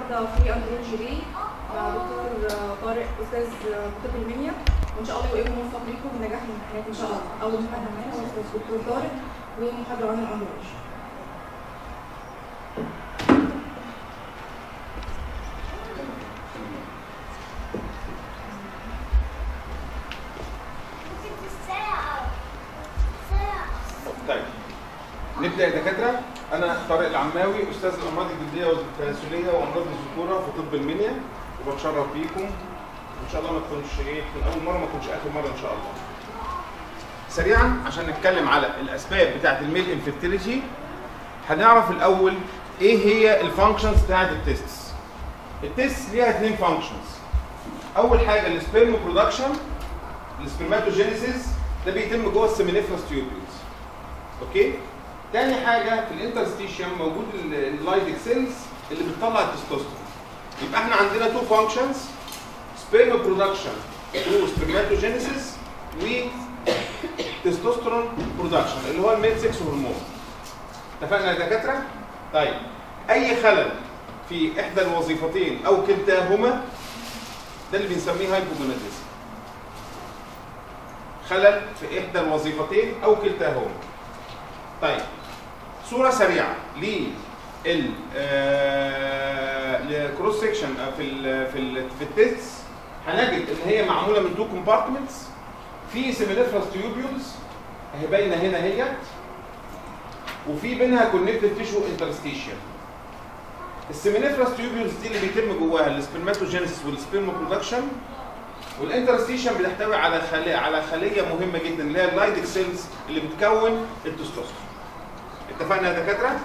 النهارده في اندرولوجي دي مع دكتور طارق استاذ طب المنيا وان شاء الله يبقى يوم موفق ليكم ونجاح الامتحانات ان شاء الله اول محاضره معانا هو استاذ دكتور طارق ومحاضره عن الاندرولوجي طيب نبدا يا دكاتره انا طارق العماوي استاذ الامراض الجلديه والتناسليه وامراض الذكوره في طب المنيا وبتشرف بيكم ان شاء الله ما تكونش ايه تكون اول مره ما تكونش اخر مره ان شاء الله سريعا عشان نتكلم على الاسباب بتاعه الميل انفيرتيليتي هنعرف الاول ايه هي الفانكشنز بتاعه التيست التيست ليها اثنين فانكشنز اول حاجه السبيرم برودكشن السبرماتوجينيسيس ده بيتم جوه السيمينيفرس تيوبيولز اوكي تاني حاجه في الانترستيشيوم موجود اللايدك سيلز اللي بتطلع التستوستيرون يبقى احنا عندنا تو فانكشنز سبيرم برودكشن ثرو سبرماتوجينيسيس و تستوستيرون برودكشن اللي هو الميل 6 هرمون اتفقنا يا دكاتره طيب اي خلل في احدى الوظيفتين او كلتاهما ده اللي بنسميه هايبوجوناديزم خلل في احدى الوظيفتين او كلتاهما طيب صوره سريعه لل الكروس سكشن في ال في ال في التيست هنجد ان هي معموله من تو كومبارتمنتس في سيميليفرس تيوبيولز اهي باينه هنا اهيت وفي بينها كونكتيف تيشو انترستيشن السيميليفرس تيوبيولز دي اللي بيتم جواها السبرماتوجينيسيس والسبرم برودكشن والانترستيشن بتحتوي على خليه على خليه مهمه جدا اللي هي اللايدك سيلز اللي بتكون التستوستيرون اتفقنا يا دكاتره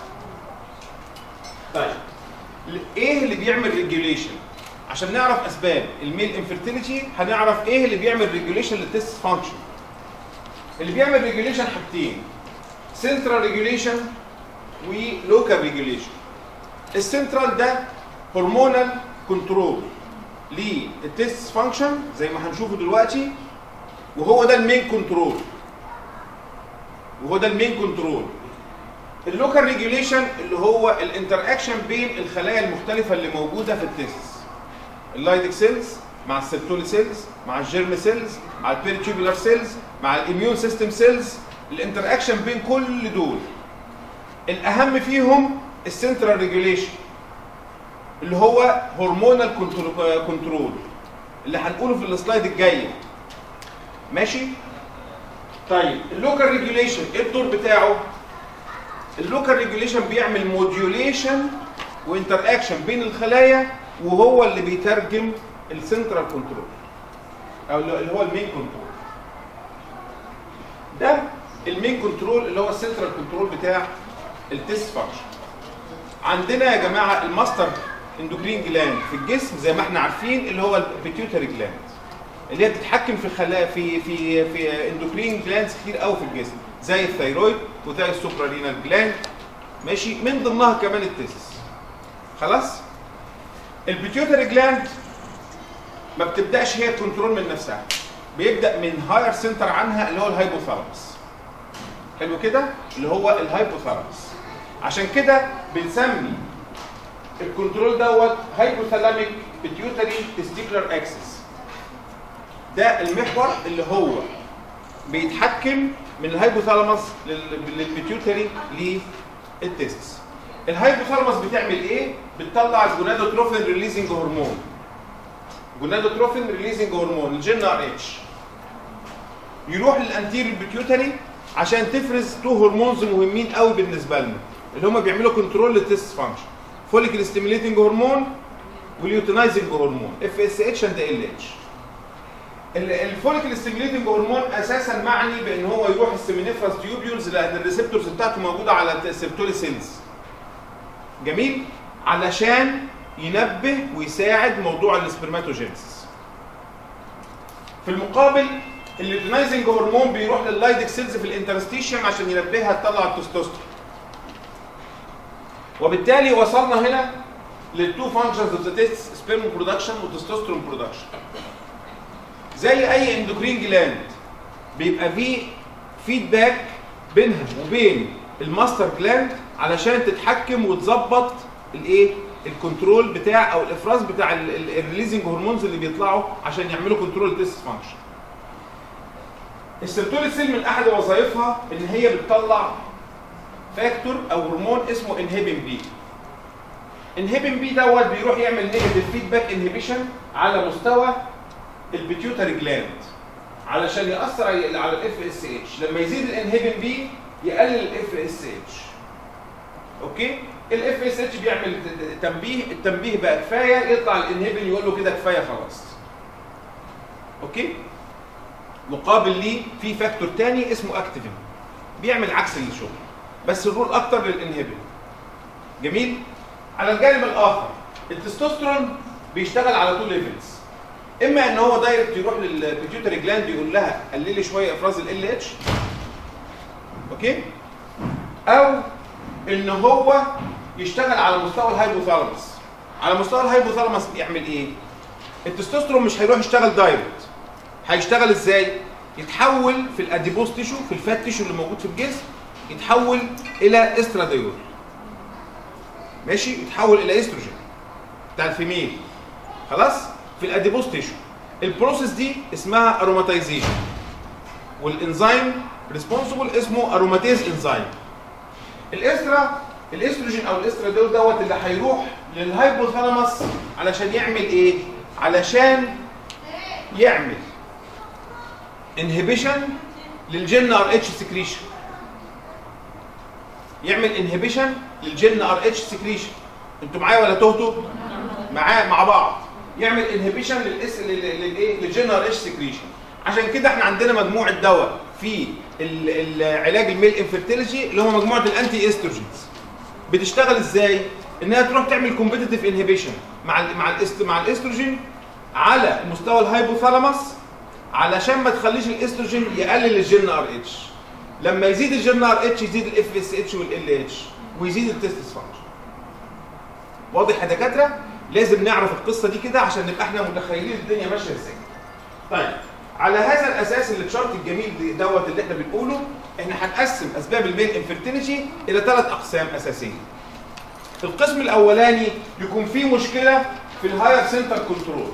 طيب ايه اللي بيعمل ريجوليشن عشان نعرف اسباب الميل انفيرتيليتي هنعرف ايه اللي بيعمل ريجوليشن للتست فانكشن اللي بيعمل ريجوليشن حاجتين سنترال ريجوليشن ولوكال ريجوليشن السنترال ده هرمونال كنترول للتست فانكشن زي ما هنشوفه دلوقتي وهو ده المين كنترول وهو ده المين كنترول اللوكال ريجوليشن اللي هو الانتر اكشن بين الخلايا المختلفه اللي موجوده في التست اللايدك سيلز مع السيرتولي سيلز مع الجيرم سيلز مع البيرتيوبولار سيلز مع الاميون سيستم سيلز الانتر اكشن بين كل دول الاهم فيهم السنترال ريجوليشن اللي هو هرمونال كنترول اللي هنقوله في السلايد الجايه ماشي طيب اللوكال ريجوليشن ايه الدور بتاعه اللوكال ريجوليشن بيعمل موديوليشن وانتر اكشن بين الخلايا وهو اللي بيترجم السنترال كنترول او اللي هو المين كنترول ده المين كنترول اللي هو السنترال كنترول بتاع التست فانكشن عندنا يا جماعه الماستر اندوكرين جلاند في الجسم زي ما احنا عارفين اللي هو البيتيوتري جلاند اللي هي بتتحكم في خلايا في في في اندوكرين جلاندز كتير قوي في الجسم زي الثيرويد وزي السوبرارينال جلاند ماشي من ضمنها كمان التستس خلاص البيتيوتري جلاند ما بتبداش هي كنترول من نفسها بيبدا من هاير سنتر عنها اللي هو الهايبوثالاموس حلو كده اللي هو الهايبوثالاموس عشان كده بنسمي الكنترول دوت هايبوثالاميك بيتيوتري تستيكولار اكسس ده المحور اللي هو بيتحكم من الهايبوثالاموس للبيتيوتري للتستس الهايبوثالاموس بتعمل ايه بتطلع الجونادوتروفين ريليزنج هرمون جونادوتروفين ريليزنج هرمون الجين ار اتش يروح للانتيريور بيتيوتري عشان تفرز تو هرمونز مهمين قوي بالنسبه لنا اللي هم بيعملوا كنترول للتست فانكشن فوليكل ستيميليتنج هرمون واليوتينايزنج هرمون اف اس اتش اند ال اتش الفوليكل ستيميليتنج هرمون اساسا معني بان هو يروح السيمينيفرس تيوبيولز لان الريسبتورز بتاعته موجوده على السيرتولي سيلز جميل علشان ينبه ويساعد موضوع السبرماتوجينيسيس في المقابل اليوتينايزنج هرمون بيروح لللايدك سيلز في الانترستيشن عشان ينبهها تطلع التستوستيرون وبالتالي وصلنا هنا للتو فانكشنز اوف ذا تيست سبيرم برودكشن وتستوستيرون برودكشن زي اي اندوكرين جلاند بيبقى فيه فيدباك بينها وبين الماستر جلاند علشان تتحكم وتظبط الايه الكنترول بتاع او الافراز بتاع الريليزنج هرمونز اللي بيطلعوا عشان يعملوا كنترول التست فانكشن السيرتولي سيل من احد وظائفها ان هي بتطلع فاكتور او هرمون اسمه انهبين بي انهبين بي دوت بيروح يعمل نيجاتيف فيدباك انهبيشن على مستوى البيتيوتري جلاند علشان ياثر على الاف اس اتش لما يزيد الانهبين بي يقلل الاف اس اتش اوكي الاف اس اتش بيعمل تنبيه التنبيه بقى كفايه يطلع الانهبين يقول له كده كفايه خلاص اوكي مقابل ليه في فاكتور تاني اسمه اكتيفين بيعمل عكس الشغل بس الرول اكتر للانهبين جميل على الجانب الاخر التستوستيرون بيشتغل على تو ليفلز اما ان هو دايركت يروح للبيتيوتري جلاند يقول لها قللي شويه افراز ال اتش اوكي او ان هو يشتغل على مستوى الهايبوثالاموس على مستوى الهايبوثالاموس بيعمل ايه التستوستيرون مش هيروح يشتغل دايركت هيشتغل ازاي يتحول في الاديبوز تيشو في الفات تيشو اللي موجود في الجسم يتحول الى استراديول ماشي يتحول الى استروجين بتاع الفيميل خلاص في الاديبوز تيشو البروسيس دي اسمها اروماتيزيشن والانزيم ريسبونسبل اسمه اروماتيز انزيم الاسترا الاستروجين او الاستراديول دوت اللي هيروح للهايبوثالاموس علشان يعمل ايه علشان يعمل انهبيشن للجن ار اتش سكريشن يعمل انهبيشن للجن ار اتش سكريشن انتوا معايا ولا تهتوا معاه مع بعض يعمل انهبيشن للاس للايه للجن ار اتش سكريشن عشان كده احنا عندنا مجموعه دواء في العلاج الميل انفيرتيليتي اللي هو مجموعه الانتي استروجينز بتشتغل ازاي انها تروح تعمل كومبيتيتيف انهبيشن مع ال مع ال مع الاستروجين على مستوى الهايبوثالاموس علشان ما تخليش الاستروجين يقلل الجن ار اتش لما يزيد الجن ار اتش يزيد الاف اس اتش والال اتش ويزيد التستس فانكشن واضح يا دكاتره لازم نعرف القصه دي كده عشان نبقى احنا متخيلين الدنيا ماشيه ازاي طيب على هذا الاساس التشارت الجميل دوت اللي احنا بنقوله احنا هنقسم اسباب الميل انفيرتيليتي الى ثلاث اقسام اساسيه القسم الاولاني يكون فيه مشكله في الهاير سنتر كنترول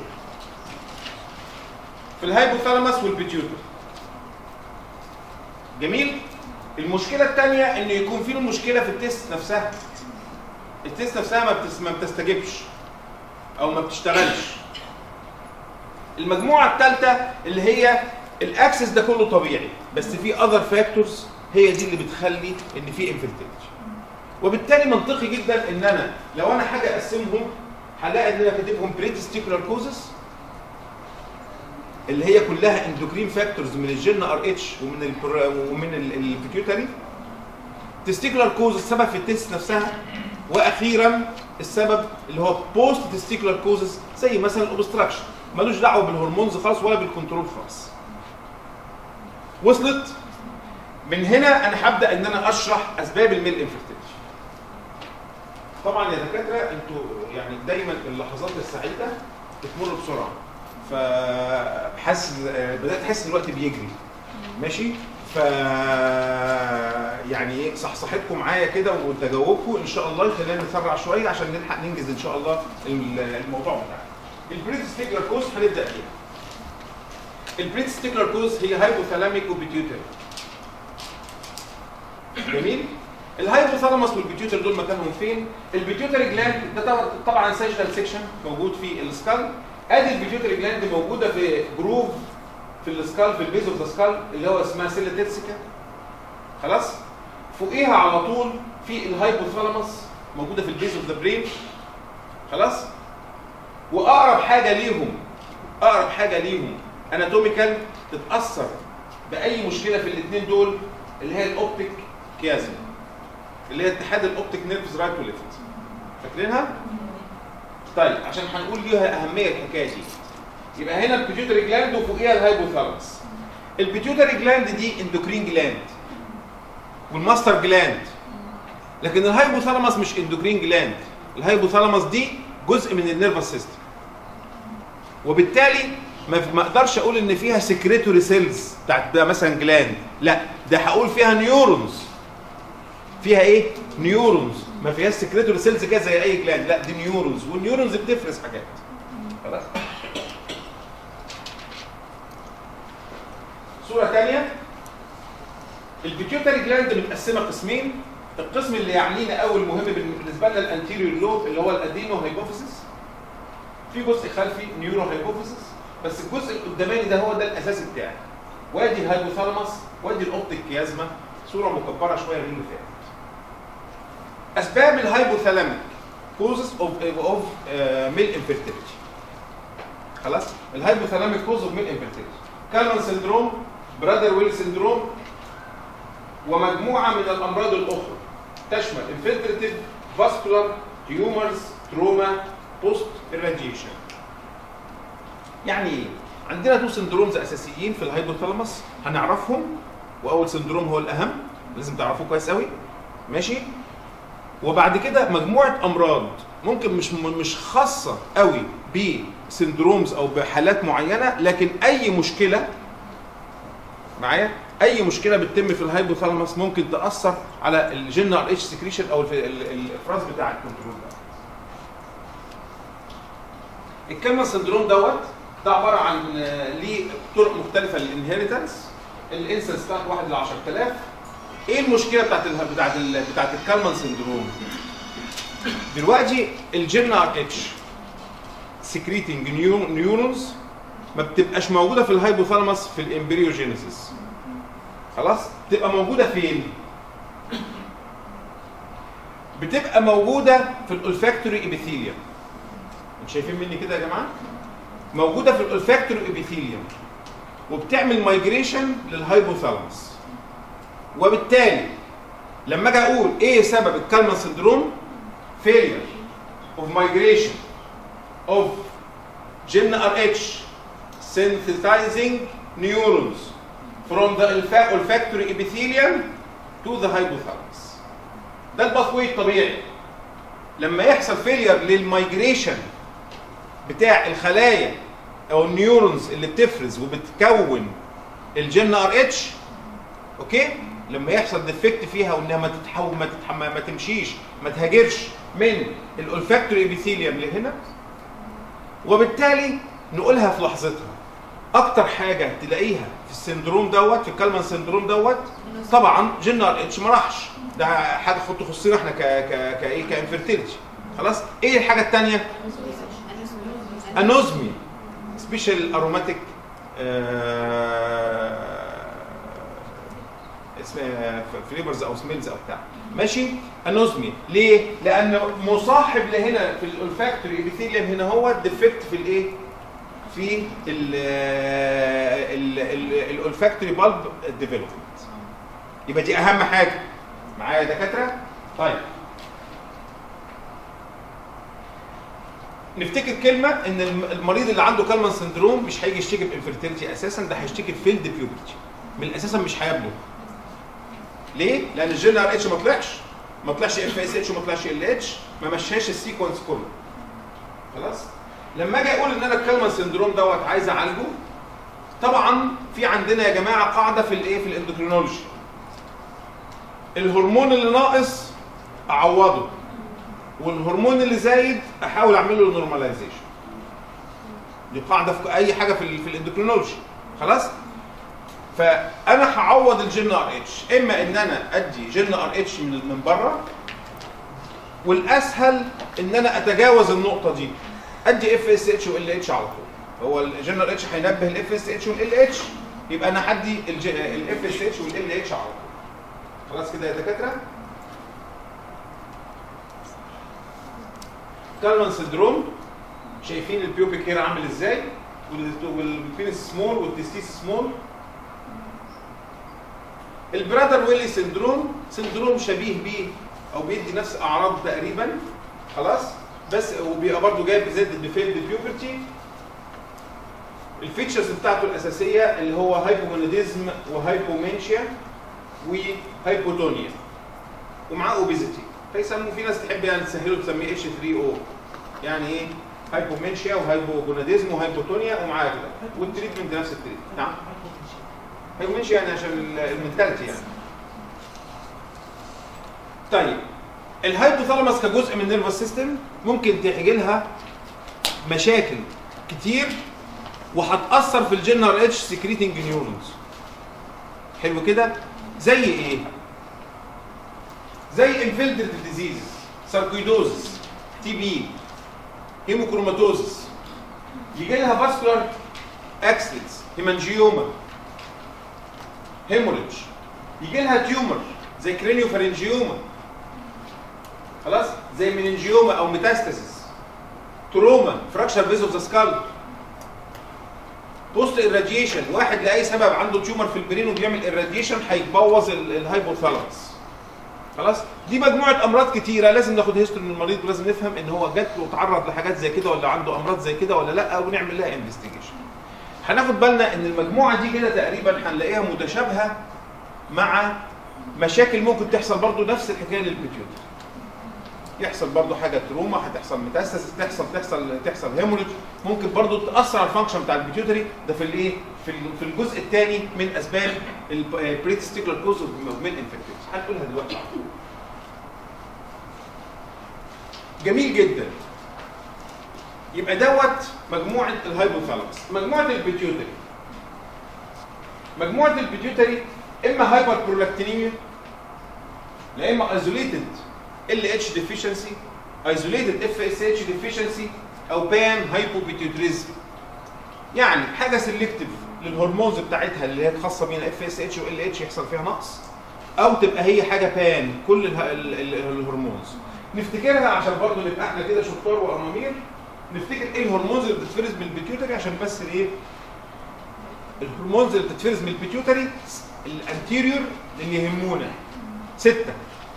في الهايبوثالاموس والبيتيوتر جميل المشكله الثانيه ان يكون في مشكله في التست نفسها التست نفسها ما, بتس... ما بتستجبش او ما بتشتغلش المجموعه الثالثه اللي هي الاكسس ده كله طبيعي بس في اذر فاكتورز هي دي اللي بتخلي ان في انفلتريشن وبالتالي منطقي جدا ان انا لو انا حاجه اقسمهم هلاقي ان انا كاتبهم بريتستيكولار كوزس اللي هي كلها اندوكرين فاكتورز من الجن ار اتش ومن ال ومن البيتيوتري تستيكولار كوز السبب في التست نفسها واخيرا السبب اللي هو بوست تستيكولار كوزز زي مثلا الاوبستراكشن ملوش دعوه بالهرمونز خالص ولا بالكنترول خالص وصلت من هنا انا هبدا ان انا اشرح اسباب الميل انفيرتيليتي طبعا يا دكاتره انتوا يعني دايما اللحظات السعيده بتمر بسرعه فحاسس بدات احس ان الوقت بيجري ماشي ف يعني ايه صحصحتكم معايا كده وتجاوبكم ان شاء الله يخلينا نسرع شويه عشان نلحق ننجز ان شاء الله الموضوع بتاعنا البريد ستيكلر كوز هنبدا بيها البريد ستيكلر كوز هي هايبوثالاميك وبيتيوتري جميل الهايبوثالاموس والبيتيوتري دول مكانهم فين البيتيوتري جلاند ده طبعا سيجنال سيكشن موجود في السكال ادي البيتيوتري جلاند موجوده في جروف في السكال في البيز اوف ذا سكال اللي هو اسمها سيلا تيرسيكا خلاص فوقيها على طول في الهايبوثالاموس موجوده في البيز اوف ذا برين خلاص واقرب حاجه ليهم اقرب حاجه ليهم اناتوميكال تتاثر باي مشكله في الاثنين دول اللي هي الاوبتيك كيازم اللي هي اتحاد الاوبتيك نيرفز رايت وليفت فاكرينها طيب عشان هنقول ليها اهميه الحكايه دي يبقى هنا البيتيوتري جلاند وفوقيها الهايبوثالاموس البيتيوتري جلاند دي اندوكرين جلاند والماستر جلاند لكن الهايبوثالاموس مش اندوكرين جلاند الهايبوثالاموس دي جزء من النيرفس سيستم وبالتالي ما اقدرش اقول ان فيها سكريتوري سيلز بتاعت مثلا جلاند لا ده هقول فيها نيورونز فيها ايه نيورونز ما فيهاش سكريتوري سيلز كده زي اي جلاند لا دي نيورونز والنيورونز بتفرز حاجات خلاص صوره ثانيه البيتيوتري جلاند متقسمه قسمين القسم اللي يعنينا قوي المهم بالنسبه لنا الانتيريور لوب اللي هو الادينو هايبوفيسيس في جزء خلفي نيورو هايبوفيسيس بس الجزء القداماني ده هو ده الاساس بتاعي وادي الهايبوثالاموس وادي الاوبتيك كيازما صوره مكبره شويه من اللي فاتت اسباب الهايبوثالاميك كوزز اوف اوف ميل انفيرتيليتي خلاص الهايبوثالاميك كوز اوف ميل انفيرتيليتي كالمان سندروم برادر ويل سندروم ومجموعه من الامراض الاخرى تشمل انفلتريتيف فاسكولار تيومرز تروما بوست irradiation يعني ايه عندنا تو سندرومز اساسيين في الهايبوثالاموس هنعرفهم واول سندروم هو الاهم لازم تعرفوه كويس قوي ماشي وبعد كده مجموعه امراض ممكن مش مش خاصه قوي بسندرومز او بحالات معينه لكن اي مشكله معايا اي مشكله بتتم في الهايبوثالاموس ممكن تاثر على الجين ار اتش سكريشن او الف- ال- ال- الافراز بتاع الكنترول ده الكلمه سندروم دوت ده عباره عن آه، ليه طرق مختلفه للانهيرتنس الانسنس بتاعت 1 ل 10000 ايه المشكله بتاعت ال بتاعت ال بتاعت الكالمان سندروم دلوقتي الجين ار اتش سكريتنج نيورونز ما بتبقاش موجوده في الهايبوثالاموس في الامبريوجينيسيس خلاص تبقى موجوده فين بتبقى موجوده في الالفاكتوري ابيثيليوم انتوا شايفين مني كده يا جماعه موجوده في الالفاكتوري ابيثيليوم وبتعمل مايجريشن للهايبوثالاموس وبالتالي لما اجي اقول ايه سبب الكالمان سندروم failure of migration of GnRH synthesizing neurons from the olfa- olfactory epithelium to the hypothalamus ده الباثوي الطبيعي لما يحصل فيلير للمايجريشن بتاع الخلايا او النيورونز اللي بتفرز وبتكون الجن ار اتش اوكي لما يحصل ديفكت فيها وانها ما تتحول ما, تتح... ما ما تمشيش ما تهاجرش من الالفاكتوري ابيثيليوم لهنا وبالتالي نقولها في لحظتها اكتر حاجه تلاقيها في السندروم دوت في الكالمان سندروم دوت طبعا جن ار اتش ما راحش ده حاجه خد تخصنا احنا ك ك كايه كانفيرتيلتي خلاص ايه الحاجه الثانيه انوزمي سبيشال اروماتيك اسمها فليفرز او سميلز او بتاع ماشي انوزمي ليه لان مصاحب لهنا في الالفاكتوري ابيثيليوم هنا هو ديفكت في الايه في الالفاكتوري بالب ديفلوبمنت يبقى دي اهم حاجه معايا يا دكاتره طيب نفتكر كلمه ان الم- المريض اللي عنده كالمان سندروم مش هيجي يشتكي بانفيرتيلتي اساسا ده هيشتكي بفيلد بيوبرتي من الاساسا مش هيبلغ ليه؟ لان الجين ار اتش ما طلعش ما طلعش اف اس اتش وما طلعش ال اتش ما مشاش السيكونس كله خلاص لما اجي اقول ان انا الكالمان سندروم دوت عايز اعالجه طبعا في عندنا يا جماعه قاعده في الايه في الاندوكرينولوجي الهرمون اللي ناقص اعوضه والهرمون اللي زايد احاول اعمل له نورماليزيشن دي قاعده في اي حاجه في ال- في الاندوكرينولوجي خلاص فانا هعوض الجن ار اتش اما ان انا ادي جن ار اتش من من بره والاسهل ان انا اتجاوز النقطه دي ادي اف اس اتش وال اتش على طول هو الجن ار اتش هينبه الاف اس اتش والال اتش يبقى انا هدي الاف اس اتش والال اتش على طول خلاص كده يا دكاتره كالمان سندروم شايفين البيوبيك هير عامل ازاي وال- والبينس سمول والتستيس سمول البرادر ويلي سندروم سندروم شبيه بيه او بيدي نفس اعراض تقريبا خلاص بس وبيبقى برضه جاي بزد بفيلد بيوبرتي الفيتشرز بتاعته الاساسيه اللي هو هايبومونيديزم وهايبومنشيا وهايبوتونيا ومعاه اوبيزيتي فيسموه في ناس تحب يعني تسهله تسميه اتش 3 او يعني ايه هايبومنشيا وهايبوجوناديزم وهايبوتونيا ومعاه كده والتريتمنت نفس التريتمنت نعم هايبومنشيا يعني عشان ال- المنتاليتي يعني طيب الهايبوثالاموس كجزء من النيرفس سيستم ممكن تيجي لها مشاكل كتير وهتاثر في الجنرال اتش سكريتنج نيورونز حلو كده زي ايه زي انفلتريتيف ديزيز ساركويدوزس تي بي هيموكروماتوزس يجي لها فاسكولار اكسلتس هيمانجيوما هيموريدج يجي لها تيومر زي كرينيوفارنجيوما خلاص زي مننجيوما او ميتاستاسيس تروما فراكشر بيز اوف ذا سكال بوست الراديشن واحد لاي سبب عنده تيومر في البرين وبيعمل الراديشن هيبوظ ال- الهايبوثالاموس خلاص دي مجموعه امراض كتيره لازم ناخد هيستوري من المريض ولازم نفهم ان هو جات له وتعرض لحاجات زي كده ولا عنده امراض زي كده ولا لا ونعمل لها انفستيجيشن هناخد بالنا ان المجموعه دي كده تقريبا هنلاقيها متشابهه مع مشاكل ممكن تحصل برضو نفس الحكايه للبيتيوتري يحصل برضو حاجه تروما هتحصل ميتاستاسيس تحصل تحصل تحصل هيموريج ممكن برضو تاثر على الفانكشن بتاع البيتيوتري ده في الايه في ال- في الجزء الثاني من اسباب البريتستيكولار كوز اوف ميل انفكتيز هنقولها دلوقتي على طول. جميل جدا يبقى دوت مجموعه الهايبوثالاموس مجموعه البيتيوتري مجموعه البيتيوتري اما هايبر برولكتينيميا لا اما ايزوليتد ال اتش ديفيشنسي ايزوليتد اف اس اتش ديفيشنسي او بان هايبوبيتيوتريزم يعني حاجه سيلكتيف للهرمونز بتاعتها اللي هي خاصه بينا اف اس اتش وال اتش يحصل فيها نقص او تبقى هي حاجه بان كل اله- ال- ال- الهرمونز نفتكرها عشان برضه نبقى احنا كده شطار وامامير نفتكر ايه الهرمونز اللي بتتفرز من البيتيوتري عشان بس ايه الهرمونز اللي بتتفرز من البيتيوتري الانتيريور اللي يهمونا ستة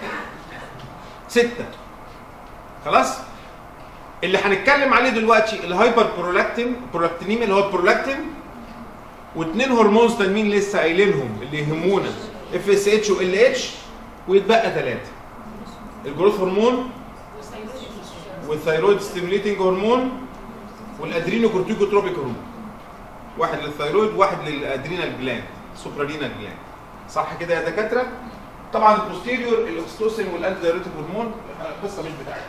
ستة خلاص اللي هنتكلم عليه دلوقتي الهايبر برولاكتين برولاكتينيميا اللي هو البرولاكتين واثنين هرمونز تانيين لسه قايلينهم اللي يهمونا اف اس اتش وال اتش ويتبقى ثلاثة الجروث هرمون والثايرويد ستيميليتنج هرمون والادرينو كورتيكوتروبيك هرمون واحد للثايرويد واحد للادرينال جلاند سوبرالينال جلاند صح كده يا دكاتره طبعا البوستيريور الاكستوسين والانتي دايريتيك هرمون قصه مش بتاعتنا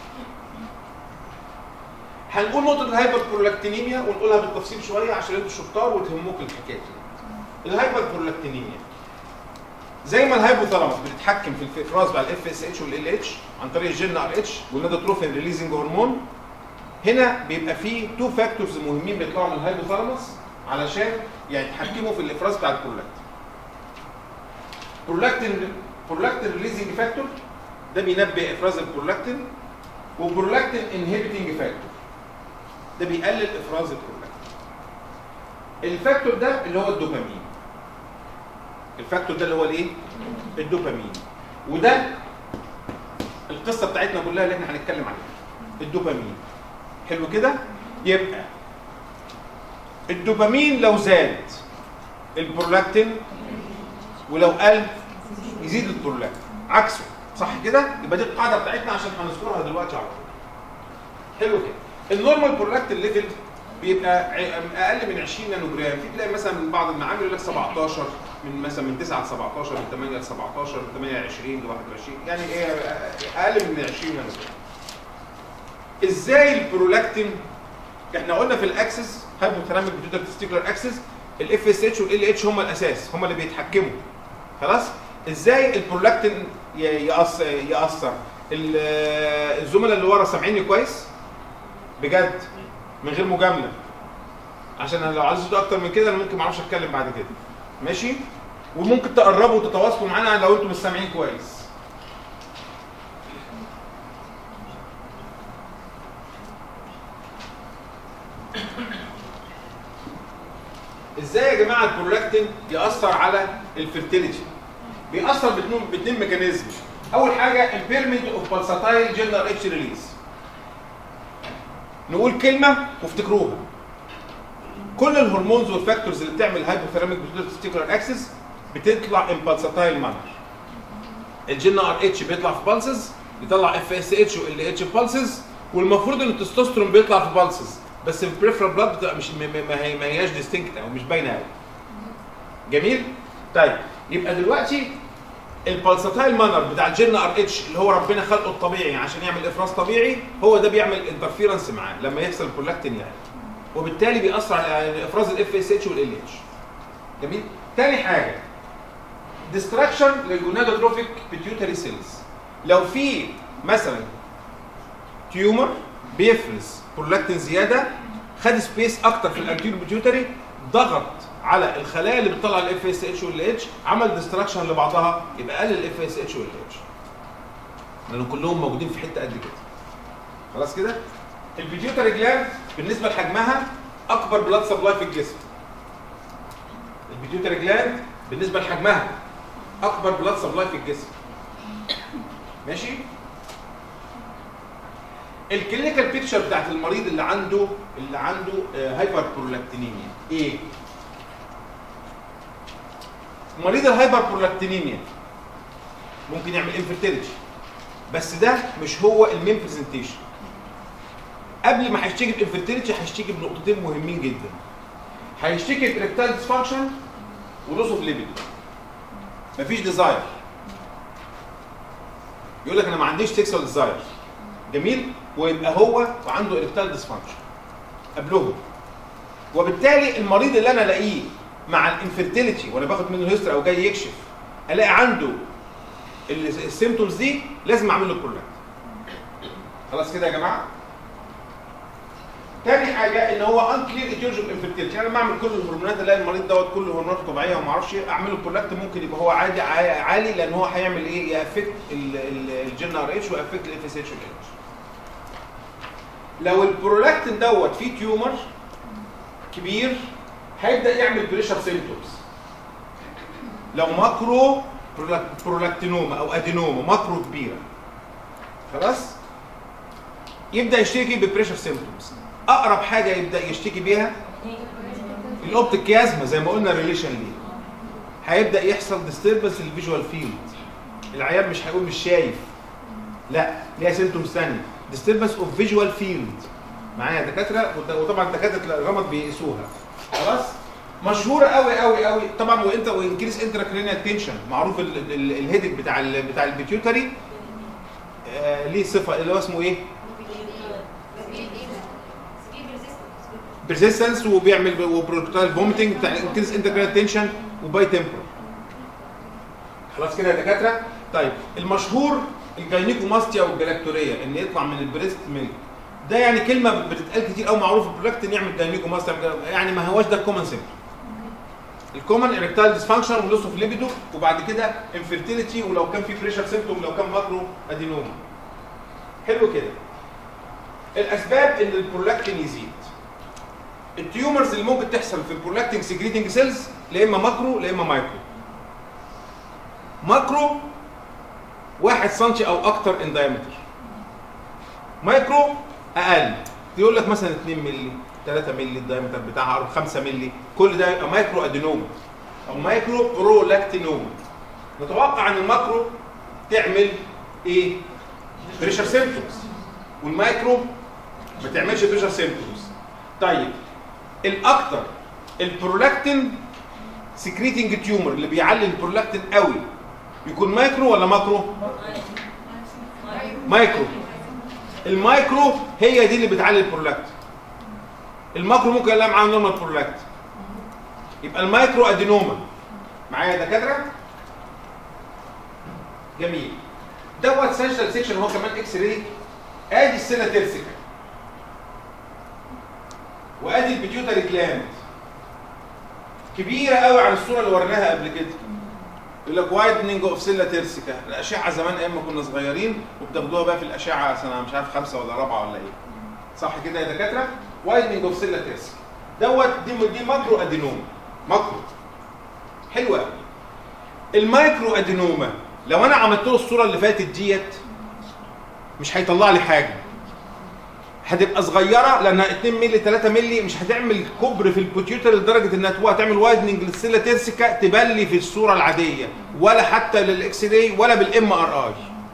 هنقول نقطه الهايبر برولاكتينيميا ونقولها بالتفصيل شويه عشان انتوا شطار وتهموك الحكايه دي الهايبر برولاكتينيميا زي ما الهايبوثالاموس بتتحكم في الافراز بتاع الاف اس اتش والال اتش عن طريق الجين ار اتش والنادوتروفين ريليزنج هرمون هنا بيبقى فيه تو فاكتورز مهمين بيطلعوا من الهايبوثالاموس علشان يعني يتحكموا في الافراز بتاع البرولاكتين برولاكتين برولاكتين ريليزنج فاكتور ده بينبه افراز البرولاكتين وبرولاكتين انهبيتنج فاكتور ده بيقلل افراز البرولاكتين الفاكتور ده اللي هو الدوبامين الفاكتور ده اللي هو الايه الدوبامين وده القصه بتاعتنا كلها اللي احنا هنتكلم عليها الدوبامين حلو كده يبقى الدوبامين لو زاد البرولاكتين ولو قل يزيد البرولاكتين عكسه صح كده يبقى دي القاعده بتاعتنا عشان هنذكرها دلوقتي على طول حلو كده النورمال برولاكتين ليفل بيبقى ع- اقل من 20 نانو جرام في تلاقي مثلا من بعض المعامل يقول لك 17 من مثلا من 9 ل 17 من 8 ل 17 من 28 ل 21 يعني ايه اقل من 20 نانو جرام ازاي البرولاكتين احنا قلنا في الاكسس هايبوثالاميك بيتوتال تستيكولار اكسس الاف اس اتش والال اتش هم الاساس هم اللي بيتحكموا خلاص ازاي البرولاكتين ي- يأث- ياثر ال- الزملاء اللي ورا سامعيني كويس بجد من غير مجامله عشان انا لو عايز صوت اكتر من كده انا ممكن ما اعرفش اتكلم بعد كده ماشي وممكن تقربوا وتتواصلوا معانا لو انتم مش سامعين كويس ازاي يا جماعه البرولاكتين ياثر على الفيرتيليتي بيأثر باثنين باثنين ميكانيزم اول حاجه امبيرمنت اوف بالساتايل جنرال اتش ريليز نقول كلمه وافتكروها كل الهرمونز والفاكتورز اللي بتعمل هايبوثالاميك بيتوتال اكسس بتطلع ان بالساتايل مانر الجين ار اتش بيطلع في بالسز بيطلع اف اس اتش وال اتش في بالسز والمفروض ان التستوستيرون بيطلع في بالسز بس في البريفرال بلاد بتبقى مش ما ما هي ما هياش ديستنكت او مش باينه قوي جميل طيب يبقى دلوقتي البلساتايل مانر بتاع الجن ار اتش اللي هو ربنا خلقه الطبيعي عشان يعمل افراز طبيعي هو ده بيعمل انترفيرنس معاه لما يحصل البرولاكتين يعني وبالتالي بيأثر على افراز الاف اس اتش والال اتش جميل تاني حاجه ديستراكشن للجونادوتروفيك بيتيوتري سيلز لو في مثلا تيومر بيفرز برولاكتين زياده خد سبيس اكتر في الانتيريور بيتيوتري ضغط على الخلايا اللي بتطلع الاف اس اتش والال اتش عمل ديستراكشن لبعضها يبقى قلل الاف اس اتش والال اتش لان كلهم موجودين في حته قد كده خلاص كده البيتيوتري جلاند بالنسبه لحجمها اكبر بلاد سبلاي في الجسم البيتيوتري جلاند بالنسبه لحجمها اكبر بلاد سبلاي في الجسم ماشي الكلينيكال بيكتشر بتاعت المريض اللي عنده اللي عنده هايبر برولاكتينيميا ايه مريض الهايبر برولاكتينيميا ممكن يعمل انفيرتيليتي بس ده مش هو المين برزنتيشن قبل ما هيشتكي بانفيرتيليتي هيشتكي بنقطتين مهمين جدا هيشتكي بريكتال ديسفانكشن ولوس اوف ليبيد مفيش ديزاير يقول لك انا ما عنديش سيكسوال ديزاير جميل ويبقى هو وعنده اريكتال ديسفانكشن قبلهم وبالتالي المريض اللي انا الاقيه مع الانفيرتيليتي وانا باخد منه هيستوري او جاي يكشف الاقي عنده السيمتومز دي لازم اعمل له برولاكت خلاص كده يا جماعه تاني حاجه ان هو انكلير ايتيولوجي اوف انفيرتيليتي يعني لما اعمل كل الهرمونات الاقي المريض دوت كله هرمونات طبيعيه وما اعرفش ايه اعمل له برولاكت ممكن يبقى هو عادي عالي لان هو هيعمل ايه يافكت الجن ار اتش ويافكت الاف اس اتش والاتش لو البرولاكتين دوت فيه تيومر كبير هيبدا يعمل بريشر سيمتومز لو ماكرو برولاكتينوما او ادينوما ماكرو كبيره خلاص يبدا يشتكي ببريشر سيمتومز اقرب حاجه يبدا يشتكي بيها الاوبتيك كيازما زي ما قلنا الريليشن ليه هيبدا يحصل ديستربنس للفيجوال فيلد العيان مش هيقول مش شايف لا ليها سيمتومز ثانيه ديستربنس اوف فيجوال فيلد معايا دكاتره وطبعا دكاتره الرمد بيقيسوها خلاص مشهوره قوي قوي قوي طبعا وانت وانكريس انتراكرينيال تنشن معروف الهيدك بتاع ال بتاع البيتيوتري آه ليه صفه اللي هو اسمه ايه؟ بريزيستنس وبيعمل وبروتال فوميتنج بتاع انكريس انتراكرينيال تنشن وباي تمبر خلاص كده يا دكاتره طيب المشهور الجاينيكوماستيا والجلاكتوريه ان يطلع من البريست ميلك ده يعني كلمه بتتقال كتير قوي معروف البرولاكتين يعمل جاينيكوماستيا يعني ما هواش ده الكومن سيمبتوم الكومن اريكتايل ديسفانكشن ولوس اوف ليبيدو وبعد كده انفيرتيليتي ولو كان في بريشر سيمبتوم لو كان ماكرو ادينوما حلو كده الاسباب ان البرولاكتين يزيد التيومرز اللي ممكن تحصل في البرولاكتين سكريتنج سيلز لا اما ماكرو لا اما مايكرو ماكرو 1 سم او اكتر ان دايمتر مايكرو اقل يقول لك مثلا 2 مللي 3 مللي الدايمتر بتاعها او 5 مللي كل ده يبقى مايكرو ادينوما او مايكرو برولاكتينوما نتوقع ان الماكرو تعمل ايه؟ بريشر سيمبتومز والمايكرو ما تعملش بريشر سيمبتومز طيب الاكتر البرولاكتين سكريتنج تيومر اللي بيعلي البرولاكتين قوي يكون مايكرو ولا ماكرو؟ مايكرو المايكرو هي دي اللي بتعلي البرولاكتين الماكرو ممكن يلاقي معاه نورمال برولاكتين يبقى المايكرو ادينوما معايا يا دكاتره جميل دوت سنشال سيكشن هو كمان اكس راي ادي السنه ترسكه وادي البيتيوتري جلاند كبيره قوي عن الصوره اللي وريناها قبل كده يقول لك وايدنينج اوف سيلا تيرسيكا الاشعه زمان ايام ما كنا صغيرين وبتاخدوها بقى في الاشعه سنه مش عارف خمسه ولا رابعه ولا ايه صح كده يا دكاتره وايدنينج اوف سيلا تيرسيكا دوت دي دي ماكرو ادينوما ماكرو حلوه قوي المايكرو ادينوما لو انا عملت له الصوره اللي فاتت ديت مش هيطلع لي حاجه هتبقى صغيره لانها 2 مللي 3 مللي مش هتعمل كبر في البوتيوتر لدرجه انها تبقى تعمل وايدنج للسيلا تيرسيكا تبان لي في الصوره العاديه ولا حتى للاكس راي ولا بالام ار اي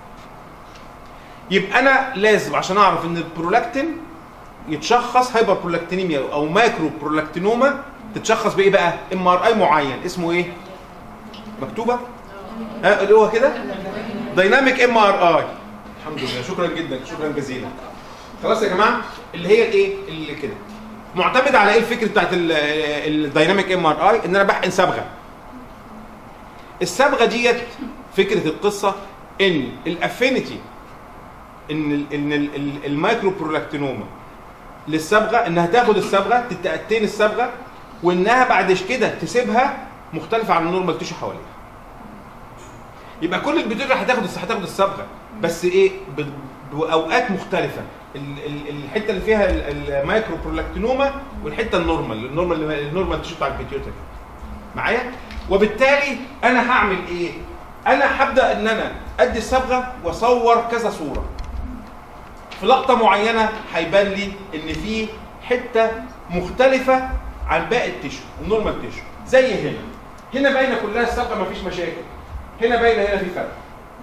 يبقى انا لازم عشان اعرف ان البرولاكتين يتشخص هايبر برولاكتينيميا او مايكرو برولاكتينوما تتشخص بايه بقى ام ار اي معين اسمه ايه مكتوبه ها اللي هو كده دايناميك ام ار اي الحمد لله شكرا جدا شكرا جزيلا خلاص يا جماعه اللي هي الايه اللي كده معتمد على ايه الفكره بتاعت الدايناميك ام ار اي ان انا بحقن صبغه الصبغه ديت فكره القصه ان الافينيتي ان ال ان ال ال المايكرو برولاكتينوما للصبغه انها تاخد الصبغه تتأتين الصبغه وانها بعد كده تسيبها مختلفه عن النورمال تيشو حواليها يبقى كل البيوتر هتاخد هتاخد الصبغه بس ايه ب- باوقات مختلفه ال- ال- الحته اللي فيها ال- المايكرو برولاكتينوما والحته النورمال النورمال النورمال تيشو بتاع البيتيوتر معايا وبالتالي انا هعمل ايه انا هبدا ان انا ادي الصبغه واصور كذا صوره في لقطه معينه هيبان لي ان في حته مختلفه عن باقي التيشو النورمال تيشو زي هنا هنا باينه كلها الصبغه مفيش مشاكل هنا باينه هنا في فرق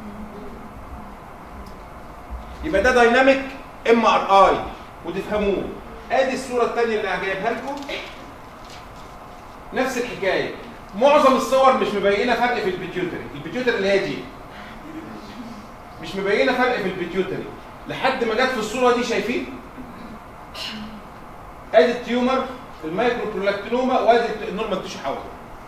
يبقى ده دايناميك ام ار اي وتفهموه ادي الصوره الثانيه اللي انا جايبها لكم نفس الحكايه معظم الصور مش مبينه فرق في البيتيوتري البيتيوتري اللي هي دي مش مبينه فرق في البيتيوتري لحد ما جت في الصوره دي شايفين ادي التيومر المايكرو برولاكتينوما وادي النورمال تيشو حواليه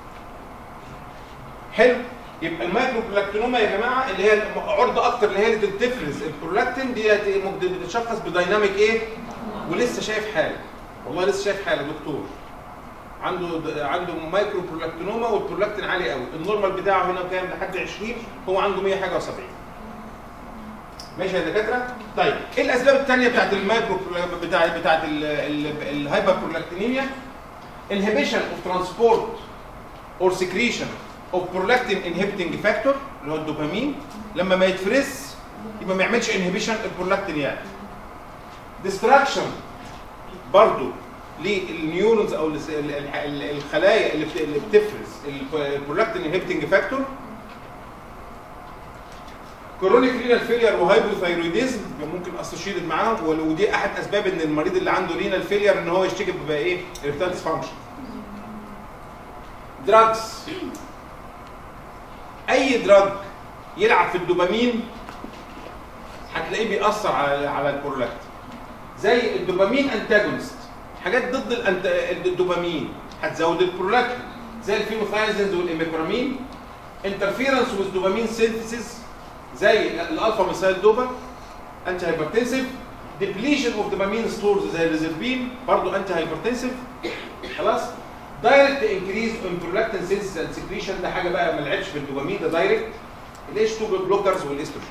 حلو يبقى المايكرو برولاكتينوما يا جماعه اللي هي عرضه اكتر اللي هي اللي تفرز البرولاكتين دي بتتشخص بدايناميك ايه ولسه شايف حاله والله لسه شايف حاله دكتور عنده عنده مايكرو برولاكتينوما والبرولاكتين عالي قوي النورمال بتاعه هنا كام لحد 20 هو عنده 100 حاجه و70 ماشي يا دكاتره طيب ايه الاسباب الثانيه بتاعت المايكرو بتاع بتاعت الهايبر برولاكتينيميا inhibition of transport or secretion of prolactin inhibiting factor اللي هو الدوبامين لما ما يتفرز يبقى ما يعملش inhibition البرولاكتين يعني destruction برضو للنيورونز او الس- ال- ال- ال- الخلايا اللي بت- اللي بتفرز البرولاكتين انهبيتنج فاكتور كرونيك رينال فيلير وهايبوثايرويديزم ممكن اسوشيتد معاهم ول- ودي احد اسباب ان المريض اللي عنده رينال فيلير ان هو يشتكي بقى ايه ارتال فانكشن دراجز اي دراج يلعب في الدوبامين هتلاقيه بيأثر على على البرولاكتين زي الدوبامين انتاجونست حاجات ضد الأنت... الدوبامين هتزود البرولاكتين زي الفينوثايزنز والإيميبرامين انترفيرنس وذ دوبامين سينثيسيس زي الالفا ميثايل دوبا انتي هايبرتنسيف ديبليشن اوف دوبامين ستورز زي الريزربين برضه انتي هايبرتنسيف خلاص دايركت انكريز ان برولاكتين سينثيسيس اند سكريشن ده حاجه بقى ما لعبش في الدوبامين ده دايركت الاتش 2 بلوكرز والاستروجين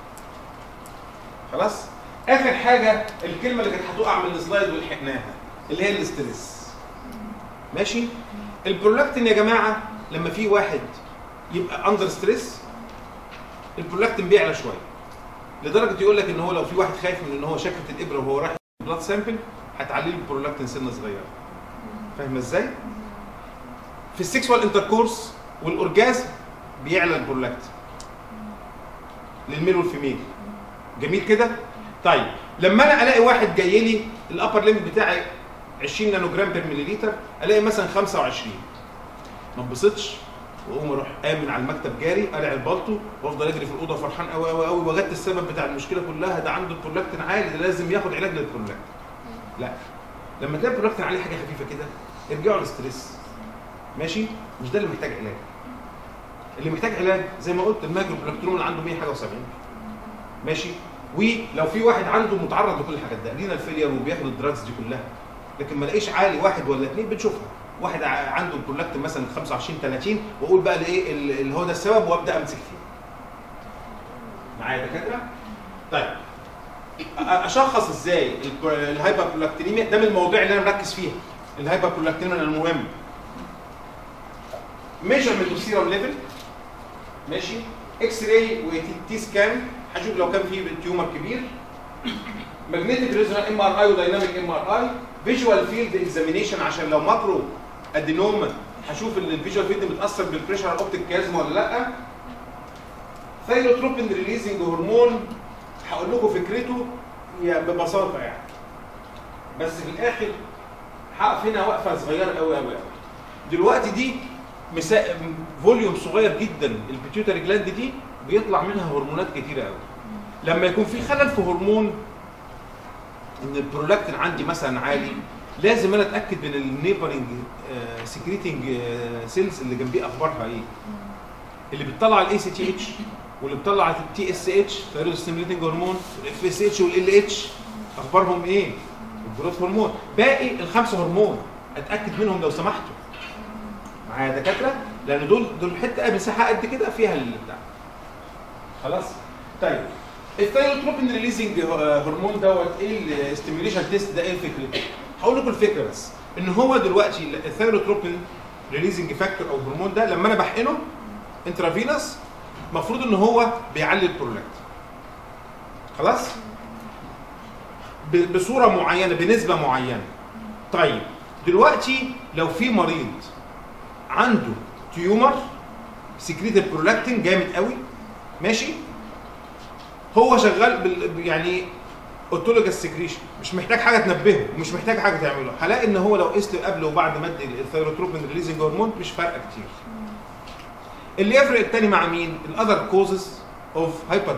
خلاص اخر حاجه الكلمه اللي كانت هتقع من السلايد ولحقناها اللي هي الاستريس ماشي البرولاكتين يا جماعه لما في واحد يبقى اندر ستريس البرولاكتين بيعلى شويه لدرجه يقول لك ان هو لو في واحد خايف من ان هو شكه الابره وهو رايح بلاد سامبل هتعلي له البرولاكتين سنه صغيره فاهم ازاي في السكسوال انتركورس والاورجازم بيعلى البرولاكتين للميل والفيميل جميل كده طيب لما انا الاقي واحد جاي لي الابر ليمت بتاعي 20 نانو جرام بير مليليتر الاقي مثلا 25 ما انبسطش واقوم اروح قايم على المكتب جاري قلع البلطو وافضل اجري في الاوضه فرحان قوي قوي قوي وجدت السبب بتاع المشكله كلها ده عنده البرولاكتين عالي ده لازم ياخد علاج للبرولاكتين لا لما تلاقي البرولاكتين عليه حاجه خفيفه كده ارجعوا للستريس ماشي مش ده اللي محتاج علاج اللي محتاج علاج زي ما قلت الماجرو برولاكتين اللي عنده 100 حاجه و70 ماشي ولو في واحد عنده متعرض لكل الحاجات ده رينا الفيلير وبياخد الدراجز دي كلها لكن ما الاقيش عالي واحد ولا اثنين بنشوفها واحد ع- عنده البرولاكتين مثلا 25 30 واقول بقى الايه ال- اللي هو ده السبب وابدا امسك فيه معايا يا دكاتره طيب أ- اشخص ازاي الب- الهايبر برولاكتينيميا ده من المواضيع اللي انا مركز فيها الهايبر برولاكتينيميا المهم ميجرمنت اوف سيرم ليفل ماشي اكس راي وتي سكان هشوف لو كان في تيومر كبير ماجنتيك ريزونانس ام ار اي ودايناميك ام ار اي فيجوال فيلد اكزامينيشن عشان لو ماكرو ادينوما هشوف ان الفيجوال فيلد متاثر بالبريشر اوبتيك كازم ولا لا ثايروتروبين ريليزنج هرمون هقول لكم فكرته هي ببساطه يعني بس في الاخر هقف هنا وقفه صغيره قوي قوي قوي دلوقتي دي مسا... فوليوم صغير جدا البيتيوتري جلاند دي بيطلع منها هرمونات كتيره قوي لما يكون في خلل في هرمون ان البرولاكتين عندي مثلا عالي لازم انا اتاكد من النيبرنج سكريتنج سيلز اللي جنبيه اخبارها ايه اللي بتطلع الاي سي تي اتش واللي بتطلع التي اس اتش ثايرويد ستيميوليتنج هرمون الاف اس اتش والال اتش اخبارهم ايه الجروث هرمون باقي الخمسه هرمون اتاكد منهم لو سمحتوا معايا يا دكاتره لان دول دول حته مساحه قد كده فيها البتاع خلاص طيب الثايروتروبين ريليزنج هرمون دوت ايه الاستيميوليشن تيست ده ايه فكرته؟ هقول لكم الفكره بس ان هو دلوقتي الثايروتروبين ريليزنج فاكتور او هرمون ده لما انا بحقنه انترافينوس المفروض ان هو بيعلي البرولاكت خلاص ب- بصوره معينه بنسبه معينه طيب دلوقتي لو في مريض عنده تيومر سكريت البرولاكتين جامد قوي ماشي هو شغال بال يعني اوتولوجاس سكريشن مش محتاج حاجه تنبهه ومش محتاج حاجه تعمله هلاقي ان هو لو قست قبل وبعد مد الثيروتروبين ريليزنج هرمون مش فارقه كتير اللي يفرق التاني مع مين الاذر كوزز اوف هايبر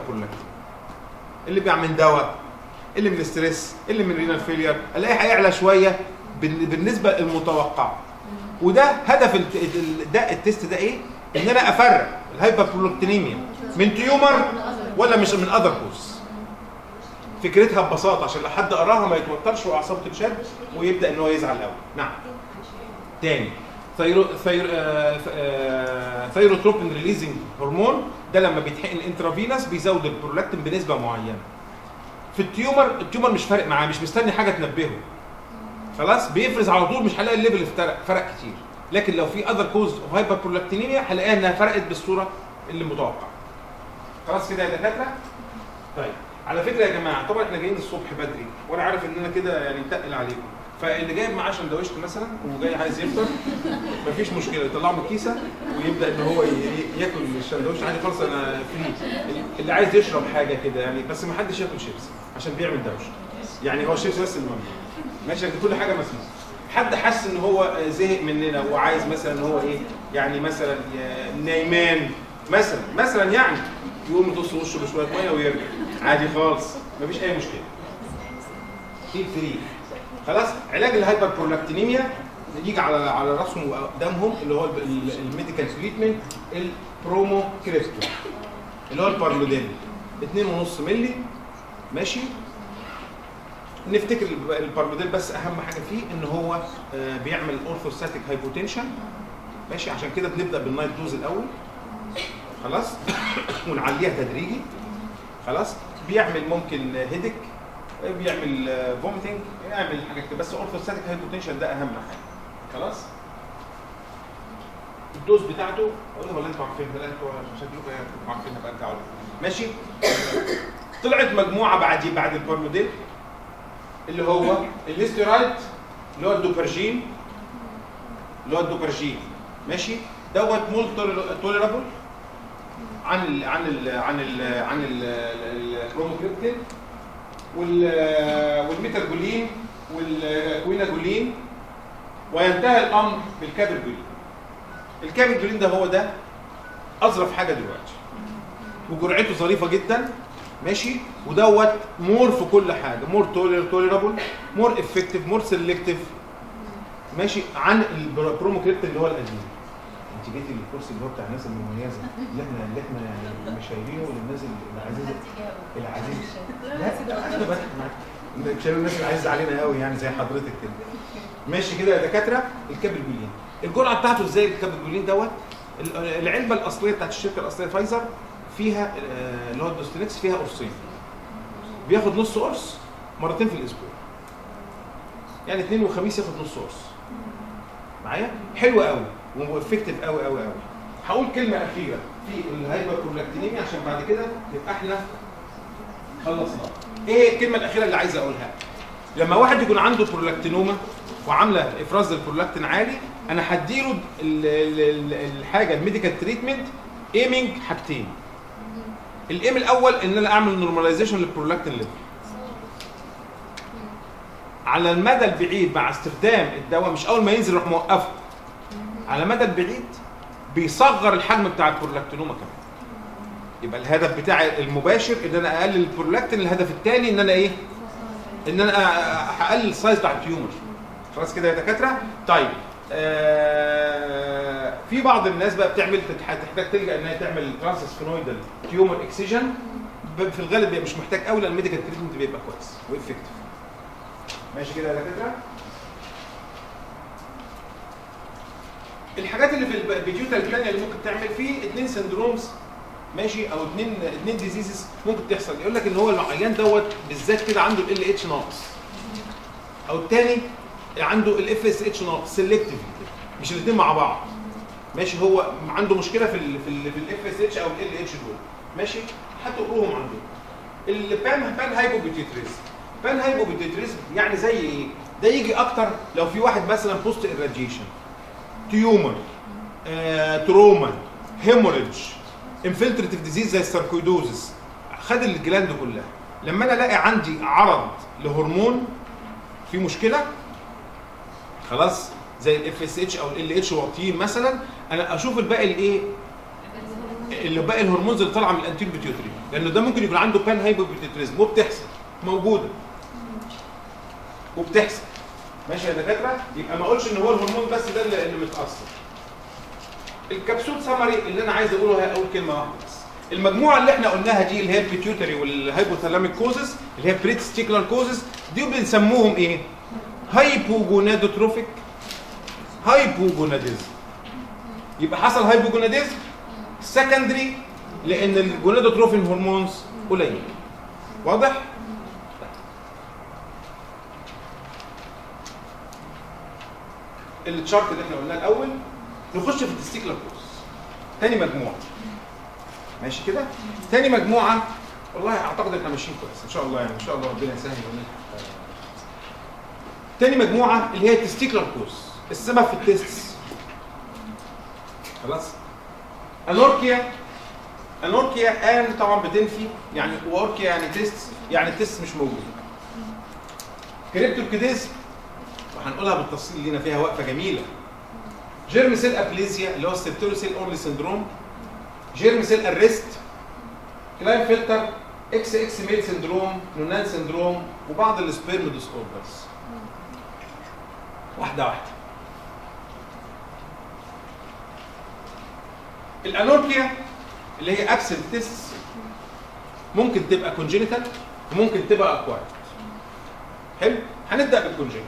اللي بيعمل من دواء اللي من الاستريس اللي من رينال فيلير الاقيه هيعلى شويه بال- بالنسبه المتوقعه وده هدف الت- ال- ده التست ده ايه ان انا افرق الهايبر من تيومر ولا مش من اذر كوز فكرتها ببساطه عشان لو حد قراها ما يتوترش واعصابه تتشد ويبدا ان هو يزعل قوي نعم تاني ثيرو ثير آه آه ثيروتروبين ريليزنج هرمون ده لما بيتحقن انترافينوس بيزود البرولاكتين بنسبه معينه في التيومر التيومر مش فارق معاه مش مستني حاجه تنبهه خلاص بيفرز على طول مش هلاقي الليفل فرق فرق كتير لكن لو في اذر كوز اوف هايبر برولكتينيميا هلاقيها انها فرقت بالصوره اللي متوقعه خلاص كده يا دكاتره طيب على فكره يا جماعه طبعا احنا جايين الصبح بدري وانا عارف ان انا كده يعني متقل عليكم فاللي جايب معاه سندوتش مثلا وجاي عايز يفطر مفيش مشكله يطلعه من الكيسه ويبدا ان هو ي- ي- ياكل السندوتش عادي خالص انا فري اللي عايز يشرب حاجه كده يعني بس ما حدش ياكل شيبس عشان بيعمل دوشه يعني هو الشيبس بس المهم ماشي لكن كل حاجه مسموح حد حس ان هو زهق مننا وعايز مثلا ان هو ايه يعني مثلا ي- نايمان مثلا مثلا يعني يقوم يطص وشه بشويه ميه ويرجع عادي خالص مفيش اي مشكله فيل فري خلاص علاج الهايبر برولكتينيميا يجي على على راسهم وقدامهم اللي هو ال- ال- الميديكال تريتمنت البرومو كريستو اللي هو البارلوديل 2.5 مللي ماشي نفتكر الب- البارلوديل بس اهم حاجه فيه ان هو آه، بيعمل اورثوستاتيك هايبوتنشن ماشي عشان كده بنبدا بالنايت دوز الاول خلاص ونعليها تدريجي خلاص بيعمل ممكن هيدك بيعمل فوميتنج يعمل حاجات كده بس اورثوستاتيك هايبوتنشن ده اهم حاجه خلاص الدوز بتاعته اقول ولا انتوا عارفين لا انتوا شكلكم يعني عارفين هبقى ارجعوا له. ماشي طلعت مجموعه بعد بعد البارموديل اللي هو الاستيرايد اللي هو الدوبرجين اللي هو الدوبرجين ماشي دوت مول توليرابل عن ال عن ال عن ال عن البروموكريبتين وال والميترجولين والكويناجولين وينتهي الامر بالكابرجولين الكابرجولين ده هو ده اظرف حاجه دلوقتي وجرعته ظريفه جدا ماشي ودوت مور في كل حاجه مور توليرابل مور افكتيف مور سيلكتيف ماشي عن البروموكريبت اللي هو القديم انت جيتي للكورس اللي هو بتاع الناس المميزه اللي احنا اللي احنا يعني مش شايلينه للناس العزيزه العزيزه لا انا بضحك معاك انت شايل الناس العزيزه علينا قوي يعني زي حضرتك كده ماشي كده يا دكاتره الكابلجولين الجرعه بتاعته ازاي الكابلجولين دوت ال- العلبه الاصليه بتاعت الشركه الاصليه فايزر فيها آه، اللي هو الدوستينكس فيها قرصين بياخد نص قرص مرتين في الاسبوع يعني اثنين وخميس ياخد نص قرص معايا حلو قوي وافكتيف قوي قوي قوي هقول كلمه اخيره في الهايبر برولاكتينيميا عشان بعد كده نبقى احنا خلصنا ايه الكلمه الاخيره اللي عايز اقولها لما واحد يكون عنده برولاكتينوما وعامله افراز البرولاكتين عالي انا هديله ال- ال- ال- الحاجه الميديكال تريتمنت ايمنج حاجتين الايم الاول ان انا اعمل نورماليزيشن للبرولاكتين ليفل على المدى البعيد مع استخدام الدواء مش اول ما ينزل اروح موقفه على المدى البعيد بيصغر الحجم بتاع البرولاكتينوما كمان يبقى الهدف بتاعي المباشر ان انا اقلل البرولاكتين الهدف الثاني ان انا ايه ان انا أ- اقلل السايز بتاع التيومر خلاص كده يا دكاتره طيب آه في بعض الناس بقى بتعمل تحتاج تلجا انها تعمل ترانسسفينويدال تيومر اكسيجن ب- في الغالب بيبقى مش محتاج قوي لان الميديكال تريتمنت بيبقى كويس وافكتيف ماشي كده يا دكاتره الحاجات اللي في البيتيوتال الثانيه اللي ممكن تعمل فيه اثنين سندرومز ماشي او اثنين اثنين ديزيزز ممكن تحصل يقول لك ان هو العيان دوت بالذات كده عنده ال اتش ناقص او الثاني عنده الاف اس اتش ناقص سيلكتيف مش الاثنين مع بعض ماشي هو عنده مشكله في ال في ال في الاف اس اتش او ال اتش دول ماشي هتقروهم عنده البان بان هايبوبيتيتريزم بان هايبوبيتيتريزم يعني زي ايه ده يجي اكتر لو في واحد مثلا بوست irradiation تيومر آه، تروما هيموريدج انفلتريتيف ديزيز زي الساركويدوزس خد الجلاند كلها لما انا الاقي عندي عرض لهرمون في مشكله خلاص زي الاف اس اتش او ال اتش واطيين مثلا انا اشوف الباقي الايه اللي باقي الهرمونز اللي طالعه من الانتير بيتيوتري لانه ده ممكن يكون عنده بان هايبوبيتيتريزم وبتحصل موجوده وبتحصل ماشي يا دكاتره يبقى ما اقولش ان هو الهرمون بس ده اللي اللي متاثر الكبسول سمري اللي انا عايز اقوله هي اول كلمه واحده بس المجموعه اللي احنا قلناها دي اللي هي البيتيوتري والهايبوثالاميك كوزز اللي هي بريتستيكولار كوزز دي بنسموهم ايه هايبوجونادوتروفيك هايبوجوناديزم يبقى حصل هايبوجوناديزم سكندري لان الجونادوتروفين هرمونز قليل واضح التشارت اللي احنا قلناه الاول نخش في التستيكلر كورس تاني مجموعه ماشي كده تاني مجموعه والله اعتقد احنا ماشيين كويس ان شاء الله يعني ان شاء الله ربنا يسهل ونلحق تاني مجموعه اللي هي التستيكلر كورس السبب في التيستس خلاص انوركيا انوركيا ان طبعا بتنفي يعني واوركيا يعني تيست يعني التيست مش موجود كريبتوركيديزم وهنقولها بالتفصيل لينا فيها وقفه جميله جيرم سيل ابليزيا اللي هو السيبتورو سيل اونلي سندروم جيرم سيل اريست كلاين فلتر اكس اكس ميل سندروم نونان سندروم وبعض السبيرم ديس اوردرز واحده واحده الانوركيا اللي هي ابسنت تيست ممكن تبقى كونجينيتال وممكن تبقى اكوايرد حلو هنبدا بالكونجينيتال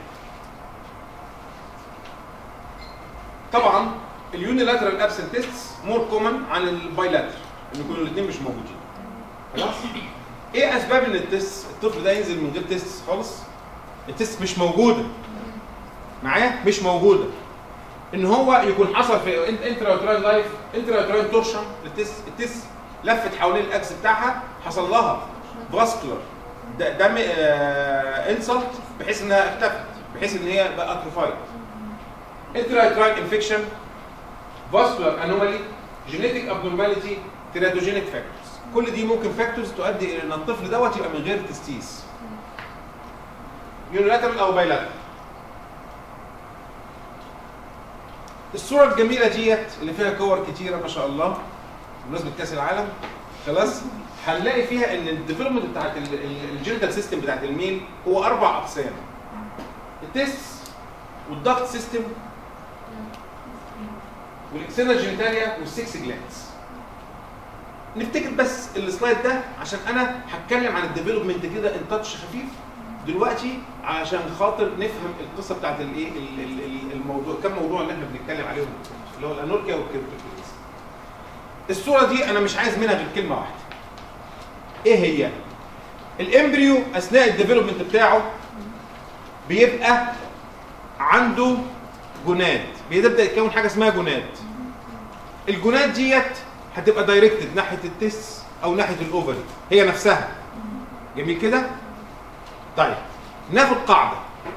طبعا اليونيلاترال ابسنت تيستس مور كومن عن البايلاترال ان يكونوا الاثنين مش موجودين خلاص ايه اسباب ان التست الطفل ده ينزل من غير تيست خالص التست مش موجوده معايا مش موجوده ان هو يكون حصل في انتراوتراين لايف انتراوتراين تورشن التست التست لفت حوالين الاكس بتاعها حصل لها فاسكولار دم انسلت بحيث انها اختفت بحيث ان هي بقى اتروفايد intrauterine infection, vascular anomaly, genetic abnormality, teratogenic factors. كل دي ممكن فاكتورز تؤدي الى ان الطفل دوت يبقى من غير تستيس. يونيلاترال او بايلاترال. الصورة الجميلة ديت اللي فيها كور كتيرة ما شاء الله بمناسبة كأس العالم خلاص هنلاقي فيها ان الديفلوبمنت بتاعت الجينيتال سيستم بتاعت الميل هو اربع اقسام. التست والضغط سيستم والاكسنال جينيتاليا والسكس جلاندز نفتكر بس السلايد ده عشان انا هتكلم عن الديفلوبمنت كده ان تاتش خفيف دلوقتي عشان خاطر نفهم القصه بتاعت الايه ال- ال- ال- الموضوع كم موضوع اللي احنا بنتكلم عليهم اللي هو الانوركيا والكيرتوكيز الصوره دي انا مش عايز منها غير كلمه واحده ايه هي الامبريو اثناء الديفلوبمنت بتاعه بيبقى عنده جوناد بيبدا يتكون حاجه اسمها جوناد الجوناد ديت هتبقى دايركتد ناحيه التست او ناحيه الاوفري هي نفسها جميل كده طيب ناخد قاعده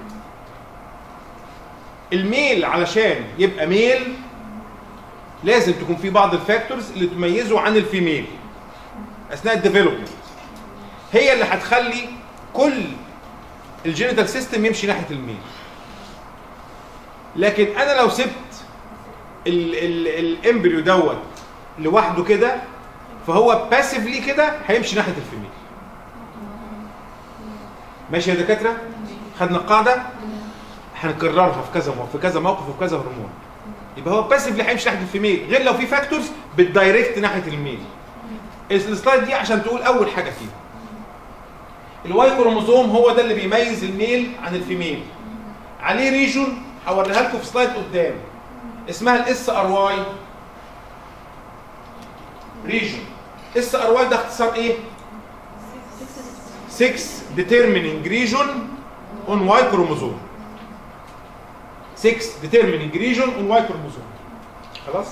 الميل علشان يبقى ميل لازم تكون في بعض الفاكتورز اللي تميزه عن الفيميل اثناء الديفلوبمنت هي اللي هتخلي كل الجينيتال سيستم يمشي ناحيه الميل لكن انا لو سبت ال- ال- الامبريو دوت لوحده كده فهو باسفلي كده هيمشي ناحيه الفيميل ماشي يا دكاتره خدنا القاعده هنكررها في كذا موقف في كذا موقف وفي كذا هرمون يبقى هو باسفلي هيمشي ناحيه الفيميل غير لو في فاكتورز بتدايركت ناحيه الميل السلايد دي عشان تقول اول حاجه فيها الواي كروموزوم هو ده اللي بيميز الميل عن الفيميل عليه ريجون هوريها لكم في سلايد قدام اسمها الاس ار واي ريجون اس ار واي ده اختصار ايه 6 determining region on Y chromosome 6 determining region on Y chromosome خلاص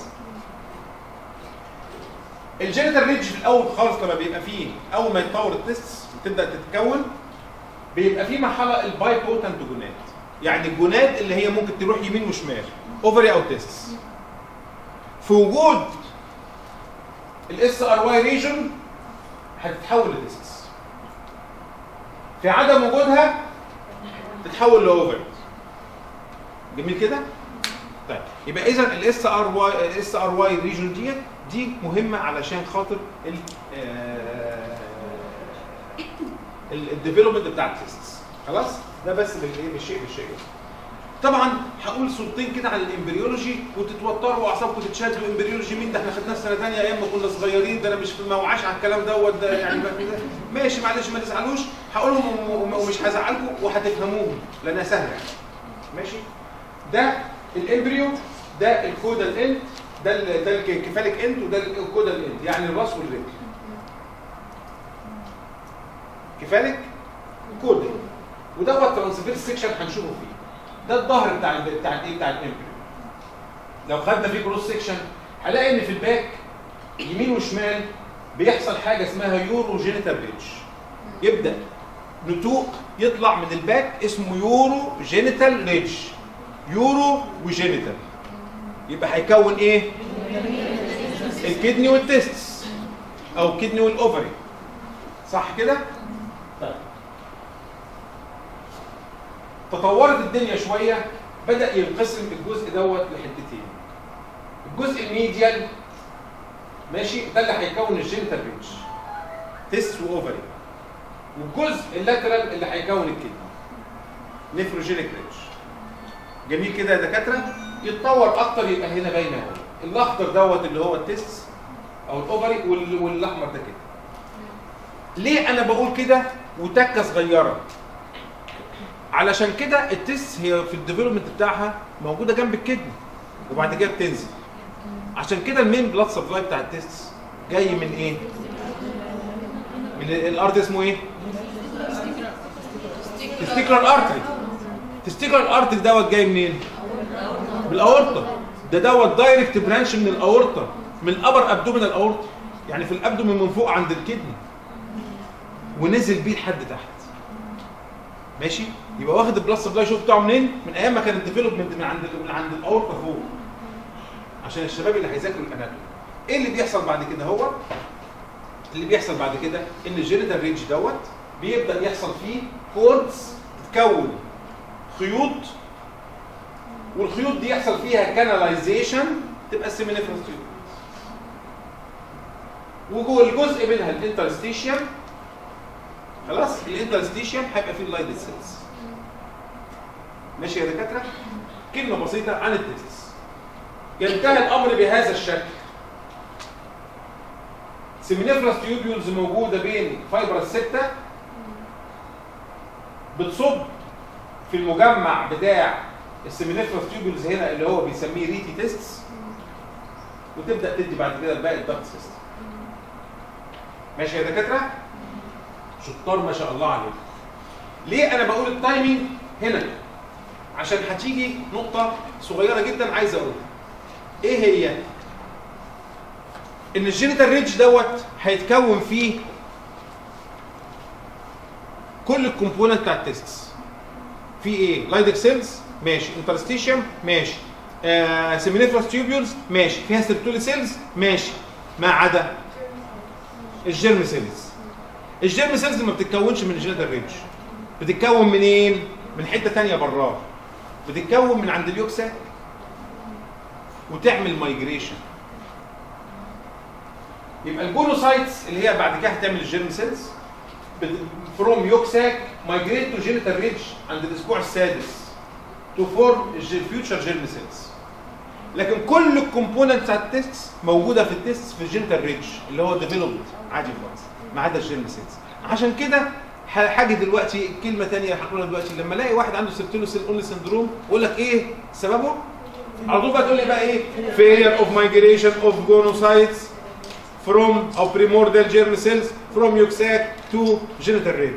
الجينيتال ريدج في الاول خالص لما بيبقى فيه اول ما يتطور التست تبدا تتكون بيبقى فيه مرحله الباي بوتنت جونات يعني الجونات اللي هي ممكن تروح يمين وشمال اوفري او تيستس في وجود الاس ار واي ريجن هتتحول لتيستس في عدم وجودها تتحول لاوفر جميل كده طيب يبقى اذا الاس ار واي الاس ار واي ريجن ديت دي مهمه علشان خاطر ال الديفلوبمنت بتاع التيستس خلاص ده بس بالايه بالشيء بالشيء طبعا هقول صورتين كده عن الامبريولوجي وتتوتروا واعصابكم تتشدوا امبريولوجي مين ده احنا خدناه في سنه ثانيه ايام ما كنا صغيرين ده انا مش ما وعاش على الكلام دوت ده يعني ما- ماشي معلش ما تزعلوش هقولهم وم- ومش هزعلكم وهتفهموهم لانها سهله يعني. ماشي ده الامبريو ده الكودال اند ده ال- ده الكفاليك اند وده الكودال اند يعني الراس والرجل كفاليك كودال ودوت ترانسفير سيكشن هنشوفه فيه ده الظهر بتاع ال بتاع الايه بتاع الامبريو لو خدنا فيه كروس سيكشن هلاقي ان في الباك يمين وشمال بيحصل حاجه اسمها يورو جينيتال ريدج يبدا نتوء يطلع من الباك اسمه يورو جينيتال ريدج يورو وجينيتال يبقى هيكون ايه الكدني والتستس او الكدني والاوفري صح كده طيب تطورت الدنيا شويه بدا ينقسم الجزء دوت لحتتين الجزء الميديال ماشي ده اللي هيكون الجينيتال ريدج تست واوفري والجزء اللاترال اللي هيكون الكدني نفروجينيك ريدج جميل كده يا دكاتره يتطور اكتر يبقى هنا باينه اهو الاخضر دوت اللي هو التست او الاوفري وال- والاحمر ده كده ليه انا بقول كده وتكه صغيره علشان كده التست هي في الديفلوبمنت بتاعها موجوده جنب الكدني وبعد كده بتنزل عشان كده المين بلاد سبلاي بتاع التست جاي من ايه من الارض اسمه ايه تستيكولار ارتري تستيكولار ارتري دوت جاي منين من الاورطه ده دوت دايركت برانش من الاورطه من الابر ابدومينال الاورطه يعني في الابدومين من فوق عند الكدني ونزل بيه لحد تحت ماشي يبقى واخد البلس سبلاي شوف بتاعه منين من ايام ما كان الديفلوبمنت من عند من عند الاورطه فوق عشان الشباب اللي هيذاكروا الاناتومي ايه اللي بيحصل بعد كده هو اللي بيحصل بعد كده ان الجينيتال رينج دوت بيبدا يحصل فيه كوردز تتكون خيوط والخيوط دي يحصل فيها كاناليزيشن تبقى السيمينيفرس تيوب وجوه الجزء منها الانترستيشيوم خلاص الانترستيشيوم هيبقى فيه اللايد سيلز ماشي يا دكاتره كلمه بسيطه عن التستس ينتهي الامر بهذا الشكل سيمينيفرس تيوبيولز موجوده بين فايبر الستة بتصب في المجمع بتاع السيمينيفرس تيوبيولز هنا اللي هو بيسميه ريتي تيستس وتبدا تدي بعد كده الباقي الدكت سيستم ماشي يا دكاتره شطار ما شاء الله عليكم ليه انا بقول التايمينج هنا عشان هتيجي نقطه صغيره جدا عايز اقولها ايه هي ان الجينيتال ريدج دوت هيتكون فيه كل الكومبوننت بتاع التستس في ايه لايدك سيلز ماشي انترستيشيوم ماشي آه سيمينيفرس تيوبيولز ماشي فيها سيرتولي سيلز ماشي ما عدا الجيرم سيلز الجيرم سيلز ما بتتكونش من الجينيتال ريدج بتتكون منين من حته ثانيه براه بتتكون من عند اليوكسا وتعمل مايجريشن يبقى الجونوسايتس اللي هي بعد كده هتعمل الجيرم سيلز فروم يوكساك مايجريت تو جينيتال ريدج عند الاسبوع السادس تو فورم فيوتشر جيرم سيلز لكن كل الكومبوننت بتاع التيست موجوده في التيست في الجينيتال ريدج اللي هو ديفلوبد عادي خالص ما عدا الجيرم سيلز عشان كده ح- حاجه دلوقتي كلمه ثانيه هقولها دلوقتي لما الاقي واحد عنده سيرتيلو سيل اونلي سندروم اقول لك ايه سببه؟ على طول بقى تقول لي بقى ايه؟ failure of migration of gonocytes from او primordial germ cells from yolk to genital ridge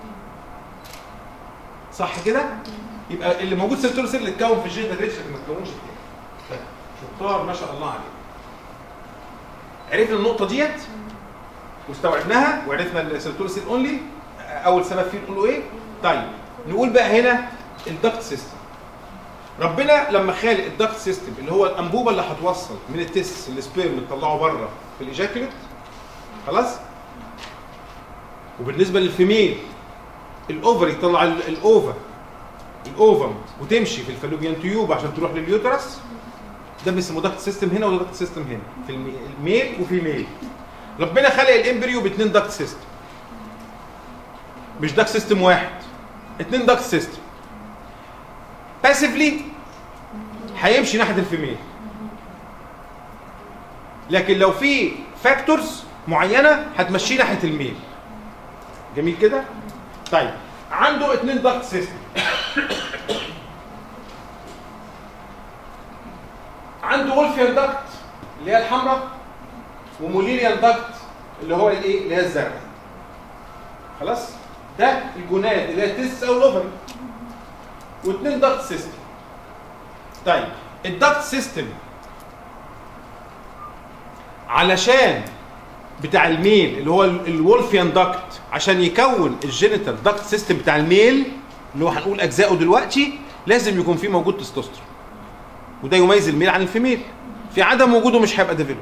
صح كده؟ يبقى اللي موجود سيرتيلو سيل اللي اتكون في الجينيتال ريدج لكن ما اتكونش التاني طيب، شطار ما شاء الله عليك عرفنا النقطه ديت واستوعبناها وعرفنا السيرتول سيل اونلي اول سبب فيه نقوله ايه طيب نقول بقى هنا الدكت سيستم ربنا لما خالق الدكت سيستم اللي هو الانبوبه اللي هتوصل من التس السبيرم تطلعه بره في الايجاكوليت خلاص وبالنسبه للفيميل الاوفر يطلع ال- الاوفا الاوفم وتمشي في الفالوبيان تيوب عشان تروح لليوترس ده بيسموه دكت سيستم هنا وده دكت سيستم هنا في المي- الميل وفي ميل ربنا خلق الامبريو باثنين دكت سيستم مش دكت سيستم واحد اثنين دكت سيستم باسفلي هيمشي ناحيه الفيميل لكن لو في فاكتورز معينه هتمشيه ناحيه الميل جميل كده طيب عنده اثنين دكت سيستم عنده وولفيان دكت اللي هي الحمراء وموليريان دكت اللي هو الايه اللي هي الزرقاء خلاص ده الجوناد اللي هي التس او الاوفر واثنين دكت سيستم طيب الدكت سيستم علشان بتاع الميل اللي هو ال- الولفيان دكت عشان يكون الجينيتال دكت سيستم بتاع الميل اللي هو هنقول اجزائه دلوقتي لازم يكون فيه موجود تستوستيرون وده يميز الميل عن الفيميل في عدم وجوده مش هيبقى ديفلوبد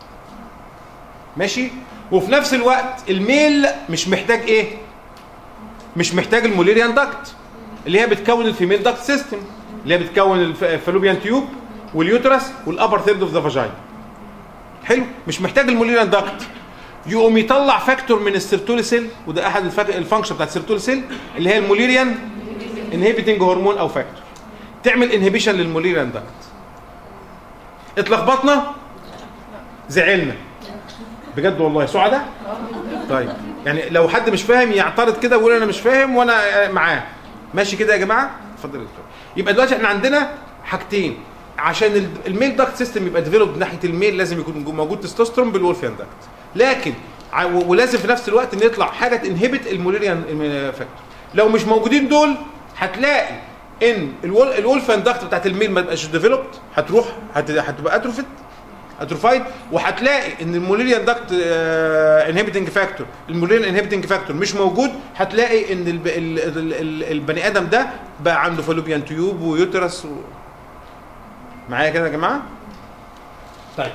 ماشي وفي نفس الوقت الميل مش محتاج ايه مش محتاج الموليريان داكت اللي هي بتكون الفيميل داكت سيستم اللي هي بتكون الف- الفالوبيان تيوب واليوترس والابر ثيرد اوف ذا فاجينا حلو مش محتاج الموليريان داكت يقوم يطلع فاكتور من السيرتوليسيل وده احد الفاك... الفانكشن بتاعت السيرتوليسيل اللي هي الموليريان انهبيتنج هرمون او فاكتور تعمل انهبيشن للموليريان داكت اتلخبطنا زعلنا بجد والله سعداء طيب يعني لو حد مش فاهم يعترض كده ويقول انا مش فاهم وانا معاه ماشي كده يا جماعه اتفضل يا دكتور يبقى دلوقتي احنا عندنا حاجتين عشان ال- الميل داكت سيستم يبقى ديفلوب ناحيه الميل لازم يكون موجود تستوستيرون بالولفيان داكت لكن ع- و- ولازم في نفس الوقت ان يطلع حاجه تنهبت الموليريان فاكتور لو مش موجودين دول هتلاقي ان الول- الولفيان داكت بتاعت الميل ما تبقاش ديفلوبد هتروح هت- هتبقى اتروفيت اتروفايد وهتلاقي ان الموليريان داكت انهبيتنج فاكتور الموليريان انهبيتنج فاكتور مش موجود هتلاقي ان الب... ال... ال... ال... البني ادم ده بقى عنده فالوبيان تيوب ويوترس و... معايا كده يا جماعه طيب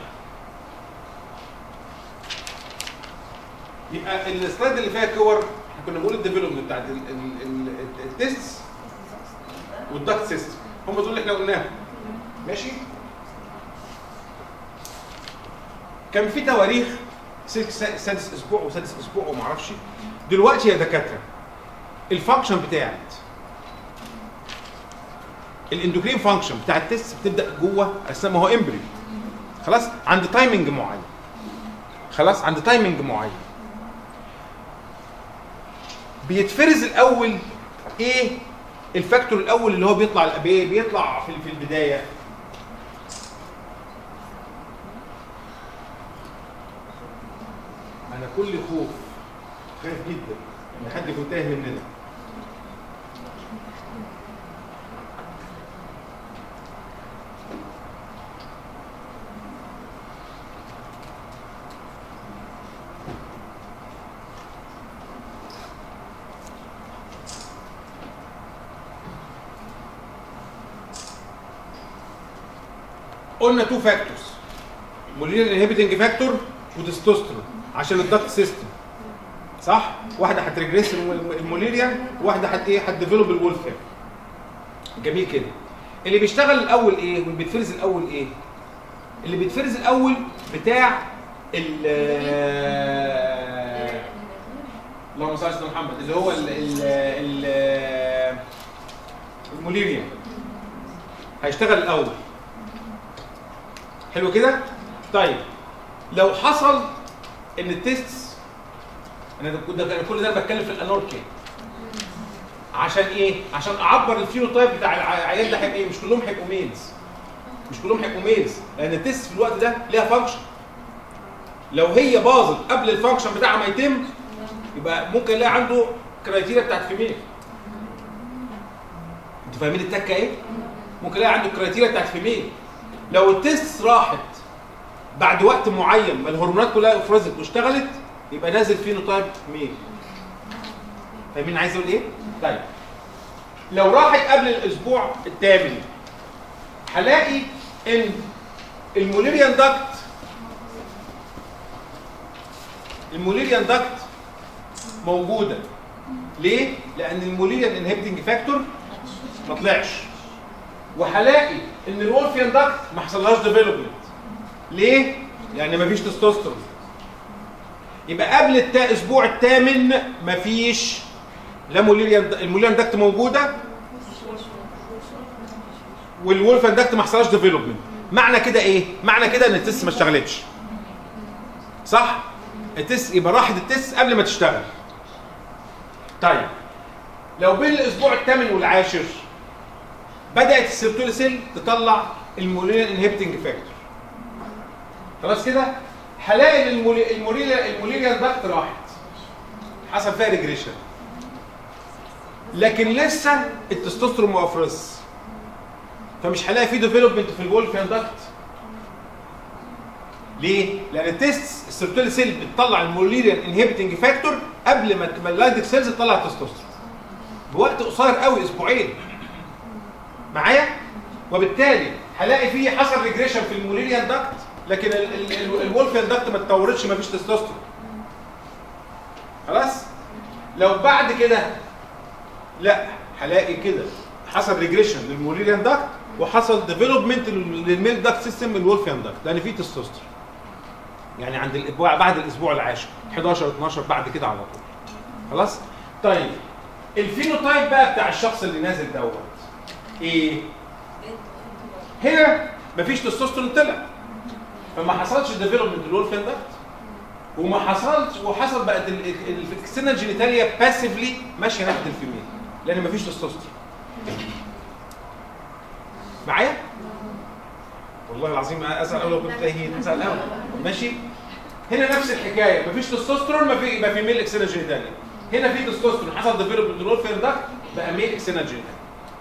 يبقى السلايد اللي فيها كور احنا كنا بنقول الديفلوبمنت بتاعت ال- ال- ال- التيست والداكت سيستم هم دول اللي احنا قلناهم ماشي كان في تواريخ ست- س- سادس اسبوع وسادس اسبوع وما اعرفش دلوقتي يا دكاتره الفانكشن بتاعت الاندوكرين فانكشن بتاع التست بتبدا جوه اثناء ما هو امبريو خلاص عند تايمنج معين خلاص عند تايمنج معين بيتفرز الاول ايه الفاكتور الاول اللي هو بيطلع بي- بيطلع في في البدايه انا كل خوف خايف جدا ان حد يكون تايه مننا قلنا تو فاكتورز موليريان انهبيتنج فاكتور وتستوستيرون عشان الدكت سيستم صح واحده هتريجريس الم- الموليريان وواحده هت ايه هتديفلوب الولفيان جميل كده اللي بيشتغل الاول ايه واللي بيتفرز الاول ايه اللي بيتفرز الاول بتاع ال اللهم صل على سيدنا محمد اللي هو ال ال ال الموليريا هيشتغل الاول حلو كده طيب لو حصل ان التيست انا ده ده- كل ده أنا بتكلم في الانوركيا عشان ايه عشان اعبر الفينوتايب بتاع الع- العيان ده هيبقى ايه مش كلهم هيبقوا ميلز مش كلهم هيبقوا ميلز لان التيست في الوقت ده ليها فانكشن لو هي باظت قبل الفانكشن بتاعها ما يتم يبقى ممكن يلاقي عنده كرايتيريا بتاعت فيميل انتوا فاهمين التكه ايه ممكن يلاقي عنده كرايتيريا بتاعت فيميل لو التيست راحت بعد وقت معين ما الهرمونات كلها افرزت واشتغلت يبقى نازل فينوتايب ميل فاهمين عايز اقول ايه طيب لو راحت قبل الاسبوع الثامن هلاقي ان الموليريان داكت الموليريان داكت موجوده ليه لان الموليريان انهبيتنج فاكتور ما طلعش وهلاقي ان الولفيان داكت ما حصلهاش ديفلوبمنت ليه لان مفيش تستوستيرون يبقى قبل التا اسبوع الثامن مفيش لا موليريان الموليريان داكت موجوده والولفان داكت ما حصلهاش ديفلوبمنت معنى كده ايه معنى كده ان التست ما اشتغلتش صح التست يبقى راحت التست قبل ما تشتغل طيب لو بين الاسبوع الثامن والعاشر بدات السيرتولي سيل تطلع الموليريان انهبيتنج فاكتور خلاص كده هلاقي ان المولي- الموليريا الموليريان داكت راحت حصل فيها ريجريشن لكن لسه التستوستيرون ما افرز فمش هلاقي فيه ديفلوبمنت في الولفيان داكت ليه؟ لان التيست السيرتولي سيل بتطلع الموليريان انهبيتنج فاكتور قبل ما ما اللايدك سيلز تطلع التستوستيرون بوقت قصير قوي اسبوعين معايا وبالتالي هلاقي فيه حصل ريجريشن في الموليريان داكت لكن ال- ال- ال- الولفيان داكت ما اتطورتش ما فيش تستوستيرون خلاص لو بعد كده لا هلاقي كده حصل ريجريشن للموليريان داكت وحصل ديفلوبمنت للميل داكت سيستم الولفيان داكت لان فيه تستوستيرون يعني عند الاسبوع بعد الاسبوع العاشر 11 12 بعد كده على طول خلاص طيب الفينوتايب بقى بتاع الشخص اللي نازل دوت ايه هنا مفيش تستوستيرون طلع فما حصلش ديفلوبمنت للولفيان داكت وما حصلش وحصل بقت السنه الجينيتاليا باسفلي ماشيه ناحيه الفيميل لان مفيش تستوستيرون معايا والله العظيم اسال اول كنت تاهين اسال اول ماشي هنا نفس الحكايه مفيش تستوستيرون ما في يبقى في ميل اكسنه جينيتاليا هنا في تستوستيرون حصل ديفلوبمنت للولفيان داكت بقى ميل اكسنه جينيتاليا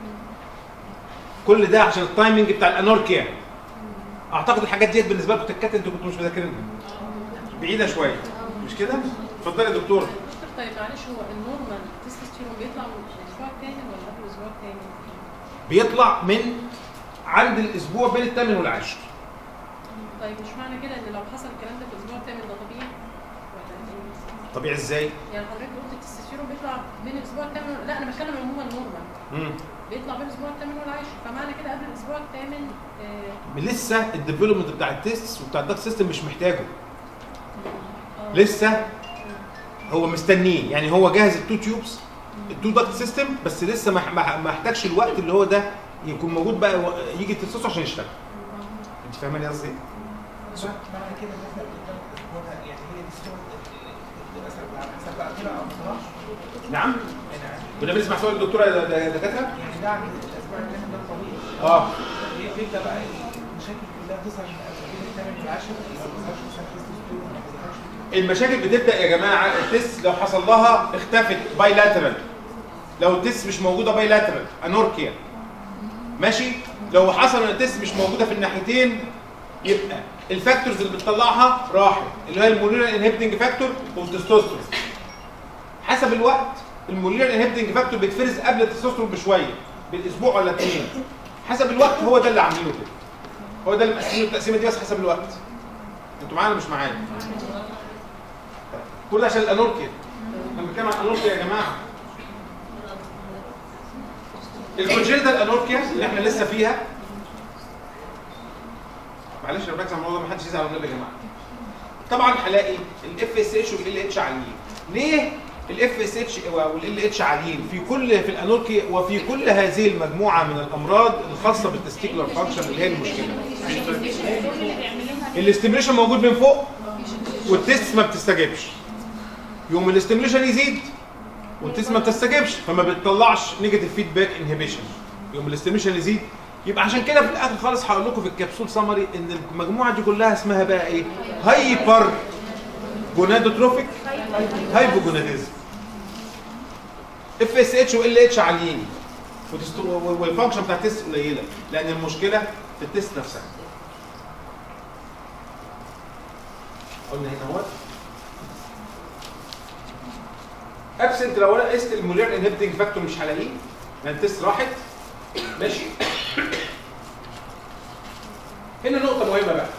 كل ده عشان التايمنج بتاع الانوركيا اعتقد الحاجات ديت بالنسبه لكم تكات انتوا كنتوا مش مذاكرينها بعيده شويه مش كده اتفضلي يا دكتوره دكتور طيب معلش هو النورمال تستوستيرون بيطلع من الاسبوع الثاني ولا قبل الاسبوع الثاني؟ بيطلع من عند الاسبوع بين الثامن والعاشر طيب مش معنى كده ان لو حصل الكلام ده في الاسبوع الثامن ده طبيعي ولا ايه؟ طبيعي ازاي يعني حضرتك قلت التستوستيرون بيطلع بين الاسبوع الثامن لا انا بتكلم عموما نورمال مم. بيطلع بين الاسبوع الثامن والعاشر فمعنى كده قبل الاسبوع الثامن آه لسه الديفلوبمنت بتاع التيست وبتاع الداك سيستم مش محتاجه آه. لسه هو مستنيه يعني هو جاهز التو تيوبس التو داكت سيستم بس لسه ما ما- ما احتاجش الوقت اللي هو ده يكون موجود بقى و- يجي التستوستيرون عشان يشتغل انت فاهماني قصدي ايه؟ معنى كده ان احنا بنقدر نقولها يعني هي دي الصوره اللي مثلا على حسب بقى كده او ما طلعش نعم يعني كنا بنسمع سؤال الدكتوره يا د- يا دكاتره يعني ده عند الاسبوع الثاني ده طبيعي اه هي بيبدا بقى المشاكل كلها تظهر من الاسابيع الثامن والعاشر ما بيظهرش مثلا تستوستيرون ما بيظهرش المشاكل بتبدا يا جماعه التست لو حصل لها اختفت بايلاترال لو التست مش موجوده بايلاترال انوركيا ماشي لو حصل ان التست مش موجوده في الناحيتين يبقى الفاكتورز اللي بتطلعها راحت اللي هي الموليرال انهبيتنج فاكتور والتستوستيرون حسب الوقت الموليرال انهبيتنج فاكتور بيتفرز قبل التستوستيرون بشويه بالاسبوع ولا اثنين حسب الوقت هو ده اللي عاملينه كده هو ده اللي مقسمينه التقسيمه دي بس حسب الوقت انتوا معانا ولا مش معايا كل ده عشان الانوركيا احنا بنتكلم عن الانوركيا يا جماعه الكونجنتال انوركيا اللي احنا لسه فيها معلش انا بركز على الموضوع ده ما حدش يزعل مني يا جماعه طبعا هلاقي الاف اس اتش والال اتش عاليين ليه الاف اس اتش والال اتش عاليين في كل في الانوركي وفي كل هذه المجموعه من الامراض الخاصه بالتستيكولار فانكشن اللي هي المشكله الاستيميوليشن موجود من فوق والتست ما بتستجيبش يوم الاستيميوليشن يزيد والتست ما بتستجيبش فما بتطلعش نيجاتيف فيدباك انهبيشن يوم الاستيميوليشن يزيد يبقى عشان كده في الاخر خالص هقول لكم في الكبسول سمري ان المجموعه دي كلها اسمها بقى ايه هايبر جونادوتروفيك هايبوجوناديزم اف اس اتش وال اتش عاليين وتست- والفانكشن بتاع التست قليله لان المشكله في التست نفسها قلنا هنا اهوت ابسنت لو انا قست المولير انهبتنج فاكتور مش هلاقيه لان التست راحت ماشي هنا نقطة مهمة بقى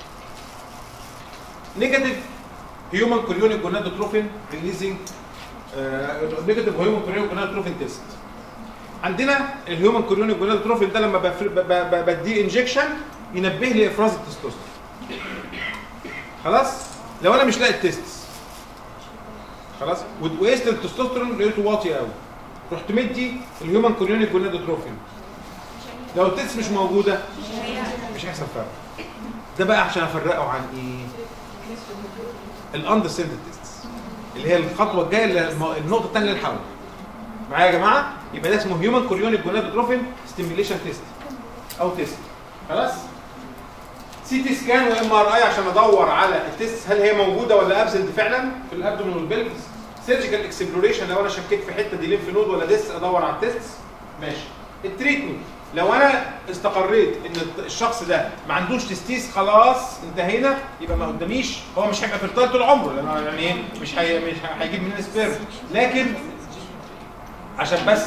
نيجاتيف هيومن كوريونيك جونادوتروفين ريليزنج نيجاتيف هيومن كوريونيك جونادوتروفين تيست عندنا الهيومن كوريونيك جونادوتروفين ده لما بفر- ب- ب- ب- بديه انجكشن ينبه لي افراز التستوستيرون خلاص لو انا مش لاقي التيست خلاص وقست التستوستيرون لقيته واطي قوي رحت مدي الهيومن كوريونيك جونادوتروفين لو التيست مش موجوده مش هيحصل فرق ده بقى عشان افرقه عن ايه الاندرسند تيست اللي هي الخطوه الجايه اللي الم- النقطه الثانيه للحول معايا يا جماعه يبقى ده اسمه هيومن كوريونيك جونادوتروفين ستيميليشن تيست او تيست خلاص سي تي سكان وام ار اي عشان ادور على التيست هل هي موجوده ولا ابسنت فعلا في الابدومين والبلفس سيرجيكال اكسبلوريشن لو انا شكيت في حته دي ليمف نود ولا ديس ادور على التيست ماشي التريتمنت لو انا استقريت ان الشخص ده ما عندوش تستيس خلاص انتهينا يبقى ما قداميش هو مش هيبقى فيرتايل طول عمره لانه يعني ايه مش هي مش هيجيب منين سبيرم لكن عشان بس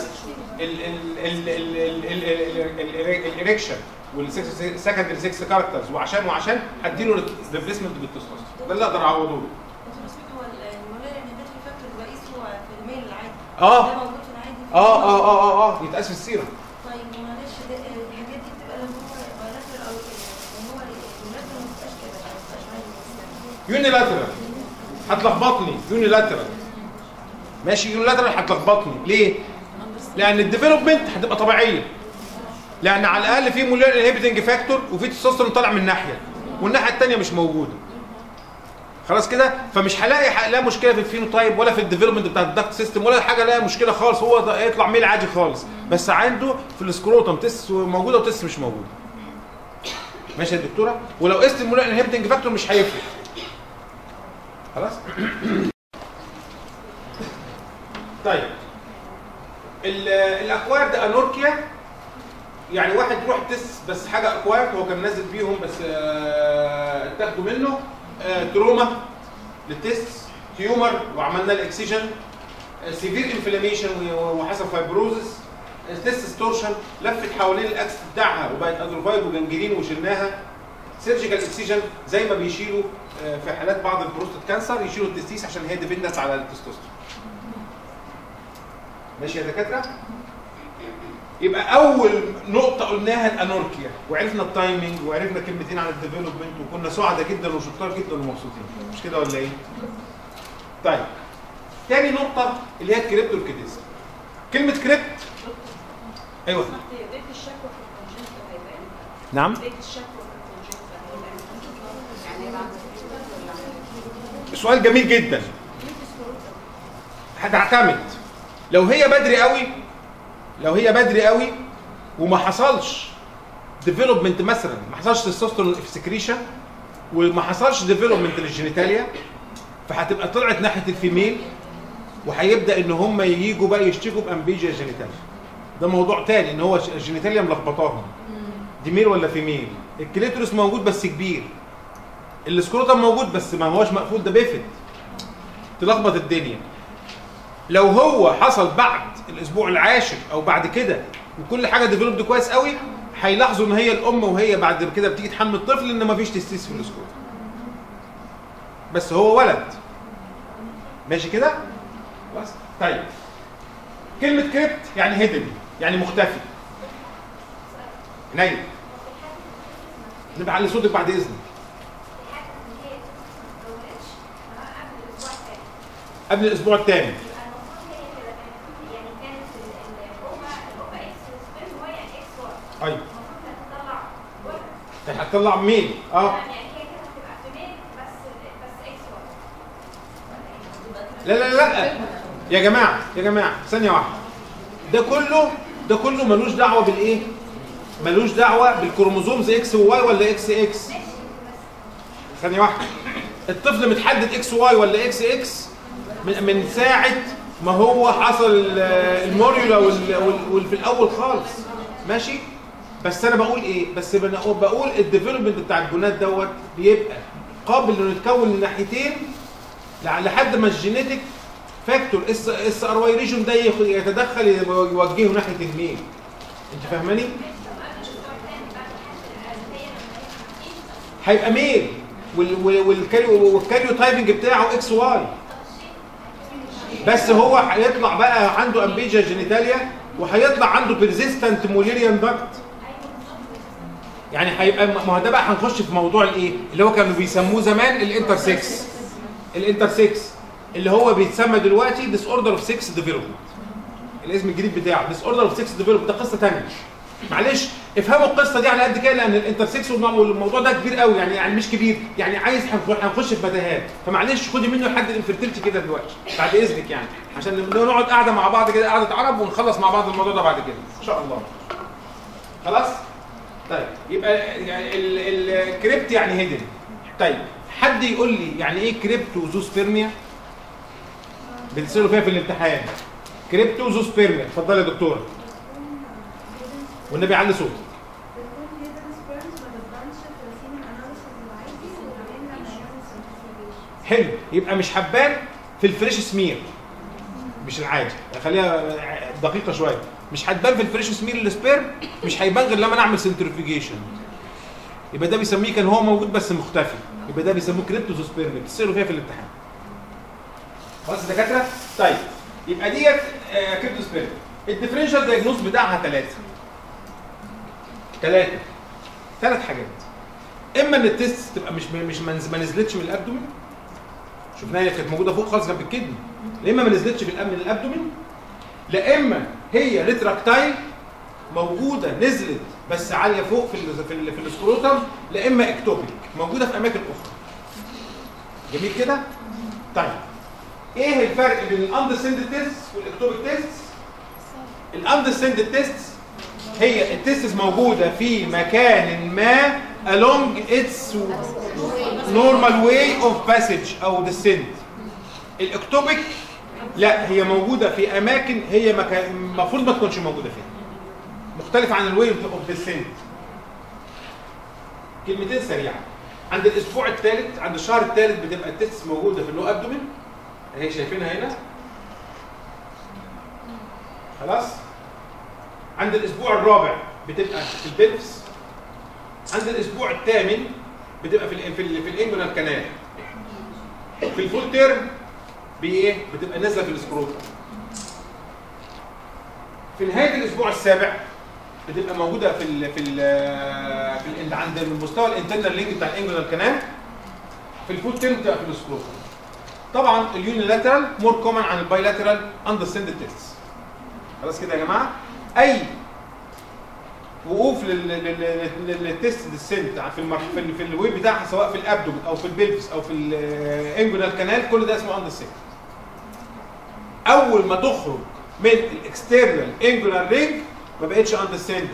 الاريكشن والسكندري 6 كاركترز وعشان وعشان هديله ريبليسمنت بالتستوستيرون ده اللي اقدر اعوضه له هو المولاري انهبيتوري فاكتور بقيسه في الميل العادي اه ده موجود في العادي في اه الميل؟ اه اه اه اه يتقاس في السيره طيب معلش ده الحاجات دي بتبقى لما هو بايلاترال او لما هو الولاد ما بتبقاش كده ما بتبقاش عادي يونيلاترال هتلخبطني يونيلاترال ماشي يونيلاترال هتلخبطني ليه؟ لان الديفلوبمنت هتبقى طبيعيه لان على الاقل في مولير انهبيتنج فاكتور وفي تستوستيرون طالع من ناحيه والناحيه الثانيه مش موجوده خلاص كده فمش هلاقي لا مشكله في الفينوتايب ولا في الديفلوبمنت بتاع الدكت سيستم ولا حاجه لا مشكله خالص هو ده يطلع ميل عادي خالص بس عنده في السكروتم تس موجوده وتس مش موجوده ماشي يا دكتوره ولو قست المولير انهبيتنج فاكتور مش هيفرق خلاص طيب الاكوارد انوركيا يعني واحد يروح تس بس حاجه اكوارد هو كان نازل بيهم بس آه، اتاخدوا منه آه، تروما للتست تيومر وعملنا الاكسجن سيفير انفلاميشن وحصل فايبروزس تست ستورشن لفت حوالين الاكس بتاعها وبقت ادروفايد وجنجرين وشلناها سيرجيكال اكسجن زي ما بيشيلوا آه، في حالات بعض البروستات كانسر يشيلوا التستيس عشان هي ديبندنت على التستوستيرون ماشي يا دكاتره يبقى اول نقطه قلناها الانوركيا وعرفنا التايمنج وعرفنا كلمتين عن الديفلوبمنت وكنا سعداء جدا وشطار جدا ومبسوطين مش كده ولا ايه طيب تاني نقطه اللي هي الكريبتوركيتيزم كلمه كريبت ايوه بداية الشكوى في الكونجنت هيبقى امتى؟ نعم بداية الشكوى في الكونجنت هيبقى امتى؟ يعني بعد ولا سؤال جميل جدا هتعتمد لو هي بدري قوي لو هي بدري قوي وما حصلش ديفلوبمنت مثلا ما حصلش تستوستيرون سكريشن وما حصلش ديفلوبمنت للجينيتاليا فهتبقى طلعت ناحيه الفيميل وهيبدا ان هم ييجوا بقى يشتكوا بامبيجيا جينيتاليا ده موضوع تاني ان هو الجينيتاليا ملخبطاهم دي ميل ولا فيميل الكليتورس موجود بس كبير السكروتم موجود بس ما هوش مقفول ده بيفت تلخبط الدنيا لو هو حصل بعد الاسبوع العاشر او بعد كده وكل حاجه ديفلوبد كويس قوي هيلاحظوا ان هي الام وهي بعد كده بتيجي تحمل الطفل ان مفيش تستيس في السكروتم بس هو ولد ماشي كده خلاص طيب كلمه كريبت يعني هيدن يعني مختفي نايم نبقى على صوتك بعد اذنك قبل الاسبوع الثامن ايوه كانت هتطلع ميل اه لا لا لا يا جماعه يا جماعه ثانيه واحده ده كله ده كله ملوش دعوه بالايه ملوش دعوه بالكروموزومز اكس وواي ولا اكس اكس ثانيه واحده الطفل متحدد اكس واي ولا اكس اكس من, من ساعه ما هو حصل ال- الموريولا وال- وال- وال- في الاول خالص ماشي بس انا بقول ايه بس بنا- بقول الديفلوبمنت بتاع الجونات دوت بيبقى قابل انه يتكون من ناحيتين لع- لحد ما الجينيتك فاكتور اس اس ار واي ريجون ده يخ- يتدخل يوجهه ناحيه الميل انت فاهماني؟ هيبقى ميل وال- وال- والكاريو والكاريو تايبنج بتاعه اكس واي بس هو هيطلع بقى عنده امبيجا جينيتاليا وهيطلع عنده بيرزيستنت موليريان داكت يعني هيبقى ما هو ده بقى هنخش في موضوع الايه اللي هو كانوا بيسموه زمان الانترسكس الانترسكس اللي هو بيتسمى دلوقتي ديس اوردر اوف 6 ديفلوبمنت الاسم الجديد بتاعه ديس اوردر اوف 6 ديفلوبمنت ده قصه ثانيه معلش افهموا القصه دي على قد كده لان الانترسكس والموضوع ده كبير قوي يعني يعني مش كبير يعني عايز هنخ- هنخش في متاهات فمعلش خدي منه لحد الانفرتيلتي كده دلوقتي بعد اذنك يعني عشان نقعد قاعده مع بعض كده قعده عرب ونخلص مع بعض الموضوع ده بعد كده ان شاء الله خلاص طيب يبقى يعني ال- الكريبت يعني هيدن طيب حد يقول لي يعني ايه كريبتوزوسبيرميا بتسالوا فيها في الامتحان كريبتوزوسبيرميا اتفضل يا دكتوره والنبي علي صوتك حلو يبقى مش حبان في الفريش سمير مش العادي خليها دقيقه شويه مش هتبان في الفريش سمير السبيرم مش هيبان غير لما نعمل سنترفيجيشن يبقى ده بيسميه كان هو موجود بس مختفي يبقى ده بيسموه كريبتوزوسبيرم بتسالوا فيها في الامتحان خلاص يا دكاتره طيب يبقى ديت آه، كريبتوزوسبيرم الديفرنشال دايجنوز بتاعها ثلاثه ثلاثه ثلاث حاجات اما ان التست تبقى مش مش ما نز- ما نزلتش من الابدومين شفناها هي كانت موجوده فوق خالص جنب الكدني لا اما ما نزلتش في الأم- من الابدومين لا اما هي ريتراكتايل موجوده نزلت بس عاليه فوق في ال في, ال في السكروتم لا اما اكتوبيك موجوده في اماكن اخرى جميل كده طيب ايه الفرق بين الاندسند تيست والاكتوبيك تيست الاندسند تيست هي التيستس موجوده في مكان ما along its normal way of passage او descent الاكتوبيك لا هي موجوده في اماكن هي مكان المفروض ما تكونش موجوده فيها مختلف عن الواي اوف ديسنت كلمتين سريعه عند الاسبوع الثالث عند الشهر الثالث بتبقى التست موجوده في اللو ابدومين اهي شايفينها هنا خلاص عند الاسبوع الرابع بتبقى في البلفس عند الاسبوع الثامن بتبقى في ال في ال في الانجونال كانال في الفول تيرم بايه بتبقى نازله في السكروتم في نهايه الاسبوع السابع بتبقى موجوده في ال في ال في ال عند المستوى الانترنال لينك بتاع الانجونال كانال في الفول تيرم بتبقى في السكروتم طبعا اليونيلاترال مور كومن عن البايلاترال اندرستاند تيست خلاص كده يا جماعه اي وقوف لل- لل- لل- للتست ديسنت في المر... في, ال... في الويب بتاعها سواء في الابدومن او في البلفس او في الانجونال كانال كل ده اسمه اندرسنت اول ما تخرج من الاكسترنال انجونال رينج ما بقتش اندرستاند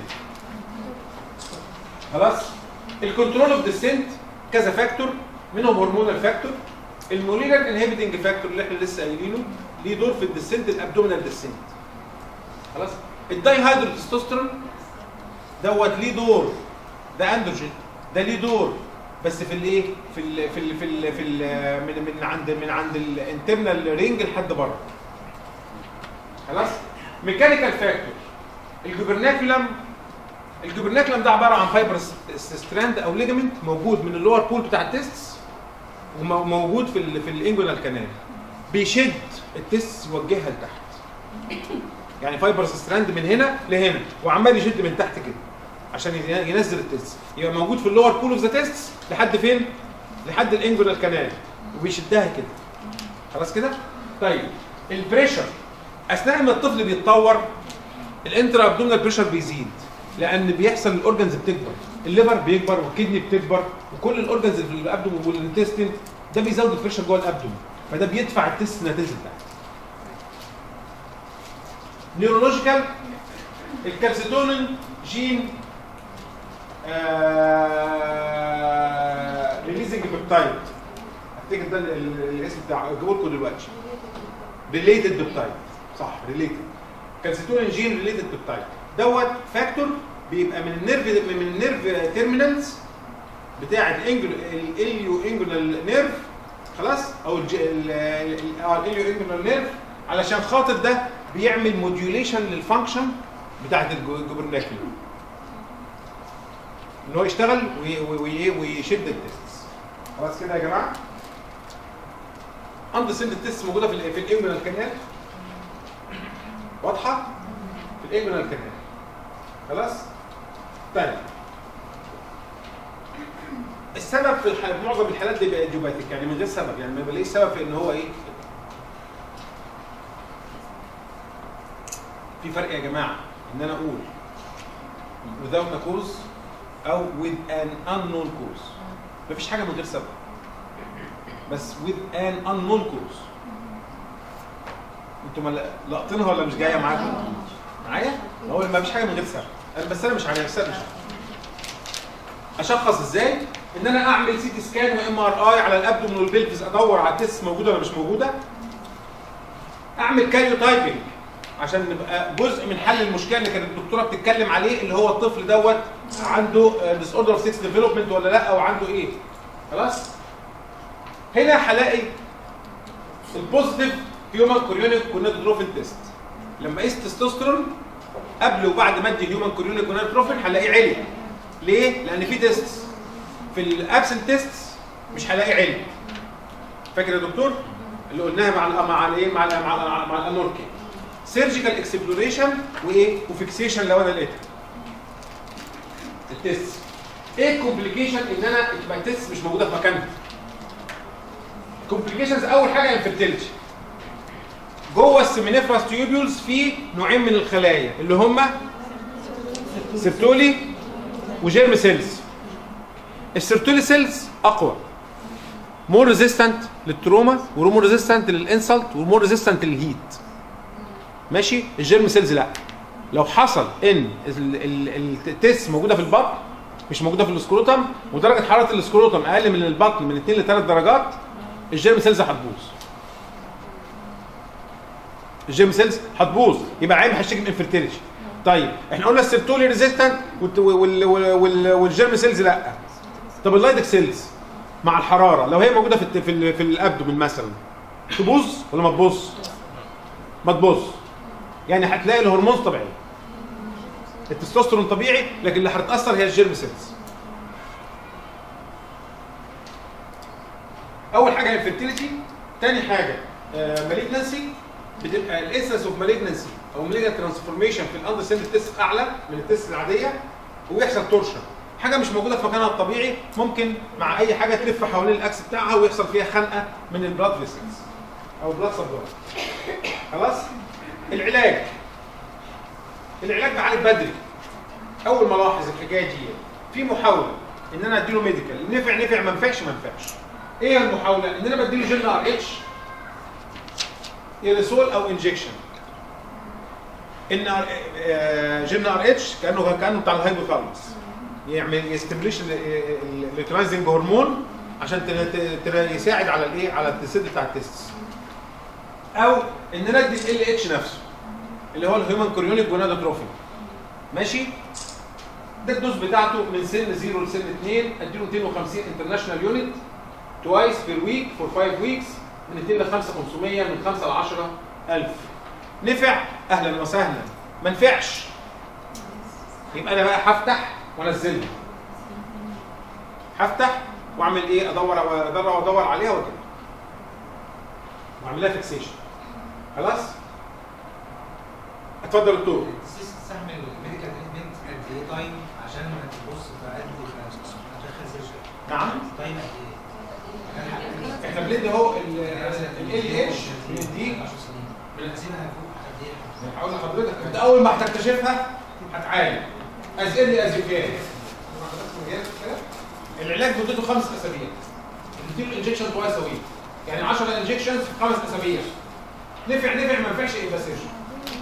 خلاص الكنترول اوف ديسنت كذا فاكتور منهم هرمونال فاكتور المولينر انهبيتنج فاكتور اللي احنا لسه قايلينه ليه دور في الديسنت الابدومينال ديسنت خلاص الداي هيدروتستوستيرون دوت ليه دور ده اندروجين ده ليه دور بس في الايه في ال في ال في ال في ال من من عند من عند الانترنال رينج لحد بره خلاص ميكانيكال فاكتور الجوبرناكولم الجوبرناكولم ده عباره عن فايبر ستراند او ليجمنت موجود من اللور بول بتاع التستس وموجود في ال في الانجونال كانال بيشد التستس يوجهها لتحت يعني فايبر ستراند من هنا لهنا وعمال يشد من تحت كده عشان ين- ينزل التست يبقى موجود في اللور بول اوف ذا تيست لحد فين لحد الانجولار كانال وبيشدها كده خلاص كده طيب البريشر اثناء ما الطفل بيتطور الانترا ابدومينال بريشر بيزيد لان بيحصل الاورجنز بتكبر الليفر بيكبر والكدني بتكبر وكل الاورجنز اللي في الابدومين والانتستين ده بيزود البريشر جوه الابدومين فده بيدفع التست انها تنزل تحت نيورولوجيكال الكالسيتونين جين ريليزنج بيبتايد افتكر ده ال- ال- الاسم بتاعه اجيبه لكم دلوقتي ريليتد بيبتايد صح ريليتد كالسيتونين جين ريليتد بيبتايد دوت فاكتور بيبقى من النيرف من النيرف تيرمينالز بتاع الاليو انجولار نيرف خلاص او الج- ال- ال- اه الاليو انجولار نيرف علشان خاطر ده بيعمل موديوليشن للفانكشن بتاعت الجوبرناكيولار ان هو يشتغل وي- وي- وي- ويشد التست خلاص كده يا جماعه اند سند التست موجوده في ال في الانجونال كانال واضحه في الانجونال كانال خلاص طيب السبب في الح... في معظم الحالات دي بقى جوباتيك يعني من غير سبب يعني ما بلاقيش سبب في ان هو ايه في فرق يا جماعه ان انا اقول without a cause او with an unknown cause مفيش حاجه من غير سبب بس with an unknown cause انتوا ما لقطينها ولا مش جايه معاكم معايا هو ما فيش حاجه من غير سبب انا بس انا مش عارف السبب مش عارف. اشخص ازاي ان انا اعمل سي تي سكان وام ار اي على الابدومين والبلفز ادور على التست موجوده ولا مش موجوده اعمل كاريو تايبنج عشان نبقى جزء من حل المشكله اللي كانت الدكتوره بتتكلم عليه اللي هو الطفل دوت عنده ديس اوردر اوف 6 ديفلوبمنت ولا لا او عنده ايه خلاص هنا هلاقي البوزيتيف هيومن كوريونيك كونادروفين تيست لما قيس تستوستيرون قبل وبعد ما ادي هيومن كوريونيك كونادروفين هلاقيه عالي ليه؟ لان في تيست في الابسنت تيست مش هلاقي عالي فاكر يا دكتور اللي قلناها مع ال مع الايه مع ال مع ال مع الانوركي سيرجيكال اكسبلوريشن وايه وفيكسيشن لو انا لقيتها التيست ايه الكومبليكيشن ان انا تبقى التيست مش موجوده في مكانها كومبليكيشنز اول حاجه انفيرتيلتي جوه السيمينيفراس تيوبيولز في نوعين من الخلايا اللي هم سيرتولي وجيرم سيلز السيرتولي سيلز اقوى مور ريزيستنت للتروما ومور ريزيستنت للانسلت ومور ريزيستنت للهيت ماشي الجيرم سيلز لا لو حصل ان ال- ال- التيست موجوده في البطن مش موجوده في السكروتم ودرجه حراره السكروتم اقل من البطن من 2 ل 3 درجات الجيرم سيلز هتبوظ الجيرم سيلز هتبوظ يبقى عيب هشتكي من انفيرتيليتي طيب احنا قلنا السيرتولي ريزيستنت والجيرم سيلز لا طب اللايدك سيلز مع الحراره لو هي موجوده في الت- في, ال- في الابدومين مثلا تبوظ ولا ما تبوظ؟ ما تبوظ يعني هتلاقي الهرمون طبيعي التستوستيرون طبيعي لكن اللي هتتاثر هي الجيرم سيلز اول حاجه الفيرتيليتي تاني حاجه مالجنسي بتبقى الاسنس اوف مالجنسي او مالجنت ترانسفورميشن في الاندر سيل تيست اعلى من التيست العاديه ويحصل تورشن حاجه مش موجوده في مكانها الطبيعي ممكن مع اي حاجه تلف حوالين الاكس بتاعها ويحصل فيها خنقه من البلاد فيسلز او البلاد سبلاي خلاص العلاج العلاج بعالج بدري اول ما الاحظ الحكايه دي في محاوله ان انا اديله ميديكال نفع نفع ما نفعش ما نفعش ايه المحاوله ان انا بديله جل ار اتش ايريسول او انجكشن ان جن ار اتش كانه كانه بتاع الهايبوثالاموس يعمل يستمريش اليوترايزنج هرمون عشان تن- تن- يساعد على الايه على التسد بتاع التستس او ان انا ادي ال اتش نفسه اللي هو الهيومن كوريونيك جونادوتروفين ماشي ده الدوز بتاعته من سن 0 لسن 2 اديله 250 انترناشونال يونت توايس بير ويك فور 5 ويكس من 2 ل 5 500 من 5 ل 10 1000 نفع اهلا وسهلا ما نفعش يبقى انا بقى هفتح وانزلها هفتح واعمل ايه ادور وادور وادور عليها وكده واعمل لها فيكسيشن خلاص اتفضل دكتور تستعمل الميديكال تريتمنت قد ايه تايم عشان عشان لما تبص فعادي هتدخل سيرش نعم طيب قد ايه؟ احنا بندي اهو ال اتش بنديك من اسئله فوق قد ايه؟ هقول لحضرتك انت اول ما هتكتشفها هتعالج از ايرلي از يو كان العلاج مدته خمس اسابيع بتديله انجكشن توايس ا ويك يعني 10 انجكشنز في خمس اسابيع نفع نفع ما نفعش يبقى سيرجن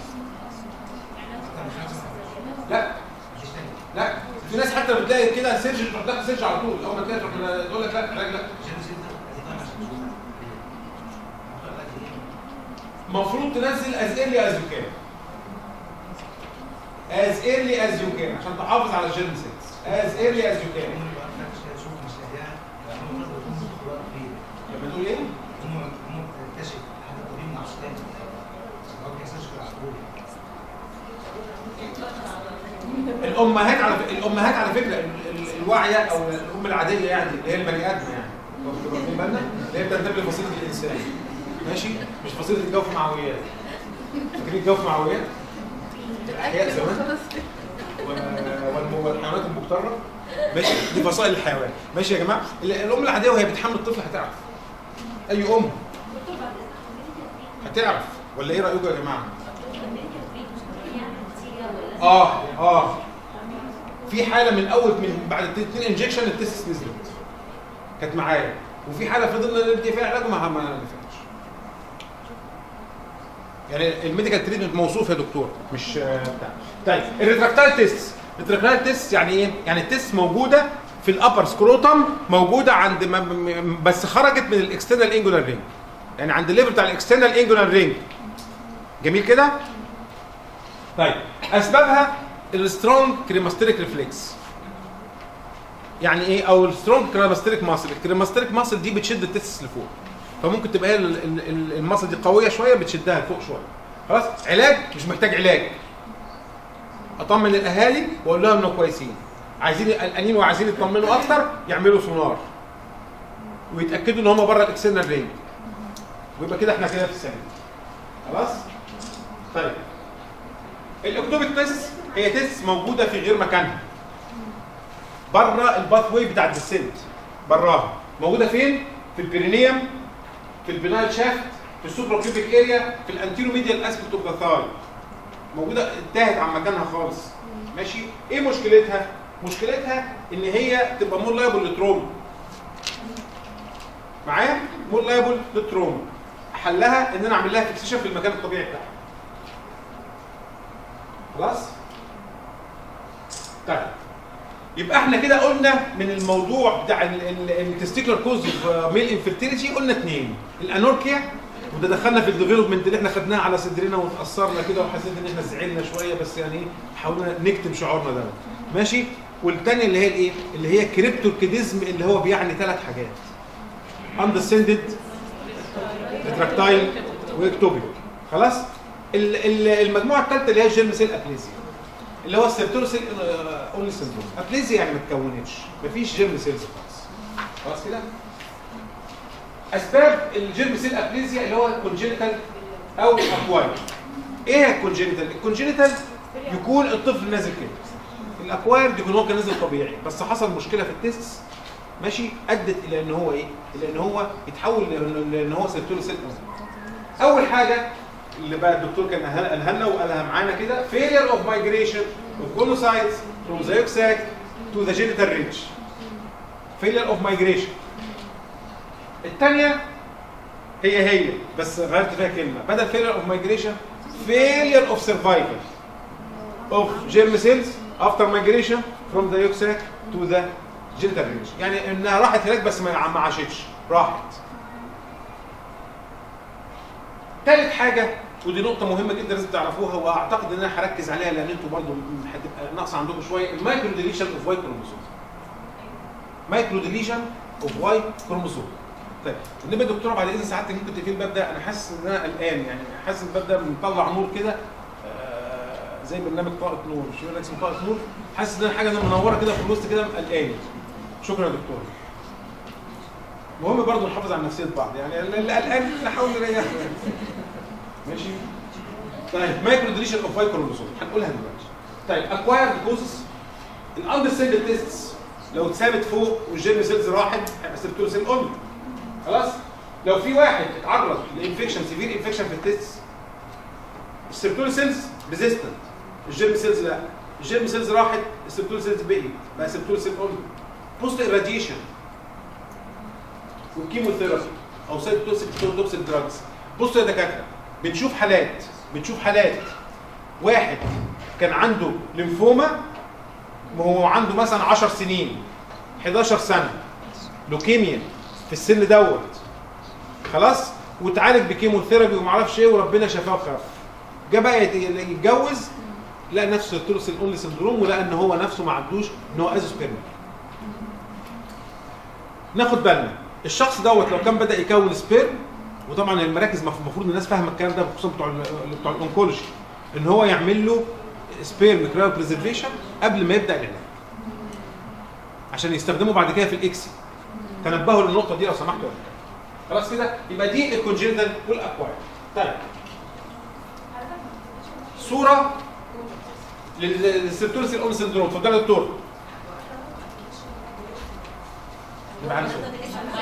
لا مفيش تاني لا في ناس حتى بتلاقي كده سيرجن تروح داخل سيرجن على طول اول ما تلاقي تروح تقول لك لا علاج لا عشان سيرش دي طبعا عشان تشوف هتقول لك ايه؟ المفروض تنزل از ايرلي از يو كان از ايرلي از يو كان عشان تحافظ على الجيرم سيلز از ايرلي از يو كان هم بقى فتش كده شوف مش لاقيها هم برضه بيكونوا خبراء فيه لما تقول ايه؟ هم هم بتكتشف حاجه طبيعي مش تاني هو بيكتشف على طول الامهات على ف- الامهات على فكره ال- ال- الواعيه او الام العاديه يعني اللي هي البني ادم يعني واخدين بالنا اللي هي بتنتمي لفصيله الانسان ماشي مش فصيله الجوف معويات فاكرين الجوف معويات الاحياء زمان و- والم- والحيوانات المقتره ماشي دي فصائل الحيوان ماشي يا جماعه ال- الام العاديه وهي بتحمل الطفل هتعرف اي ام هتعرف ولا ايه رايكم يا جماعه اه اه في حاله من اول من بعد الاثنين انجكشن التستس نزلت كانت معايا وفي حاله فضلنا ندي فيها علاج ما ما نفعش يعني الميديكال تريتمنت موصوف يا دكتور مش آه، بتاع طيب الريتراكتايل تيست الريتراكتايل تيست يعني ايه يعني التيست موجوده في الابر سكروتم موجوده عند م- م- بس خرجت من الاكسترنال انجولار رينج يعني عند الليفل بتاع الاكسترنال انجولار رينج جميل كده طيب اسبابها السترونج كريماستريك ريفلكس يعني ايه او السترونج كريماستريك ماسل الكريماستريك ماسل دي بتشد التستس لفوق فممكن تبقى هي ال- ال- ال- الماسل دي قويه شويه بتشدها لفوق شويه خلاص علاج مش محتاج علاج اطمن الاهالي واقول لهم انهم كويسين عايزين قلقانين وعايزين يطمنوا اكتر يعملوا سونار ويتاكدوا ان هم بره الاكسترنال رينج ويبقى كده احنا كده في السنه خلاص طيب الاكتوبيك تيست هي تيست موجوده في غير مكانها بره الباث واي بتاع الديسنت براها موجوده فين في البرينيوم في البنايل شافت في السوبرا كيوبيك اريا في الانتيرو ميديال اسبكت اوف ذا ثاي موجوده انتهت عن مكانها خالص ماشي ايه مشكلتها مشكلتها ان هي تبقى مور لايبل لتروما معايا مور لايبل للتروما حلها ان انا اعمل لها فيكسيشن في المكان الطبيعي بتاعها خلاص طيب يبقى احنا كده قلنا من الموضوع بتاع التستيكولار كوز اوف ميل انفيرتيليتي قلنا اثنين الانوركيا وده دخلنا في الديفلوبمنت اللي احنا خدناها على صدرنا وتاثرنا كده وحسيت ان احنا زعلنا شويه بس يعني ايه حاولنا نكتم شعورنا ده ماشي والثانيه اللي هي الايه اللي هي كريبتوركيديزم اللي هو بيعني ثلاث حاجات اندسندد ريتراكتايل واكتوبيك خلاص ال- ال- المجموعه الثالثه اللي هي الجيرم سيل ابليزيا اللي هو السيرتورسيل اونلي سيندروم ابليزيا يعني ما اتكونتش مفيش جيرم سيلز خالص خلاص كده اسباب الجيرم سيل ابليزيا اللي هو كونجينيتال او اكواير ايه هي الكونجينيتال الكونجينيتال يكون الطفل نازل كده الاكواير يكون هو كان نازل طبيعي بس حصل مشكله في التست ماشي ادت الى ان هو ايه الى ان هو يتحول لان لأن هو سيرتورسيل اول حاجه اللي بقى الدكتور كان قالها قالها لنا وقالها معانا كده failure of migration of gonocytes from the yolk sac to the genital ridge failure of migration الثانيه هي هي بس غيرت فيها كلمه بدل failure of migration failure of survival of germ cells after migration from the yolk sac to the genital ridge يعني انها راحت هناك بس ما ما عاشتش راحت ثالث حاجه ودي نقطة مهمة جدا لازم تعرفوها واعتقد ان انا هركز عليها لان انتوا برضه هتبقى ناقصة عندكم شوية المايكرو ديليشن اوف واي كروموسوم. مايكرو ديليشن اوف واي كروموسوم. طيب بالنسبة يا دكتورة بعد اذن سعادتك ممكن تقفل الباب ده انا حاسس ان انا قلقان يعني حاسس ان الباب ده مطلع نور كده آه، زي برنامج طاقة نور مش يقول لك اسمه طاقة نور حاسس ان حاجة زي منورة كده في الوسط كده قلقان. شكرا يا دكتور. مهم برضه نحافظ على نفسية بعض يعني اللي قلقان نحاول نريحه ماشي طيب مايكرو ديليشن اوف واي كروموسوم هنقولها دلوقتي طيب اكوايرد كوزز الاندر سيل تيست لو اتثابت فوق والجيرم سيلز راحت هيبقى سيرتول سيل اونلي خلاص لو في واحد اتعرض لانفكشن سيفير انفكشن في التيست السيرتول سيلز ريزيستنت الجيرم سيلز لا الجيرم سيلز راحت السيرتول سيلز بقيت بقى سيرتول سيل اونلي بوست irradiation والكيموثيرابي او سايد توكسيك توكسيك دراجز بصوا يا دكاتره بنشوف حالات بنشوف حالات واحد كان عنده ليمفوما وهو عنده مثلا 10 سنين 11 سنه لوكيميا في السن دوت خلاص واتعالج بكيموثيرابي وما اعرفش ايه وربنا شفاه وخف جه بقى يت- يتجوز لقى نفسه التروس الاونلي سندروم ولقى ان هو نفسه ما عندوش ان هو ازوسبيرميك ناخد بالنا الشخص دوت لو كان بدا يكون سبيرم وطبعا المراكز مف- المفروض الناس فاهمه الكلام ده خصوصا بتوع ال- بتوع الاونكولوجي ان هو يعمل له سبيرم كرايو بريزرفيشن قبل ما يبدا العلاج عشان يستخدمه بعد كده في الاكسي تنبهوا للنقطه دي لو سمحتوا خلاص كده يبقى دي الكونجنتال والاكواير طيب صوره للسيرتورس الاون سندروم اتفضل يا دكتور يبقى عندي سؤال.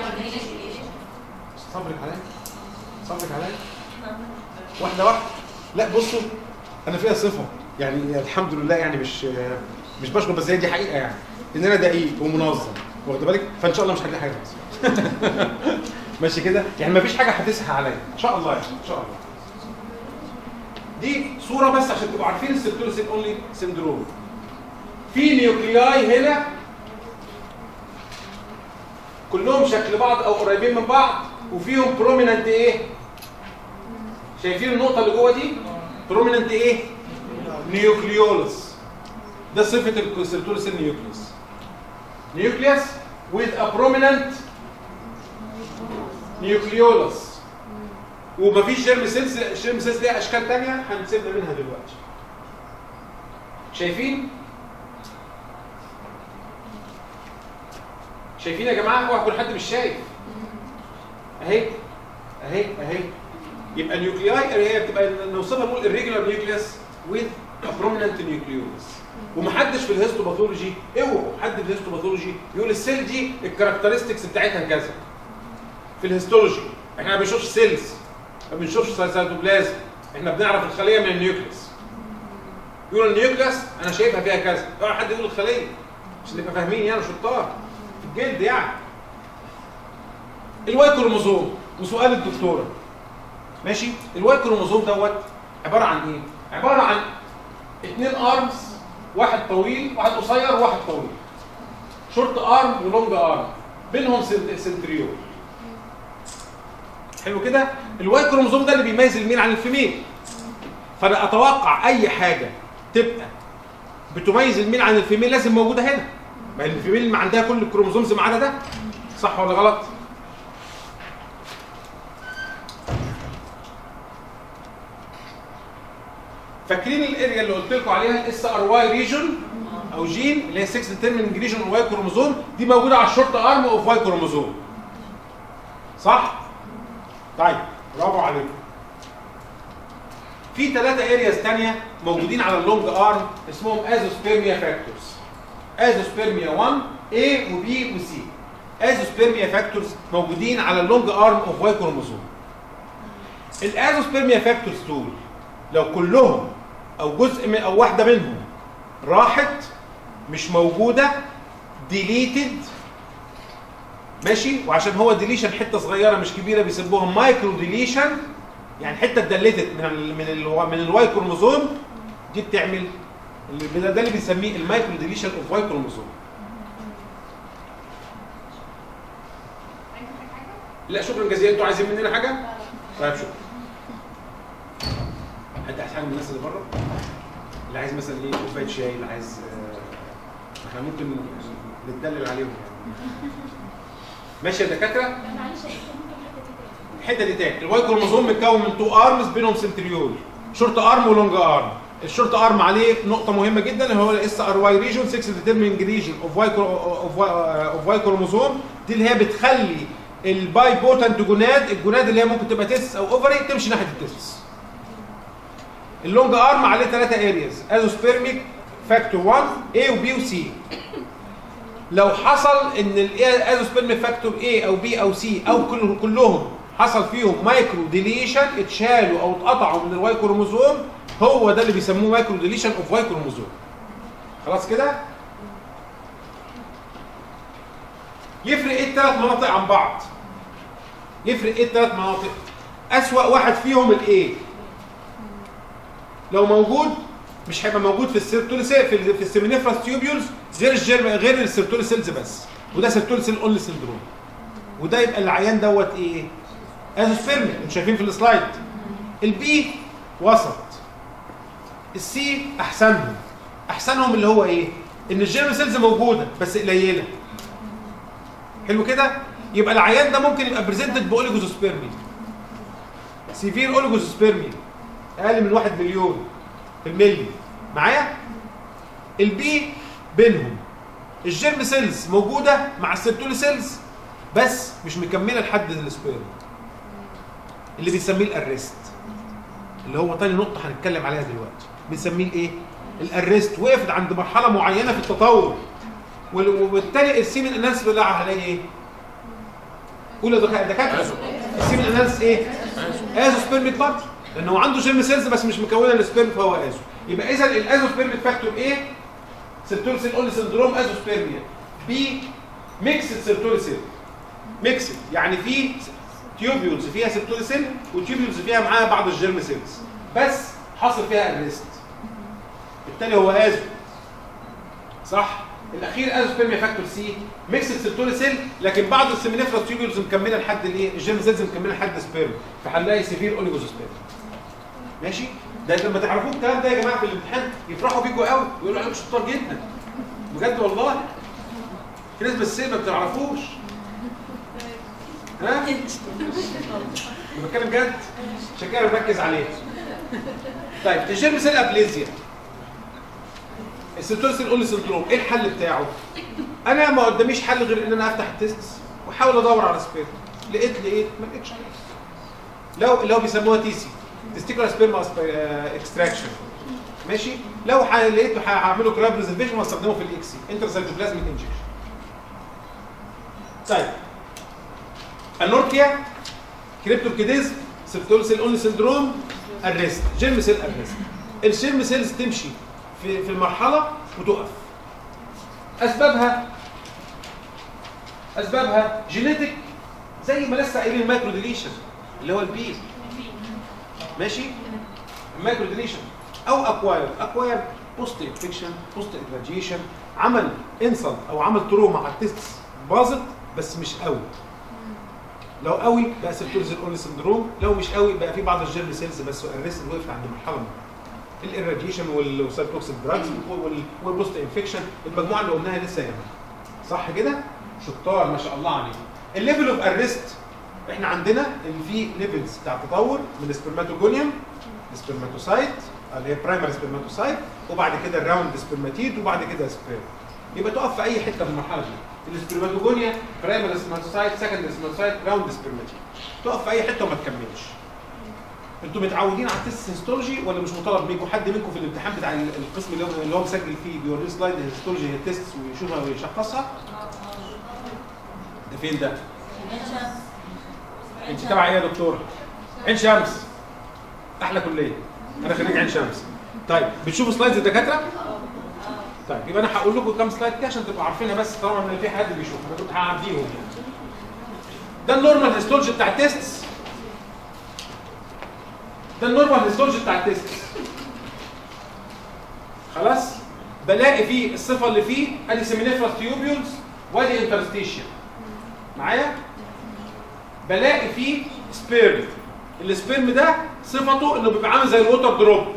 صبرك عليا صبرك عليا واحده واحده لا بصوا انا فيها صفه يعني الحمد لله يعني مش مش بشكر بس هي دي حقيقه يعني ان انا دقيق ومنظم واخد بالك فان شاء الله مش هلاقي حاجه بس ماشي كده يعني ما فيش حاجه هتسهى عليا ان شاء الله يعني ان شاء الله دي صوره بس عشان تبقوا عارفين السيرتولوسيك اونلي سندروم في نيوكلياي هنا كلهم شكل بعض او قريبين من بعض وفيهم بروميننت ايه شايفين النقطه اللي جوه دي بروميننت ايه نيوكليولس ده صفه السيرتولوس نيوكليوس نيوكليوس with a prominent nucleolus ومفيش جيرم سيلز الجيرم سيلز ليها اشكال تانية هنسيبنا منها دلوقتي شايفين شايفين يا جماعه اوعى يكون حد مش شايف اهي اهي اهي يبقى نيوكلياي هي بتبقى نوصلها نقول الريجولار نيوكليوس with a prominent nucleolus ومحدش في الهيستوباثولوجي اوعوا حد في الهيستوباثولوجي يقول السيل دي الكاركترستكس بتاعتها كذا في الهيستولوجي احنا ما بنشوفش سيلز ما بنشوفش سيتوبلازم احنا بنعرف الخليه من النيوكليوس يقول النيوكليوس انا شايفها فيها كذا اوعى حد يقول الخليه عشان نبقى فاهمين يعني شطار في الجلد يعني الواي كروموزوم وسؤال الدكتوره ماشي الواي كروموزوم دوت عباره عن ايه عباره عن اثنين ارمز واحد طويل واحد قصير وواحد طويل شورت ارم ولونج ارم بينهم سنت- سنتريول حلو كده الواي كروموزوم ده اللي بيميز الميل عن الفيميل فانا اتوقع اي حاجه تبقى بتميز الميل عن الفيميل لازم موجوده هنا ما الفيميل ما عندها كل الكروموزومز ما عدا ده صح ولا غلط فاكرين الاريا اللي قلت لكم عليها الاس ار واي ريجون او جين اللي هي 6 ديترميننج ريجون واي كروموزوم دي موجوده على الشورت ارم اوف واي كروموزوم صح طيب برافو عليكم في ثلاثة ارياز تانية موجودين على اللونج ارم اسمهم ازوسبيرميا فاكتورز ازوسبيرميا 1 A و B و C ازوسبيرميا فاكتورز موجودين على اللونج ارم اوف واي كروموزوم الازوسبيرميا فاكتورز دول لو كلهم او جزء من او واحده منهم راحت مش موجوده ديليتد ماشي وعشان هو ديليشن حته صغيره مش كبيره بيسموها مايكرو ديليشن يعني حته اتدلتت من ال من ال من الواي كروموزوم دي بتعمل اللي ده ده اللي بنسميه المايكرو ديليشن اوف واي كروموزوم لا شكرا جزيلا انتوا عايزين مننا حاجه؟ طيب شكرا حد عايز حاجه من الناس اللي بره؟ اللي عايز مثلا ايه كوبايه شاي اللي عايز آه، احنا ممكن نتدلل عليهم يعني ماشي يا دكاتره؟ معلش ممكن الحته دي تاني الواي كروموزوم متكون من تو ارمز بينهم سنتريول شورت ارم ولونج ارم الشورت ارم عليه نقطه مهمه جدا اللي هو الاس ار واي ريجون 6 ديترمينج ريجون اوف واي اوف واي كروموزوم دي اللي هي بتخلي الباي بوتنت جوناد الجوناد اللي هي ممكن تبقى تيس او اوفري تمشي ناحيه التيس اللونج ارم عليه ثلاثه ارياز ازوسبيرميك فاكتور 1 A و B و C لو حصل ان الازوسبرم فاكتور A او B او C او كل كلهم حصل فيهم مايكرو ديليشن اتشالوا او اتقطعوا من الواي كروموزوم هو ده اللي بيسموه مايكرو ديليشن اوف واي كروموزوم خلاص كده يفرق ايه الثلاث مناطق عن بعض يفرق ايه الثلاث مناطق اسوأ واحد فيهم الايه لو موجود مش هيبقى موجود في السيرتول سيل في, ال- في السيمينيفراس تيوبيولز غير الجيرم غير السيرتول سيلز بس وده سيرتول سيل اونلي سندروم وده يبقى العيان دوت ايه ازوسبيرمي انتوا شايفين في السلايد البي وسط السي احسنهم احسنهم اللي هو ايه ان الجيرم سيلز موجوده بس قليله حلو كده يبقى العيان ده ممكن يبقى بريزنتد باوليجوزوسبيرمي سيفير اوليجوزوسبيرمي اقل من 1 مليون في الملي معايا البي بينهم الجيرم سيلز موجوده مع السيرتولي سيلز بس مش مكمله لحد السبيرم اللي بنسميه الارست اللي هو تاني نقطه هنتكلم عليها دلوقتي بنسميه الايه الارست وقفت عند مرحله معينه في التطور وال- وبالتالي السيمن اناليس بيطلع عليه ايه قول يا دكا- دكاتره السيمن اناليس ايه ازو سبيرميك بارتي لان هو عنده جيرم سيلز بس مش مكونه السبيرم فهو ازو يبقى اذا الازو سبيرميك فاكتور ايه سيرتول سيل اونلي سندروم ازو سبيرميا بي ميكسد سيرتول سيل ميكسد يعني في تيوبيولز فيها سيرتول سيل وتيوبيولز فيها معاها بعض الجيرم سيلز بس حاصل فيها الريست بالتالي هو ازو صح الاخير ازو سبيرميا فاكتور سي ميكسد سيرتول سيل لكن بعض السيمينيفراس تيوبيولز مكمله لحد الايه الجيرم سيلز مكمله لحد سبيرم فهنلاقي سيفير اوليجوزوسبيرم ماشي ده لما تعرفوا الكلام ده يا جماعه في الامتحان يفرحوا بيكوا قوي ويقولوا عليكم شطار جدا بجد والله في ناس بس ما بتعرفوش ها انا بتكلم جد عشان كده بركز عليه طيب الجيرم سيل ابليزيا السيتورسيل اولي سندروم ايه الحل بتاعه انا ما قداميش حل غير ان انا افتح التست واحاول ادور على سبيرم لقيت لقيت ما لقيتش لو اللي هو بيسموها تي سي تستيكولار سبيرم اكستراكشن ماشي لو ح- لقيته ه- هعمله كراب ريزرفيشن واستخدمه في الاكس سي انترسيتوبلازميك انجكشن طيب النوركيا كريبتوركيديز سيرتول سيل اونلي سندروم الريست جيرم سيل الريست الجيرم سيلز تمشي في في المرحله وتقف اسبابها اسبابها جينيتك زي ما لسه قايلين المايكرو ديليشن اللي هو البي ماشي المايكرو ديليشن او اكواير اكواير بوست انفكشن بوست ادفاجيشن عمل انسلت او عمل تروما على التست باظت بس مش قوي لو قوي بقى سيرتوريزل اونلي سندروم لو مش قوي بقى في بعض الجيرم سيلز بس الريست وقفت عند مرحله معينه الاراديشن والسايتوكسيك دراجز والبوست انفكشن المجموعه اللي قلناها لسه يا جماعه صح كده شطار ما شاء الله عليك الليفل اوف ارست احنا عندنا ان في ليفلز بتاع تطور من السبرماتوجونيوم السبرماتوسايت اللي هي برايمري سبرماتوسايت وبعد كده الراوند سبرماتيد وبعد كده سبيرم يبقى تقف في اي حته في المرحله دي السبرماتوجونيا برايمري سبرماتوسايت سكندري سبرماتوسايت راوند سبرماتيد تقف في اي حته وما تكملش انتوا متعودين على التست هيستولوجي ولا مش مطالب بيكم حد منكم في الامتحان بتاع القسم اللي هو اللي هو مسجل فيه بيوريه سلايد هيستولوجي هي التست ويشوفها ويشخصها ده فين ده؟ انت تبع ايه يا دكتوره؟ عين شمس احلى كليه انا خريج عين شمس طيب بتشوفوا سلايدز الدكاتره؟ طيب يبقى انا هقول لكم كام سلايد كده عشان تبقوا عارفينها بس طالما ان في حد بيشوف انا كنت هعديهم يعني ده النورمال هيستولوجي بتاع التست ده النورمال هيستولوجي بتاع التست خلاص بلاقي فيه الصفه اللي فيه ادي سيمينيفراس تيوبيولز وادي انترستيشن معايا بلاقي فيه سبيرم السبيرم ده صفته انه بيبقى عامل زي الووتر دروب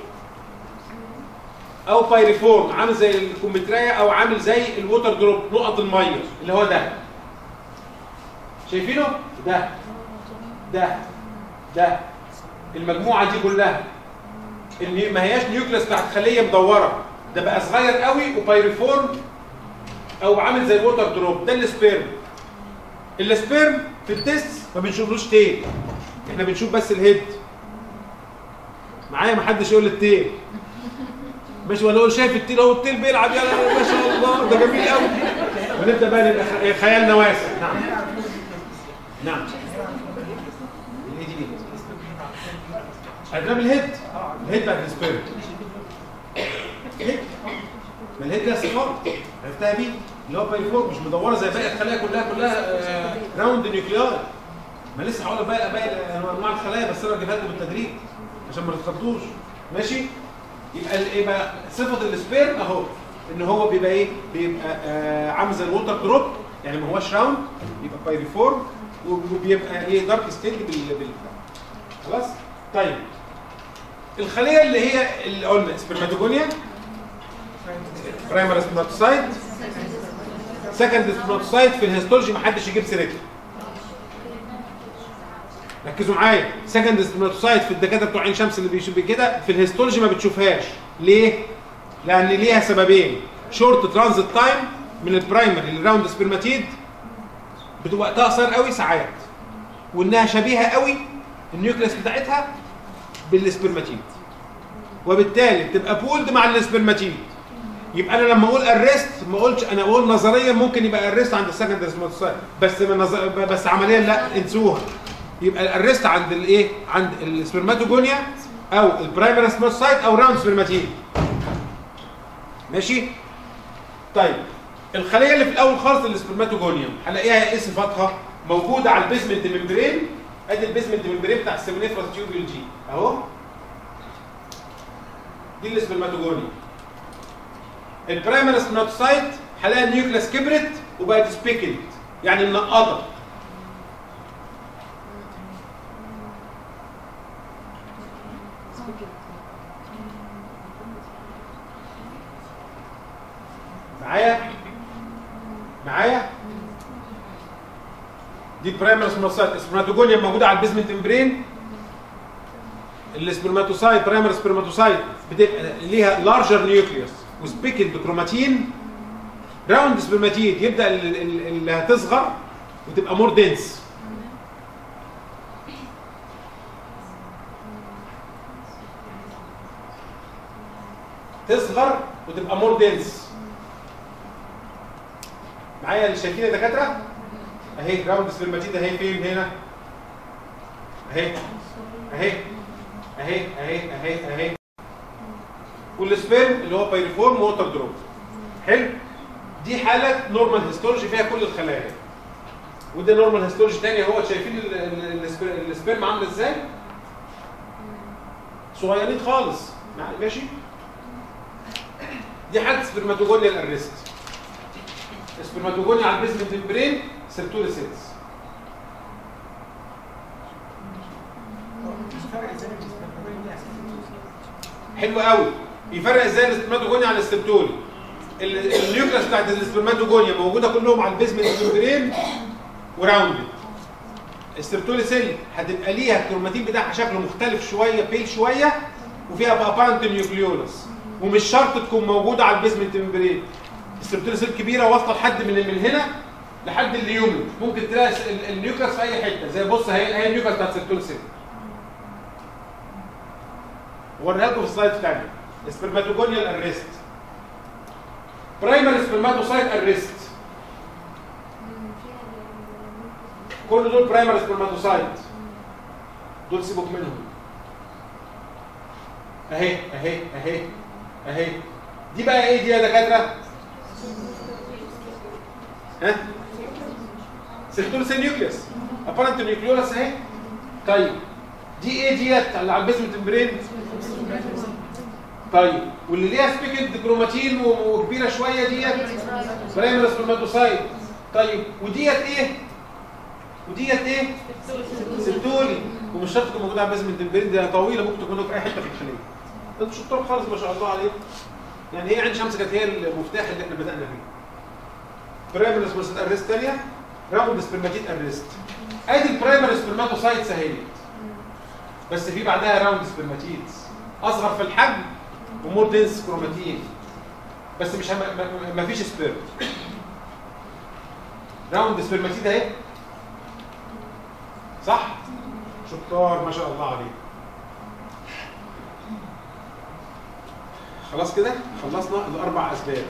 او بايريفورم عامل زي الكمبيوترايه او عامل زي الووتر دروب نقط الميه اللي هو ده شايفينه ده ده ده المجموعه دي كلها اللي ما هياش نيوكليس بتاعت خليه مدوره ده بقى صغير قوي وبايريفورم او عامل زي الووتر دروب ده السبيرم السبيرم في التست ما بنشوفلوش تيل احنا بنشوف بس الهيد معايا ما حدش يقول التيل ماشي ولا هو شايف التيل اهو التيل بيلعب يلا ما شاء الله ده جميل قوي ونبدا بقى نبقى خ- خيالنا واسع نعم نعم الايه دي ادرام الهيد الهيد بقى السبيرت هيد ما الهيد لها صفات عرفتها بيه اللي هو بايفور مش مدوره زي باقي الخلايا كلها كلها آه، راوند نيوكليار ما لسه هقول لك باقي باقي انواع الخلايا بس انا بجيبها لكم بالتدريج عشان ما تتخضوش ماشي يبقى ال- يبقى صفه السبيرم اهو ان هو بيبقى ايه بيبقى آه عامل زي الووتر دروب يعني ما هوش راوند يبقى بايريفورم وبيبقى ايه دارك ستيل بال بال خلاص طيب الخليه اللي هي اللي قلنا سبرماتوجونيا برايمر سبرماتوسايت سكند سبرماتوسايت في الهيستولوجي ما حدش يجيب سيرتها ركزوا معايا سكند سبرماتوسايت في الدكاتره بتوع عين شمس اللي بيشوف كده في الهيستولوجي ما بتشوفهاش ليه لان ليها سببين شورت ترانزيت تايم من البرايمري للراوند سبرماتيد بتبقى وقتها قصير قوي ساعات وانها شبيهه قوي النيوكليس بتاعتها بالسبرماتيد وبالتالي بتبقى بولد مع السبرماتيد يبقى انا لما اقول ارست ما اقولش انا اقول نظريا ممكن يبقى ارست عند السكند سبرماتوسايت بس من نظر... بس عمليا لا انسوها يبقى الارست عند الايه عند السبرماتوجونيا او البرايمري سبرماتوسايت او راوند سبرماتيد ماشي طيب الخليه اللي في الاول خالص السبرماتوجونيوم هلاقيها ايه صفاتها موجوده على البيزمنت ممبرين ادي البيزمنت ممبرين بتاع السيمينيفرس تيوبيول جي اهو دي السبرماتوجونيوم البرايمري سبرماتوسايت هلاقي النيوكليس كبرت وبقت سبيكلد يعني منقطه معايا معايا دي برايمري سبرماتوسايت السبرماتوجونيوم موجوده على البيزمنت ممبرين السبرماتوسايت برايمري سبرماتوسايت بتبقى ليها لارجر نيوكليوس وسبيكلد كروماتين راوند سبرماتيد يبدا ال- ال- اللي هتصغر وتبقى مور دنس تصغر وتبقى مور دنس معايا اللي شايفين يا دكاتره اهي راوند سبرماتيد اهي فين هنا اهي اهي اهي اهي اهي اهي والسبيرم اللي هو بايريفورم ووتر دروب حلو دي حاله نورمال هيستولوجي فيها كل الخلايا وده نورمال هيستولوجي تاني اهو شايفين ال- ال- السبير- السبيرم عامله ازاي صغيرين خالص مع- ماشي دي حاله سبرماتوجونيال ارست سبرماتوجونيا على البيزمنت ممبرين سيرتولي سيلز مفيش فرق ازاي بين السبرماتوجونيا والسبرماتوجونيا. حلو قوي يفرق ازاي السبرماتوجونيا عن السبتولي ال- النيوكلاس بتاعت السبرماتوجونيا موجوده كلهم على البيزمنت ممبرين وراوندد السبتولي سيل هتبقى ليها الكروماتين بتاعها شكله مختلف شويه بيل شويه وفيها بقى بارنت نيوكليولس ومش شرط تكون موجوده على البيزمنت ممبرين السبتولي سيل كبيره واصله لحد من من هنا لحد اليومن ممكن تلاقي ال- ال- النيوكلاس في اي حته زي بص هي هي النيوكلاس بتاعت السبتولي سيل وريها لكم في السلايد الثاني سبرماتوجونيال ارست برايمري سبرماتوسايت ارست كل دول برايمري سبرماتوسايت دول سيبك منهم اهي اهي اهي اهي دي بقى ايه دي يا دكاتره ها سيرتولوس نيوكليوس ابارنت نيوكليوس اهي طيب دي ايه ديت اللي على البيزمنت ممبرين طيب واللي ليها سبيكد كروماتين و- وكبيره شويه ديت برايمري سبرماتوسايت طيب وديت ايه وديت ايه سبتولي ومش شرط تكون موجوده على البيزمنت ممبرين دي طويله ممكن تكون في اي حته في الخليه انتوا شطار خالص ما شاء الله عليكم يعني هي عين شمس كانت هي المفتاح اللي احنا بدانا بيه برايمري سبرماتوسايت ارست ثانيه راوند سبرماتيد ارست ادي البرايمري سبرماتوسايتس اهي بس في بعدها راوند سبرماتيدز اصغر في الحجم ومور دنس كروماتين بس مش هم... ما- ما فيش سبيرم راوند سبرماتيد اهي صح شطار ما شاء الله عليك خلاص كده خلصنا الاربع اسباب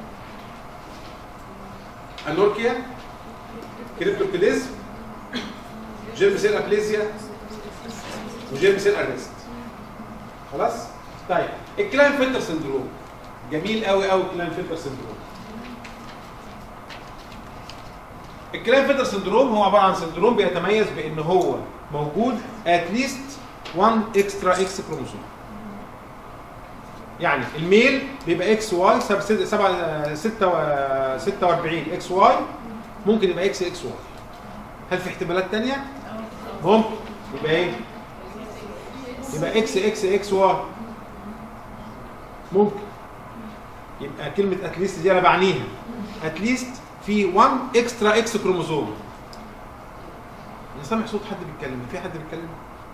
انوركيا كريبتوكليزم جيرم سيل ابليزيا وجيرم سيل ارست خلاص طيب الكلاين فلتر سندروم جميل قوي قوي الكلاين فلتر سندروم الكلاين فلتر سندروم هو عباره عن سندروم بيتميز بان هو موجود اتليست 1 اكسترا اكس كروموسوم يعني الميل بيبقى اكس واي 46 اكس واي ممكن يبقى اكس اكس واي هل في احتمالات تانية؟ ممكن يبقى ايه؟ يبقى اكس اكس اكس واي ممكن يبقى كلمة اتليست دي انا بعنيها اتليست في 1 اكسترا اكس كروموزوم انا سامع صوت حد بيتكلم في حد بيتكلم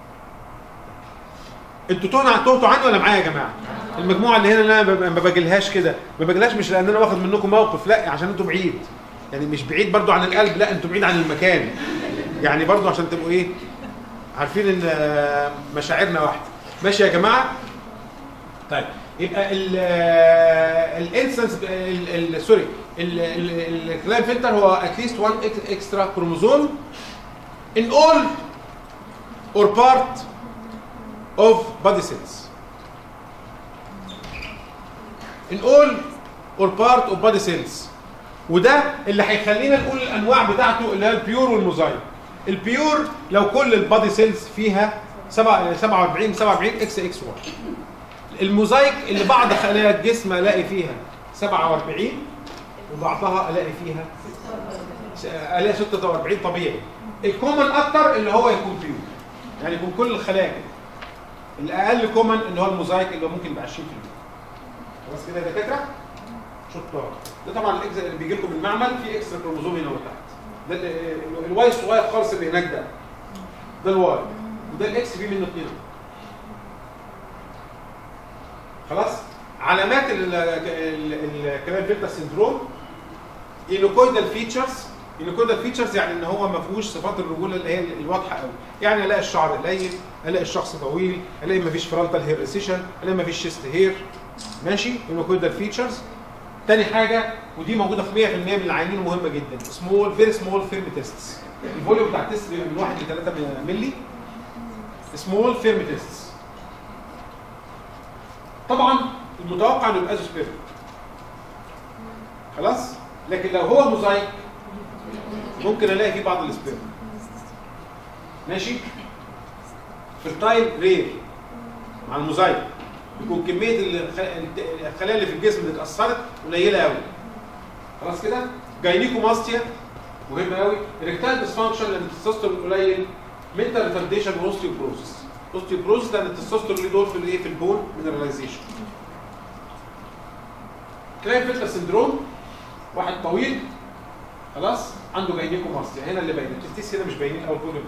انتوا تهنا تهتوا عني ولا معايا يا جماعه المجموعه اللي هنا اللي انا ب- ما باجلهاش كده ما باجلهاش مش لان انا واخد منكم موقف لا عشان انتوا بعيد يعني مش بعيد برضو عن القلب لا انتوا بعيد عن المكان يعني برضو عشان تبقوا ايه عارفين ان آه، مشاعرنا واحده ماشي يا جماعه طيب يبقى ال الانسنس سوري الكلاين فلتر هو اتليست 1 اكسترا كروموزوم in all or part of body cells in all or part of body cells وده اللي هيخلينا نقول الانواع بتاعته اللي هي البيور والموزايك البيور لو كل البادي سيلز فيها 47 47 اكس اكس واي الموزايك اللي بعض خلايا الجسم الاقي فيها 47 وبعضها الاقي فيها الاقي 46 طبيعي الكومن اكتر اللي هو يكون بيور يعني يكون كل الخلايا كده الاقل كومن اللي هو الموزايك اللي هو ممكن يبقى 20% خلاص كده يا دكاتره شطار ده طبعا الاكس اللي بيجي لكم من المعمل في اكسترا كروموزوم هنا وتحت ده ال- ال- الواي الصغير خالص اللي هناك ده ده الواي وده الاكس فيه منه اثنين خلاص علامات الكلام فيلتا سندروم اينوكويدال فيتشرز اينوكويدال فيتشرز يعني ان هو ما فيهوش صفات الرجوله اللي هي الواضحه قوي يعني الاقي الشعر قليل الاقي الشخص طويل الاقي ما فيش فرونتال هير ريسيشن الاقي ما فيش شيست هير ماشي اينوكويدال فيتشرز تاني حاجه ودي موجوده في 100% من العيانين ومهمه جدا سمول فيري سمول فيرم تيستس الفوليوم بتاع التيست بيبقى من 1 ل 3 مللي سمول فيرم تيستس طبعا المتوقع انه يبقى سبيرم خلاص لكن لو هو موزايك ممكن الاقي فيه بعض السبيرم ماشي فيرتايل رير مع الموزايك يكون كميه الخ- الخلايا اللي في الجسم اللي اتاثرت قليله قوي خلاص كده جاينيكوماستيا مهم قوي ريكتال ديسفانكشن لان التستوستيرون قليل منتال ريتارديشن واوستيوبروسيس اوستيوبروسيس لان التستوستيرون ليه دور في الايه في البون مينراليزيشن كلاين فيلتر سندروم واحد طويل خلاص عنده جاينيكوماستيا هنا اللي باين التستيس هنا مش باينين قوي طول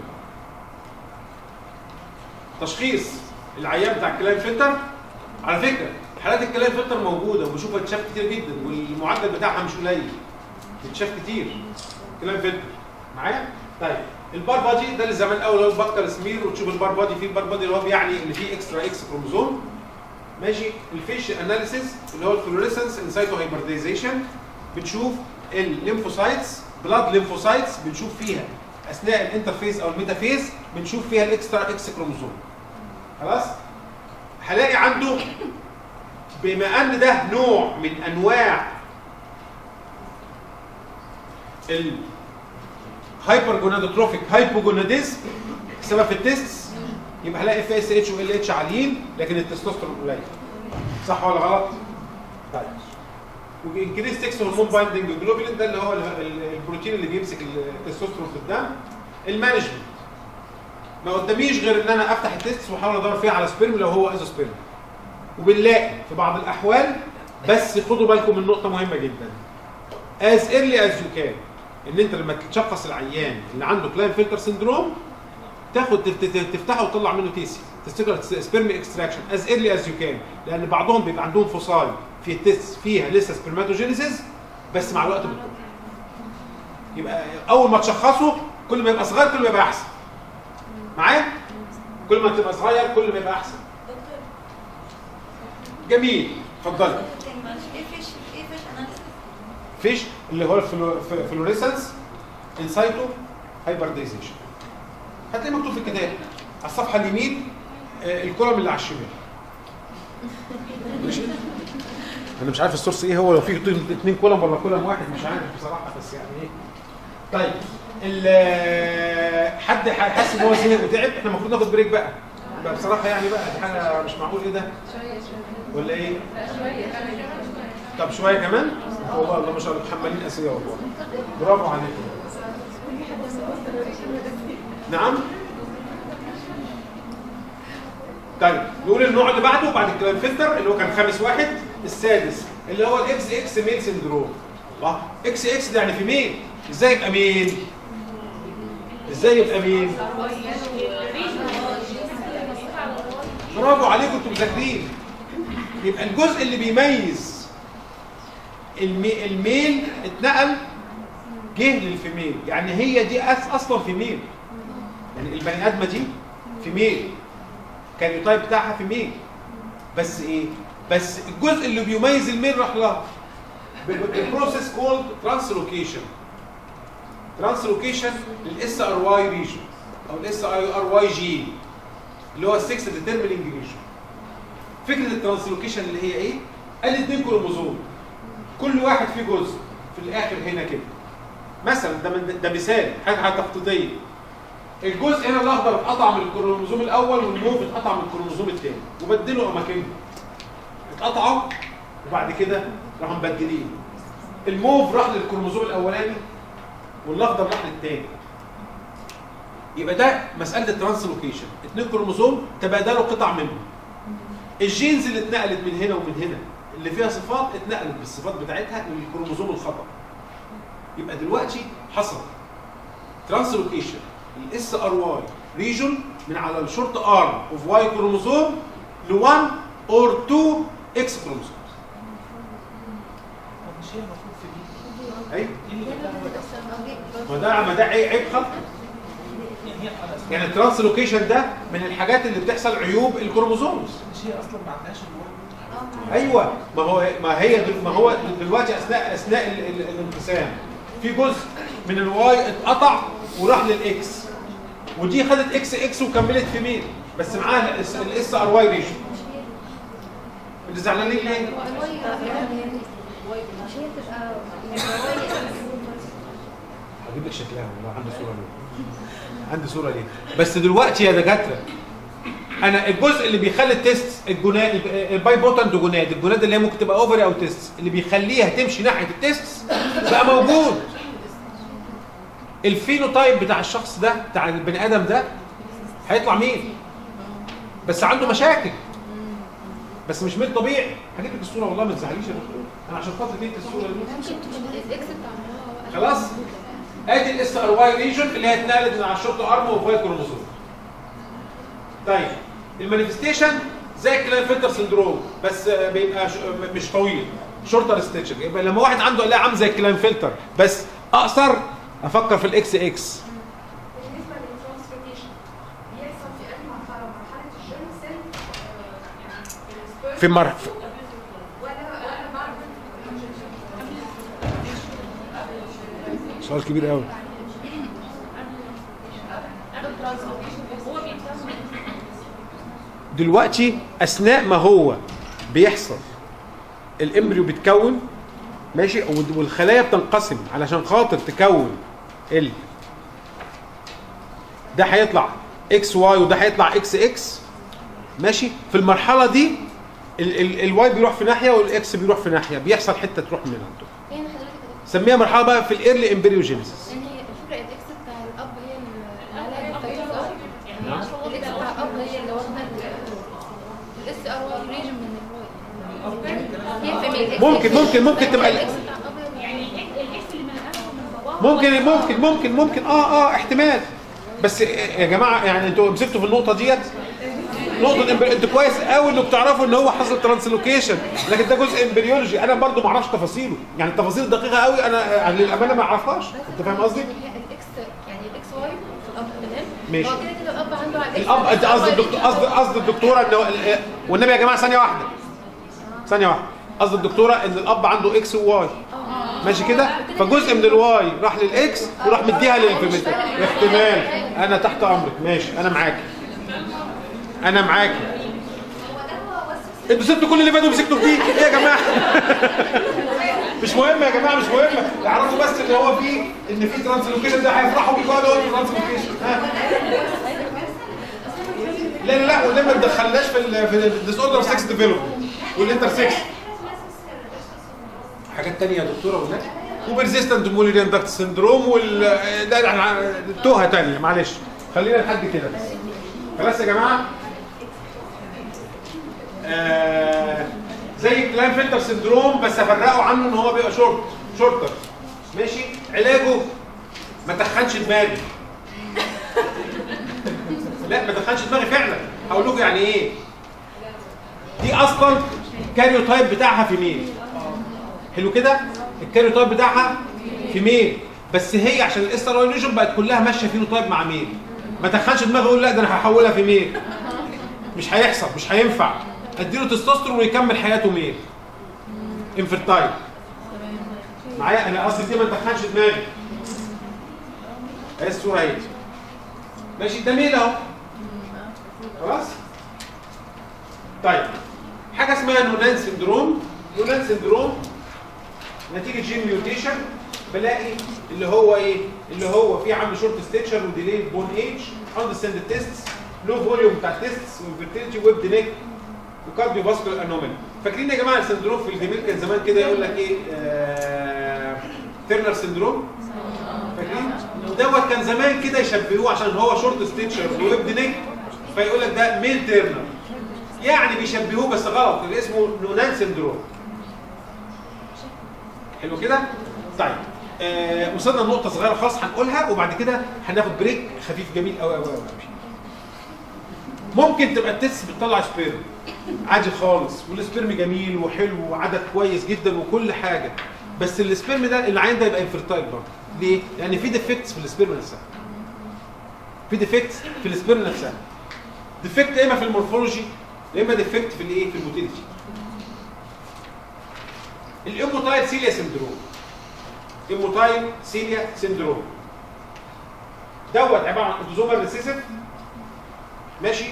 تشخيص العيان بتاع الكلاين فلتر على فكره حالات الكلاين فلتر موجوده وبشوفها تتشاف كتير جدا والمعدل بتاعها مش قليل بتتشاف كتير كلاين فلتر معايا؟ طيب البار بادي ده اللي زمان قوي اللي هو البكتر سمير وتشوف البار بادي فيه البار بادي اللي هو بيعني ان فيه اكسترا اكس كروموزوم ماشي الفيش اناليسيس اللي هو الفلوريسنس انسايتو هايبرديزيشن بنشوف الليمفوسايتس بلاد ليمفوسايتس بنشوف فيها اثناء الانترفيز او الميتافيز بنشوف فيها الاكسترا اكس كروموزوم خلاص هلاقي عنده بما ان ده نوع من انواع الهايبر جونادوتروفيك هايبوجوناديزم سبب في التست يبقى هلاقي اف اس اتش وال اتش عاليين لكن التستوستيرون قليل صح ولا غلط؟ طيب وانكريس تكس هرمون بايندنج جلوبولين ده اللي هو ال- ال- البروتين اللي بيمسك التستوستيرون في الدم المانجمنت ما قداميش غير ان انا افتح التست واحاول ادور فيها على سبيرم لو هو ايزو سبيرم وبنلاقي في بعض الاحوال بس خدوا بالكم من نقطه مهمه جدا as early as you can ان انت لما تشخص العيان اللي عنده كلاين فلتر سندروم تاخد تف- تف- تفتحه وتطلع منه تيسي تستيكر سبيرم اكستراكشن از ايرلي از يو كان لان بعضهم بيبقى عندهم فصال في التست فيها لسه سبرماتوجينيسيس بس مع الوقت بتروح يبقى اول ما تشخصه كل ما يبقى صغير كل ما يبقى احسن معايا كل ما تبقى صغير كل ما يبقى احسن دكتور جميل اتفضلي معلش ايه فيش ايه فيش اناليسيس فيش اللي هو الفلوريسنس انسايتو هايبرديزيشن هتلاقيه مكتوب في الكتاب على الصفحه اليمين آه، الكولم اللي على الشمال ماشي انا مش عارف السورس ايه هو لو في اثنين كولم ولا كولم واحد مش عارف بصراحه بس يعني ايه طيب ال- حد حاسس ان هو زهق وتعب احنا المفروض ناخد بريك بقى بقى بصراحه يعني بقى دي حاجه مش معقول ايه ده شويه شويه ولا ايه لا شويه كمان طب شويه كمان والله الله ما شاء الله محملين اسئله والله برافو عليكم نعم طيب نقول النوع اللي بعده بعد الكلام فلتر اللي هو كان خامس واحد السادس اللي هو الاكس اكس ميل سندروم الله اكس اكس ده يعني في ميل ازاي يبقى ميل ازاي يبقى ميل برافو عليكم انتوا مذاكرين يبقى الجزء اللي بيميز المي الميل اتنقل جه للفيميل يعني هي دي أس اصلا فيميل يعني البني ادمه دي فيميل كان التايب بتاعها فيميل بس ايه بس الجزء اللي بيميز الميل راح لها البروسيس كولد ترانسلوكيشن ترانسلوكيشن للاس ار واي ريجن او الاس ار واي جي اللي هو 6 ديترميننج ريجن فكره الترانسلوكيشن اللي هي ايه قال اتنين كروموزوم كل واحد فيه جزء في الاخر هنا كده مثلا ده من ده مثال حاجه تقليديه الجزء هنا الاخضر اتقطع من الكروموزوم الاول والموف اتقطع من الكروموزوم الثاني وبدلوا اماكنهم اتقطعوا وبعد كده راحوا مبدلين الموف راح للكروموزوم الاولاني والاخضر راح للثاني يبقى ده مساله الترانسلوكيشن اثنين كروموزوم تبادلوا قطع منهم الجينز اللي اتنقلت من هنا ومن هنا اللي فيها صفات اتنقلت بالصفات بتاعتها للكروموزوم الخطا يبقى دلوقتي حصل ترانسلوكيشن الاس ار واي ريجون من على الشورت ارم اوف واي كروموزوم ل 1 اور 2 اكس كروموزوم طب مش هي المفروض في دي ايوه ايه اللي جابها ما ده ما ده عيب عيب خلق يعني هي خلاص يعني الترانسلوكيشن ده من الحاجات اللي بتحصل عيوب الكروموزومز مش هي اصلا ما عندهاش الورد ايوه ما هو ما هي دل- ما هو دلوقتي اثناء اثناء ال- ال- الانقسام في جزء من الواي اتقطع وراح للاكس ودي خدت اكس اكس وكملت في مين بس معاها الاس ار واي ريشن اللي زعلانين ليه؟ مش هي تبقى يعني هجيب لك شكلها والله عندي صوره ليه عندي صوره ليه بس دلوقتي يا دكاتره انا الجزء اللي بيخلي التست الجناد الباي بوتنت جناد الجناد اللي هي ممكن تبقى اوفري او تيست اللي بيخليها تمشي ناحيه التست بقى موجود الفينوتايب بتاع الشخص ده بتاع البني ادم ده هيطلع مين بس عنده مشاكل بس مش ميل طبيعي هجيب لك الصوره والله ما تزعليش يا دكتور انا عشان خاطر دي الصوره دي ممكن تكون الاكس بتاع خلاص ادي الاس ار واي ريجن اللي هي اتنقلت من على الشورت ارم وفاي كروموسوم طيب المانيفستيشن زي الكلام فلتر سندروم بس آه، بيبقى ش- م- مش طويل شورتر ستيتشنج يبقى لما واحد عنده قلايه عامل زي الكلام فلتر بس اقصر افكر في الاكس اكس بالنسبه للترانسبورتيشن بيحصل في اي مرحله مرحله الجيرم سيل يعني السبيرم في مرحله ولا ولا بعد سؤال كبير قوي دلوقتي اثناء ما هو بيحصل الامبريو بيتكون ماشي وال- والخلايا بتنقسم علشان خاطر تكون ال ده هيطلع اكس واي وده هيطلع اكس اكس ماشي في المرحله دي ال- ال- الواي بيروح في ناحيه والاكس بيروح في ناحيه بيحصل حته تروح من عنده فين حضرتك كده؟ سميها مرحله بقى في الايرلي امبريوجينيسيس لان هي الفكره الاكس بتاع الاب هي اللي عليها التوصيل نعم. الاكس بتاع الاب هي اللي واخده الاس ار واي ريجن من الواي يعني هي فيميل ممكن- ممكن- ممكن تبقى ال- الاكس بتاع الاب يعني ممكن ممكن ممكن ممكن اه اه احتمال بس يا جماعه يعني انتوا مسكتوا في النقطه ديت نقطه الإمبر- انتوا كويس قوي انكم تعرفوا ان هو حصل ترانسلوكيشن لكن ده جزء امبريولوجي انا برضو ما اعرفش تفاصيله يعني التفاصيل الدقيقه قوي انا للامانه ما اعرفهاش انت فاهم قصدي هي الاكس يعني الاكس واي في الاب تمام ماشي. هو كده كده الاب عنده على الإكس الاب انت قصد واي الدكتور قصد قصد الدكتوره ان هو- والنبي يا جماعه ثانيه واحده ثانيه واحده قصد الدكتوره ان الاب عنده اكس وواي ماشي كده فجزء من الواي راح للاكس وراح مديها للفيميتال احتمال انا تحت امرك ماشي انا معاكي انا معاكي انتوا سبتوا كل اللي فاتوا مسكتوا في دي ايه يا جماعه مش مهم يا جماعه مش مهم اعرفوا بس ان هو في ان في ترانسلوكيشن ده هيفرحوا بيه قالوا ترانسلوكيشن ها لا لا لا وليه ما تدخلناش في ال في الديس اوردر 6 ديفلوبمنت والانتر 6 حاجات تانية يا دكتوره ولا وبرزيستنت موليريان داكت سندروم وال ده احنا توهه تانية معلش خلينا لحد كده بس خلاص يا جماعه آه زي كلام فلتر سندروم بس افرقه عنه ان هو بيبقى شورت شورتر ماشي علاجه ما تخنش دماغي لا ما تخنش دماغي فعلا هقول لكم يعني ايه دي اصلا الكاريوتايب بتاعها في ميل حلو كده الكاريوتايب بتاعها في ميل بس هي عشان الاستروليجن بقت كلها ماشيه فينوتايب مع ميل ما تخنش دماغي اقول لا ده انا هحولها في ميل مش هيحصل مش هينفع اديله تستوستيرون ويكمل حياته ميل انفرتايل معايا انا قصدي دي ما تدخلش دماغي اهي الصوره اهي ماشي ده ميل اهو خلاص طيب حاجه اسمها نونان سندروم نونان سندروم نتيجه جين ميوتيشن بلاقي اللي هو ايه اللي هو في عنده شورت ستيتشر وديلي بون ايج اندرستاند تيستس لو فوليوم بتاع التيستس وفيرتيليتي ويب دينيك وكارديو فاسكولار انومالي فاكرين يا جماعه السندروم في الجميل كان زمان كده يقول لك ايه آه تيرنر سندروم فاكرين دوت كان زمان كده يشبهوه عشان هو شورت ستيتشر ويب دينيك فيقول لك ده ميل تيرنر يعني بيشبهوه بس غلط اللي اسمه نونان سندروم حلو كده طيب آه وصلنا لنقطه صغيره خالص هنقولها وبعد كده هناخد بريك خفيف جميل قوي قوي قوي ممكن تبقى التست بتطلع سبيرم عادي خالص والسبيرم جميل وحلو وعدد كويس جدا وكل حاجه بس السبيرم ده العين ده يبقى انفرتايل برضه ليه؟ لان في ديفكتس في السبيرم نفسها في ديفكتس في السبيرم نفسها ديفكت يا اما في المورفولوجي يا اما ديفكت في الايه؟ في الموتيلتي الاموتايل سيليا سندروم اموتايل سيليا سندروم دوت عباره عن اوتوزومال ريسيسيف ماشي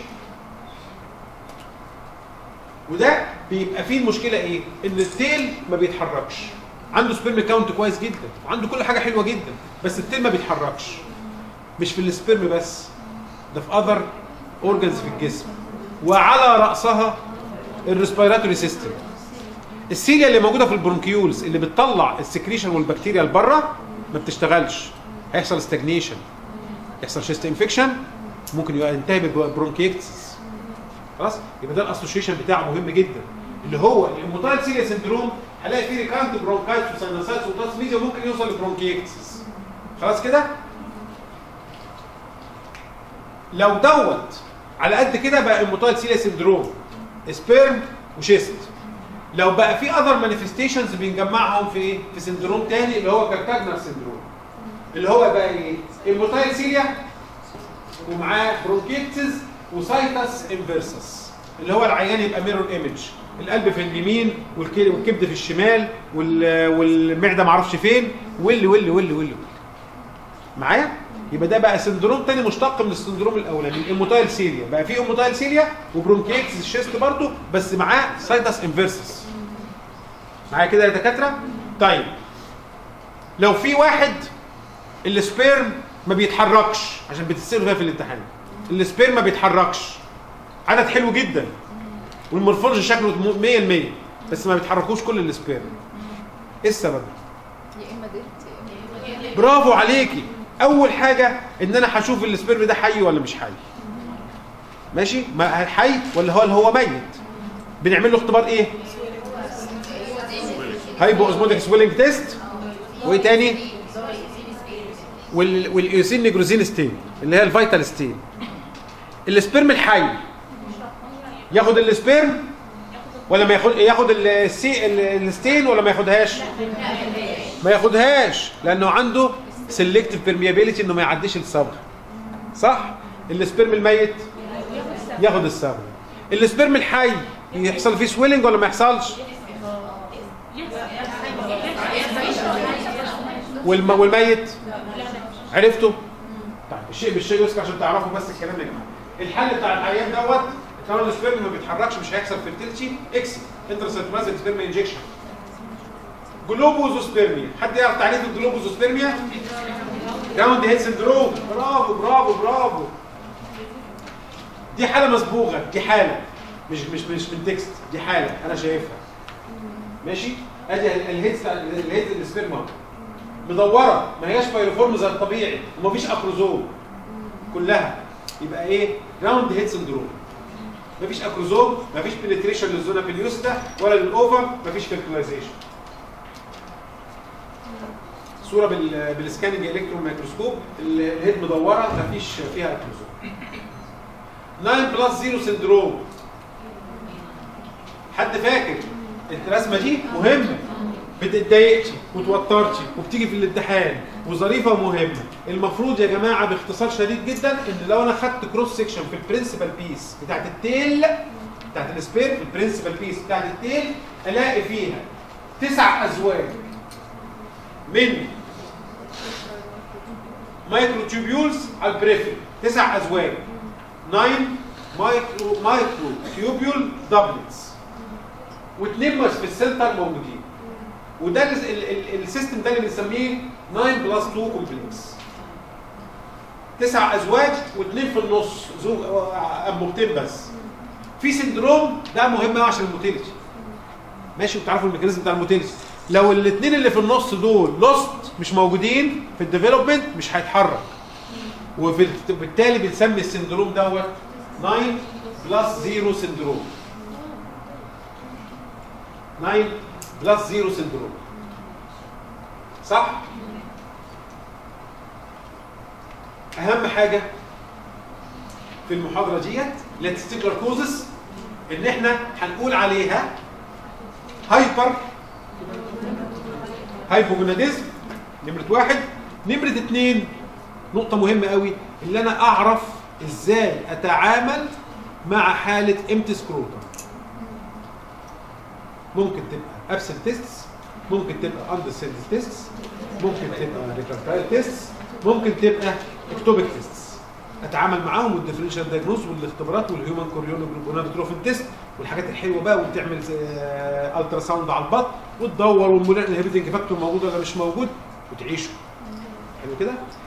وده بيبقى فيه المشكله ايه ان التيل ما بيتحركش عنده سبيرم كاونت كويس جدا وعنده كل حاجه حلوه جدا بس التيل ما بيتحركش مش في السبيرم بس ده في اذر اورجانز في الجسم وعلى راسها الريسبيراتوري سيستم السيليا اللي موجوده في البرونكيولز اللي بتطلع السكريشن والبكتيريا لبره ما بتشتغلش هيحصل استجنيشن يحصل شيست انفكشن ممكن ينتهي ببرونكيكتس خلاص يبقى ده الاسوشيشن بتاعه مهم جدا اللي هو الموتايل سيريا سندروم هلاقي فيه ريكانت برونكايتس وساينوسايتس وتاسميزيا ممكن يوصل لبرونكيكتس خلاص كده لو دوت على قد كده بقى الموتايل سيريا سندروم سبيرم وشيست لو بقى في اذر مانيفستيشنز بنجمعهم في ايه في سندروم تاني اللي هو كارتاجنر سندروم اللي هو بقى ايه الموتايل سيريا ومعاه برونكيتس وسايتس انفيرسس اللي هو العيان يبقى ميرور ايمج القلب في اليمين والكبد في الشمال والمعده معرفش فين واللي واللي واللي واللي معايا يبقى ده بقى سندروم تاني مشتق من السندروم الاولاني الاموتايل سيريا بقى في اموتايل سيريا وبرونكيتس الشيست برضه بس معاه سايتس انفيرسس معايا كده يا دكاتره طيب لو في واحد السبيرم ما بيتحركش عشان بتتسالوا فيها في الامتحان السبيرم ما بيتحركش عدد حلو جدا والمورفولوجي شكله 100% بس ما بيتحركوش كل السبيرم ايه السبب يا اما ديت يا اما برافو عليكي اول حاجه ان انا هشوف السبيرم ده حي ولا مش حي ماشي ما حي ولا هو اللي هو ميت بنعمل له اختبار ايه هايبو اوزموتيك سويلنج تيست وايه تاني وال والايوسين نيجروزين ستين اللي هي الفيتال ستين السبيرم الحي ياخد السبيرم ولا ما ياخد ياخد السي الستين ولا ما ياخدهاش ما ياخدهاش لانه عنده سيلكتيف بيرميابيليتي انه ما يعديش الصبغه صح السبيرم الميت ياخد الصبغه السبيرم الحي يحصل فيه سويلنج ولا ما يحصلش والم... والميت لا لا عرفتوا؟ طيب الشيء بالشيء يذكر عشان تعرفوا بس الكلام يا جماعه. الحل بتاع العيان دوت كان السبيرم ما بيتحركش مش هيحصل فيرتيلتي اكس انترسيتومازيك سبيرم انجكشن. جلوبوزوسبيرميا حد يعرف تعريف الجلوبوزوسبيرميا؟ جراوند هيد سندروم برافو برافو برافو دي حاله مصبوغه دي حاله مش مش مش من تكست دي حاله انا شايفها ماشي ادي ال- الهيد الهيد السبيرما مدوره ما هياش بايروفورم زي الطبيعي ومفيش اكروزوم كلها يبقى ايه راوند هيد سندروم مفيش اكروزوم مفيش بنتريشن للزونا بليوستا ولا للاوفر مفيش فيرتلايزيشن صوره بال بالسكاننج الكترون ميكروسكوب ال- الهيد مدوره مفيش فيها اكروزوم 9 بلس 0 سندروم حد فاكر الرسمه دي مهمه بتتضايقتي وتوترتي وبتيجي في الامتحان وظريفه ومهمه المفروض يا جماعه باختصار شديد جدا ان لو انا خدت كروس سيكشن في البرنسبل بيس بتاعت التيل بتاعت السبير في البرنسبل بيس بتاعت التيل الاقي فيها تسع ازواج من مايكرو تيوبيولز على البريفري تسع ازواج 9 مايكرو مايكرو تيوبيول دبلتس واثنين بس في السنتر موجودين وده ال- ال- ال- السيستم ده اللي بنسميه 9 بلس 2 كومبلكس تسع ازواج واثنين في النص زوج انبوبتين بس في سندروم ده مهم قوي عشان الموتيلتي ماشي وتعرفوا الميكانيزم بتاع الموتيلتي لو الاثنين اللي في النص دول لوست مش موجودين في الديفلوبمنت مش هيتحرك وبالتالي بنسمي السندروم دوت 9 بلس 0 سندروم 9 بلس 0 سندروم صح؟ اهم حاجه في المحاضره ديت لاتستيكولار كوزس ان احنا هنقول عليها هايبر هايبوجوناديزم نمره واحد نمره اتنين نقطه مهمه قوي اللي انا اعرف ازاي اتعامل مع حاله امتي سكروتم ممكن تبقى ابسنت تيستس ممكن تبقى اندر سيلز تيستس ممكن تبقى ريكارتايل تيستس ممكن تبقى اكتوبيك تيستس اتعامل معاهم والديفرنشال دايجنوز والاختبارات والهيومن كوريونوجلوبونادوتروفين تيست والحاجات الحلوه بقى وتعمل الترا ساوند على البطن وتدور والمولر انهبيتنج فاكتور موجود ولا مش موجود وتعيشوا حلو كده